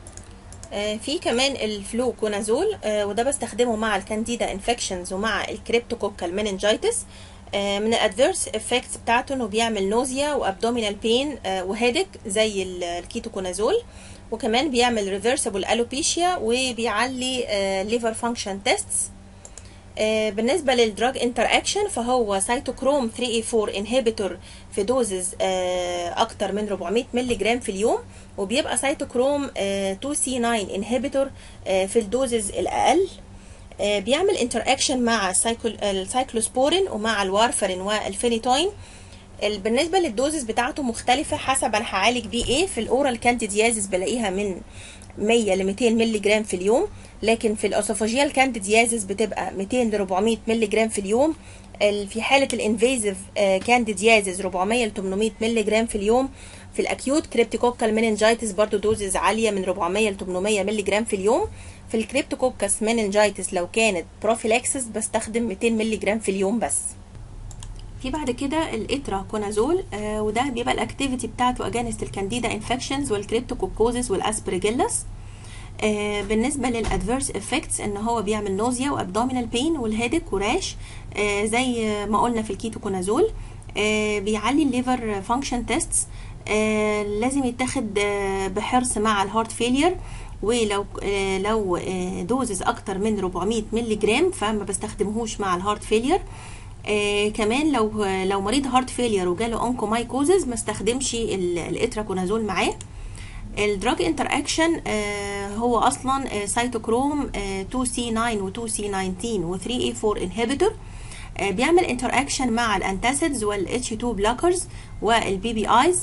في كمان الفلوكونازول وده بستخدمه مع الكانديدا انفكشنز ومع الكريبتوكوكال مننجايتس من الادفيرس افكتس بتاعته انه بيعمل نوزيا وابدومينال بين وهيدك زي الكيتوكونازول وكمان بيعمل ريفرسبل الوبيشيا وبيعلي ليفر فانكشن تيستس بالنسبه للدراج انتر اكشن فهو سيتوكروم 3A4 انهبيتور في دوزز اكتر من 400 مللي جرام في اليوم وبيبقى سيتوكروم 2C9 انهبيتور في الدوزز الاقل بيعمل انتر اكشن مع السايكلوسبورين ومع الوارفرين والفينيتوين بالنسبة للدوزز بتاعته مختلفة حسب انا هعالج بيه ايه في الاورال كانديديازيس بلاقيها من 100 ل 200 مللي جرام في اليوم لكن في الاسوفاجيال كانديديازيس بتبقى 200 ل 400 مللي جرام في اليوم في حالة الانفيزيف كانديديازيس 400 ل 800 مللي جرام في اليوم في الاكيوت كريبتيكوكال مننجايتس برضو دوزز عالية من 400 ل 800 مللي جرام في اليوم في الكريبتوكوكس مننجايتس لو كانت بروفيلاكسس بستخدم 200 مللي جرام في اليوم بس في بعد كده الاتراكونازول آه وده بيبقى الاكتيفيتي بتاعته اجانست الكانديدا انفكشنز والكريبتوكوكوزس والاسبرجيلس آه بالنسبة للادفيرس افكتس ان هو بيعمل نوزيا وابدومينال بين والهيدك وراش آه زي ما قلنا في الكيتوكونازول آه بيعلي الليفر فانكشن تيستس آه لازم يتاخد آه بحرص مع الهارت فيلير ولو آه لو آه دوزز اكتر من 400 مللي جرام فما بستخدمهوش مع الهارت فيلير آه كمان لو لو مريض هارت فيلير وجاله اونكومايكوزز ما استخدمش الاتراكونازول معاه الدراج انتر اكشن هو اصلا سيتوكروم 2C9 و2C19 و3A4 انهبيتور بيعمل انتر اكشن مع الانتاسيدز والاتش 2 بلوكرز والبي بي ايز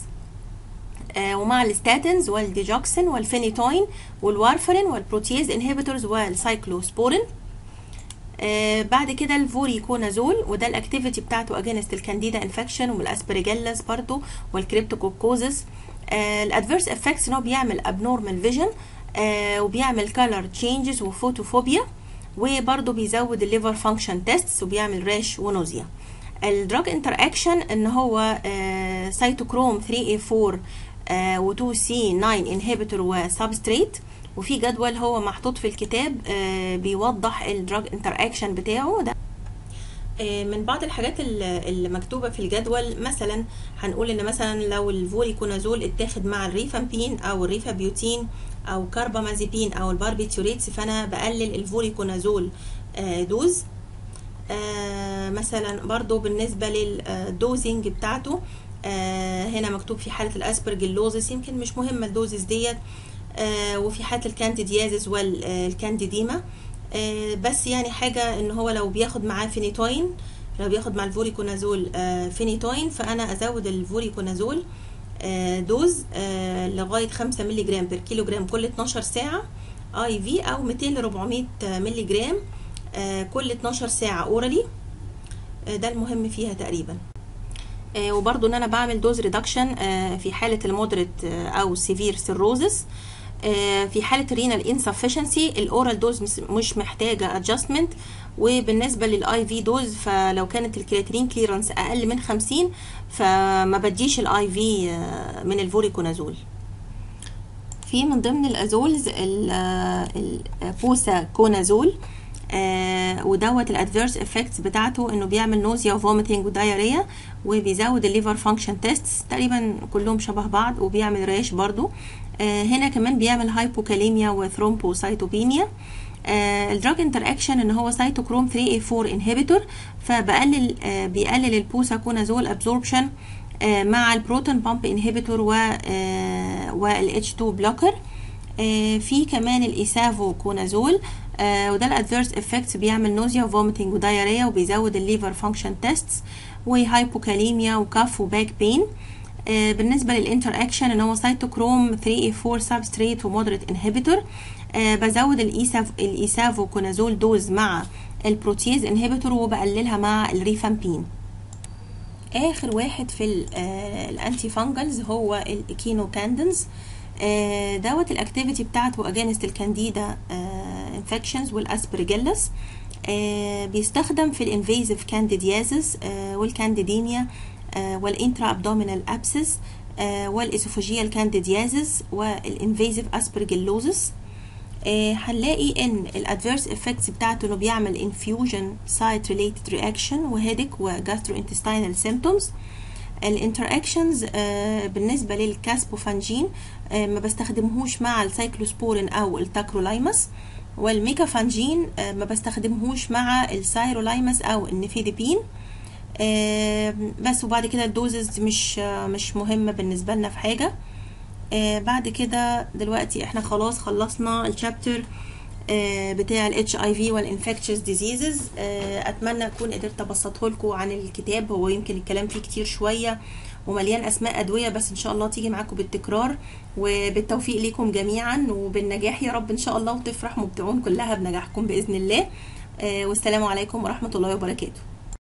ومع الستاتينز والديجوكسين والفينيتوين والوارفرين والبروتيز انهبيتورز والسايكلوسبورين آه بعد كده الفوريكونازول وده الاكتيفيتي بتاعته اجينست الكانديدا انفكشن والاسبرجيلاس برضو والكريبتوكوكوزس آه الادفيرس افكتس ان هو بيعمل ابنورمال فيجن آه وبيعمل كالر تشينجز وفوتوفوبيا وبرضو بيزود الليفر فانكشن تيستس وبيعمل راش ونوزيا الدراج انتر اكشن ان هو آه سيتوكروم 3A4 آه و2C9 انهبيتور وسبستريت وفي جدول هو محطوط في الكتاب آه بيوضح الدراج انتر اكشن بتاعه ده آه من بعض الحاجات اللي مكتوبه في الجدول مثلا هنقول ان مثلا لو الفوريكونازول اتاخد مع الريفامبين او الريفابيوتين او كاربامازيبين او الباربيتوريتس فانا بقلل الفوريكونازول آه دوز مثلا برضو بالنسبه للدوزنج بتاعته هنا مكتوب في حاله الاسبرجلوزس يمكن مش مهمه الدوزز ديت آه وفي حالة الكانديديازيس والكانديديما آه بس يعني حاجة ان هو لو بياخد معاه فينيتوين لو بياخد مع الفوريكونازول آه فينيتوين فانا ازود الفوريكونازول دوز لغاية 5 مللي جرام بير كيلو جرام كل 12 ساعة اي في او 200 ل 400 مللي جرام كل 12 ساعة اورالي ده المهم فيها تقريبا آه، وبرضو ان انا بعمل دوز ريدكشن في حاله المودريت او سيفير سيروزس في حاله الرينال انسفشنسي الاورال دوز مش محتاجه ادجستمنت وبالنسبه للاي في دوز فلو كانت الكرياتين كليرنس اقل من 50 فما بديش الاي في من الفوريكونازول في من ضمن الازولز البوسا كونازول آه ودوت الادفيرس افكتس بتاعته انه بيعمل نوزيا وفوميتنج ودايريا وبيزود الليفر فانكشن تيست تقريبا كلهم شبه بعض وبيعمل ريش برضو آه هنا كمان بيعمل هايبوكاليميا وثرومبوسايتوبينيا آه الدراج انتر اكشن ان هو سايتوكروم 3A4 انهبيتور فبقلل آه بيقلل البوساكونازول ابزوربشن آه مع البروتون بامب انهبيتور و والاتش 2 بلوكر في كمان الايسافو كونازول آه وده الادفيرس افكتس بيعمل نوزيا وفوميتنج ودايريا وبيزود الليفر فانكشن تيستس وهايبوكاليميا وكاف وباك بين آه بالنسبه للانتر اكشن ان هو سايتوكروم 3A4 سبستريت ومودريت انهبيتور آه بزود الايساف الايسافو كونازول دوز مع البروتيز انهبيتور وبقللها مع الريفامبين اخر واحد في الانتي فانجلز هو الاكينوكاندنز آه دوت الاكتيفيتي بتاعته اجينست الكانديدا انفكشنز والاسبرجيلس آه بيستخدم في الانفيزيف كانديديازيس آه والكانديديميا والانترا ابدومينال ابسس والاسوفاجيال كانديديازيس والانفيزيف اسبرجيلوزس هنلاقي ان الادفيرس افكتس بتاعته انه بيعمل انفيوجن سايت ريليتد رياكشن وهيدك وجاسترو انتستينال سيمبتومز الانتراكشنز آه بالنسبه للكاسبوفانجين آه ما بستخدمهوش مع السايكلوسبورين او التاكرولايمس والميكافانجين آه ما بستخدمهوش مع السايرولايمس او النيفيديبين بس وبعد كده الدوزز مش مش مهمه بالنسبه لنا في حاجه بعد كده دلوقتي احنا خلاص خلصنا الشابتر بتاع الاتش اي في والانفكتشس ديزيزز اتمنى اكون قدرت ابسطه لكم عن الكتاب هو يمكن الكلام فيه كتير شويه ومليان اسماء ادويه بس ان شاء الله تيجي معاكم بالتكرار وبالتوفيق ليكم جميعا وبالنجاح يا رب ان شاء الله وتفرح مبدعون كلها بنجاحكم باذن الله والسلام عليكم ورحمه الله وبركاته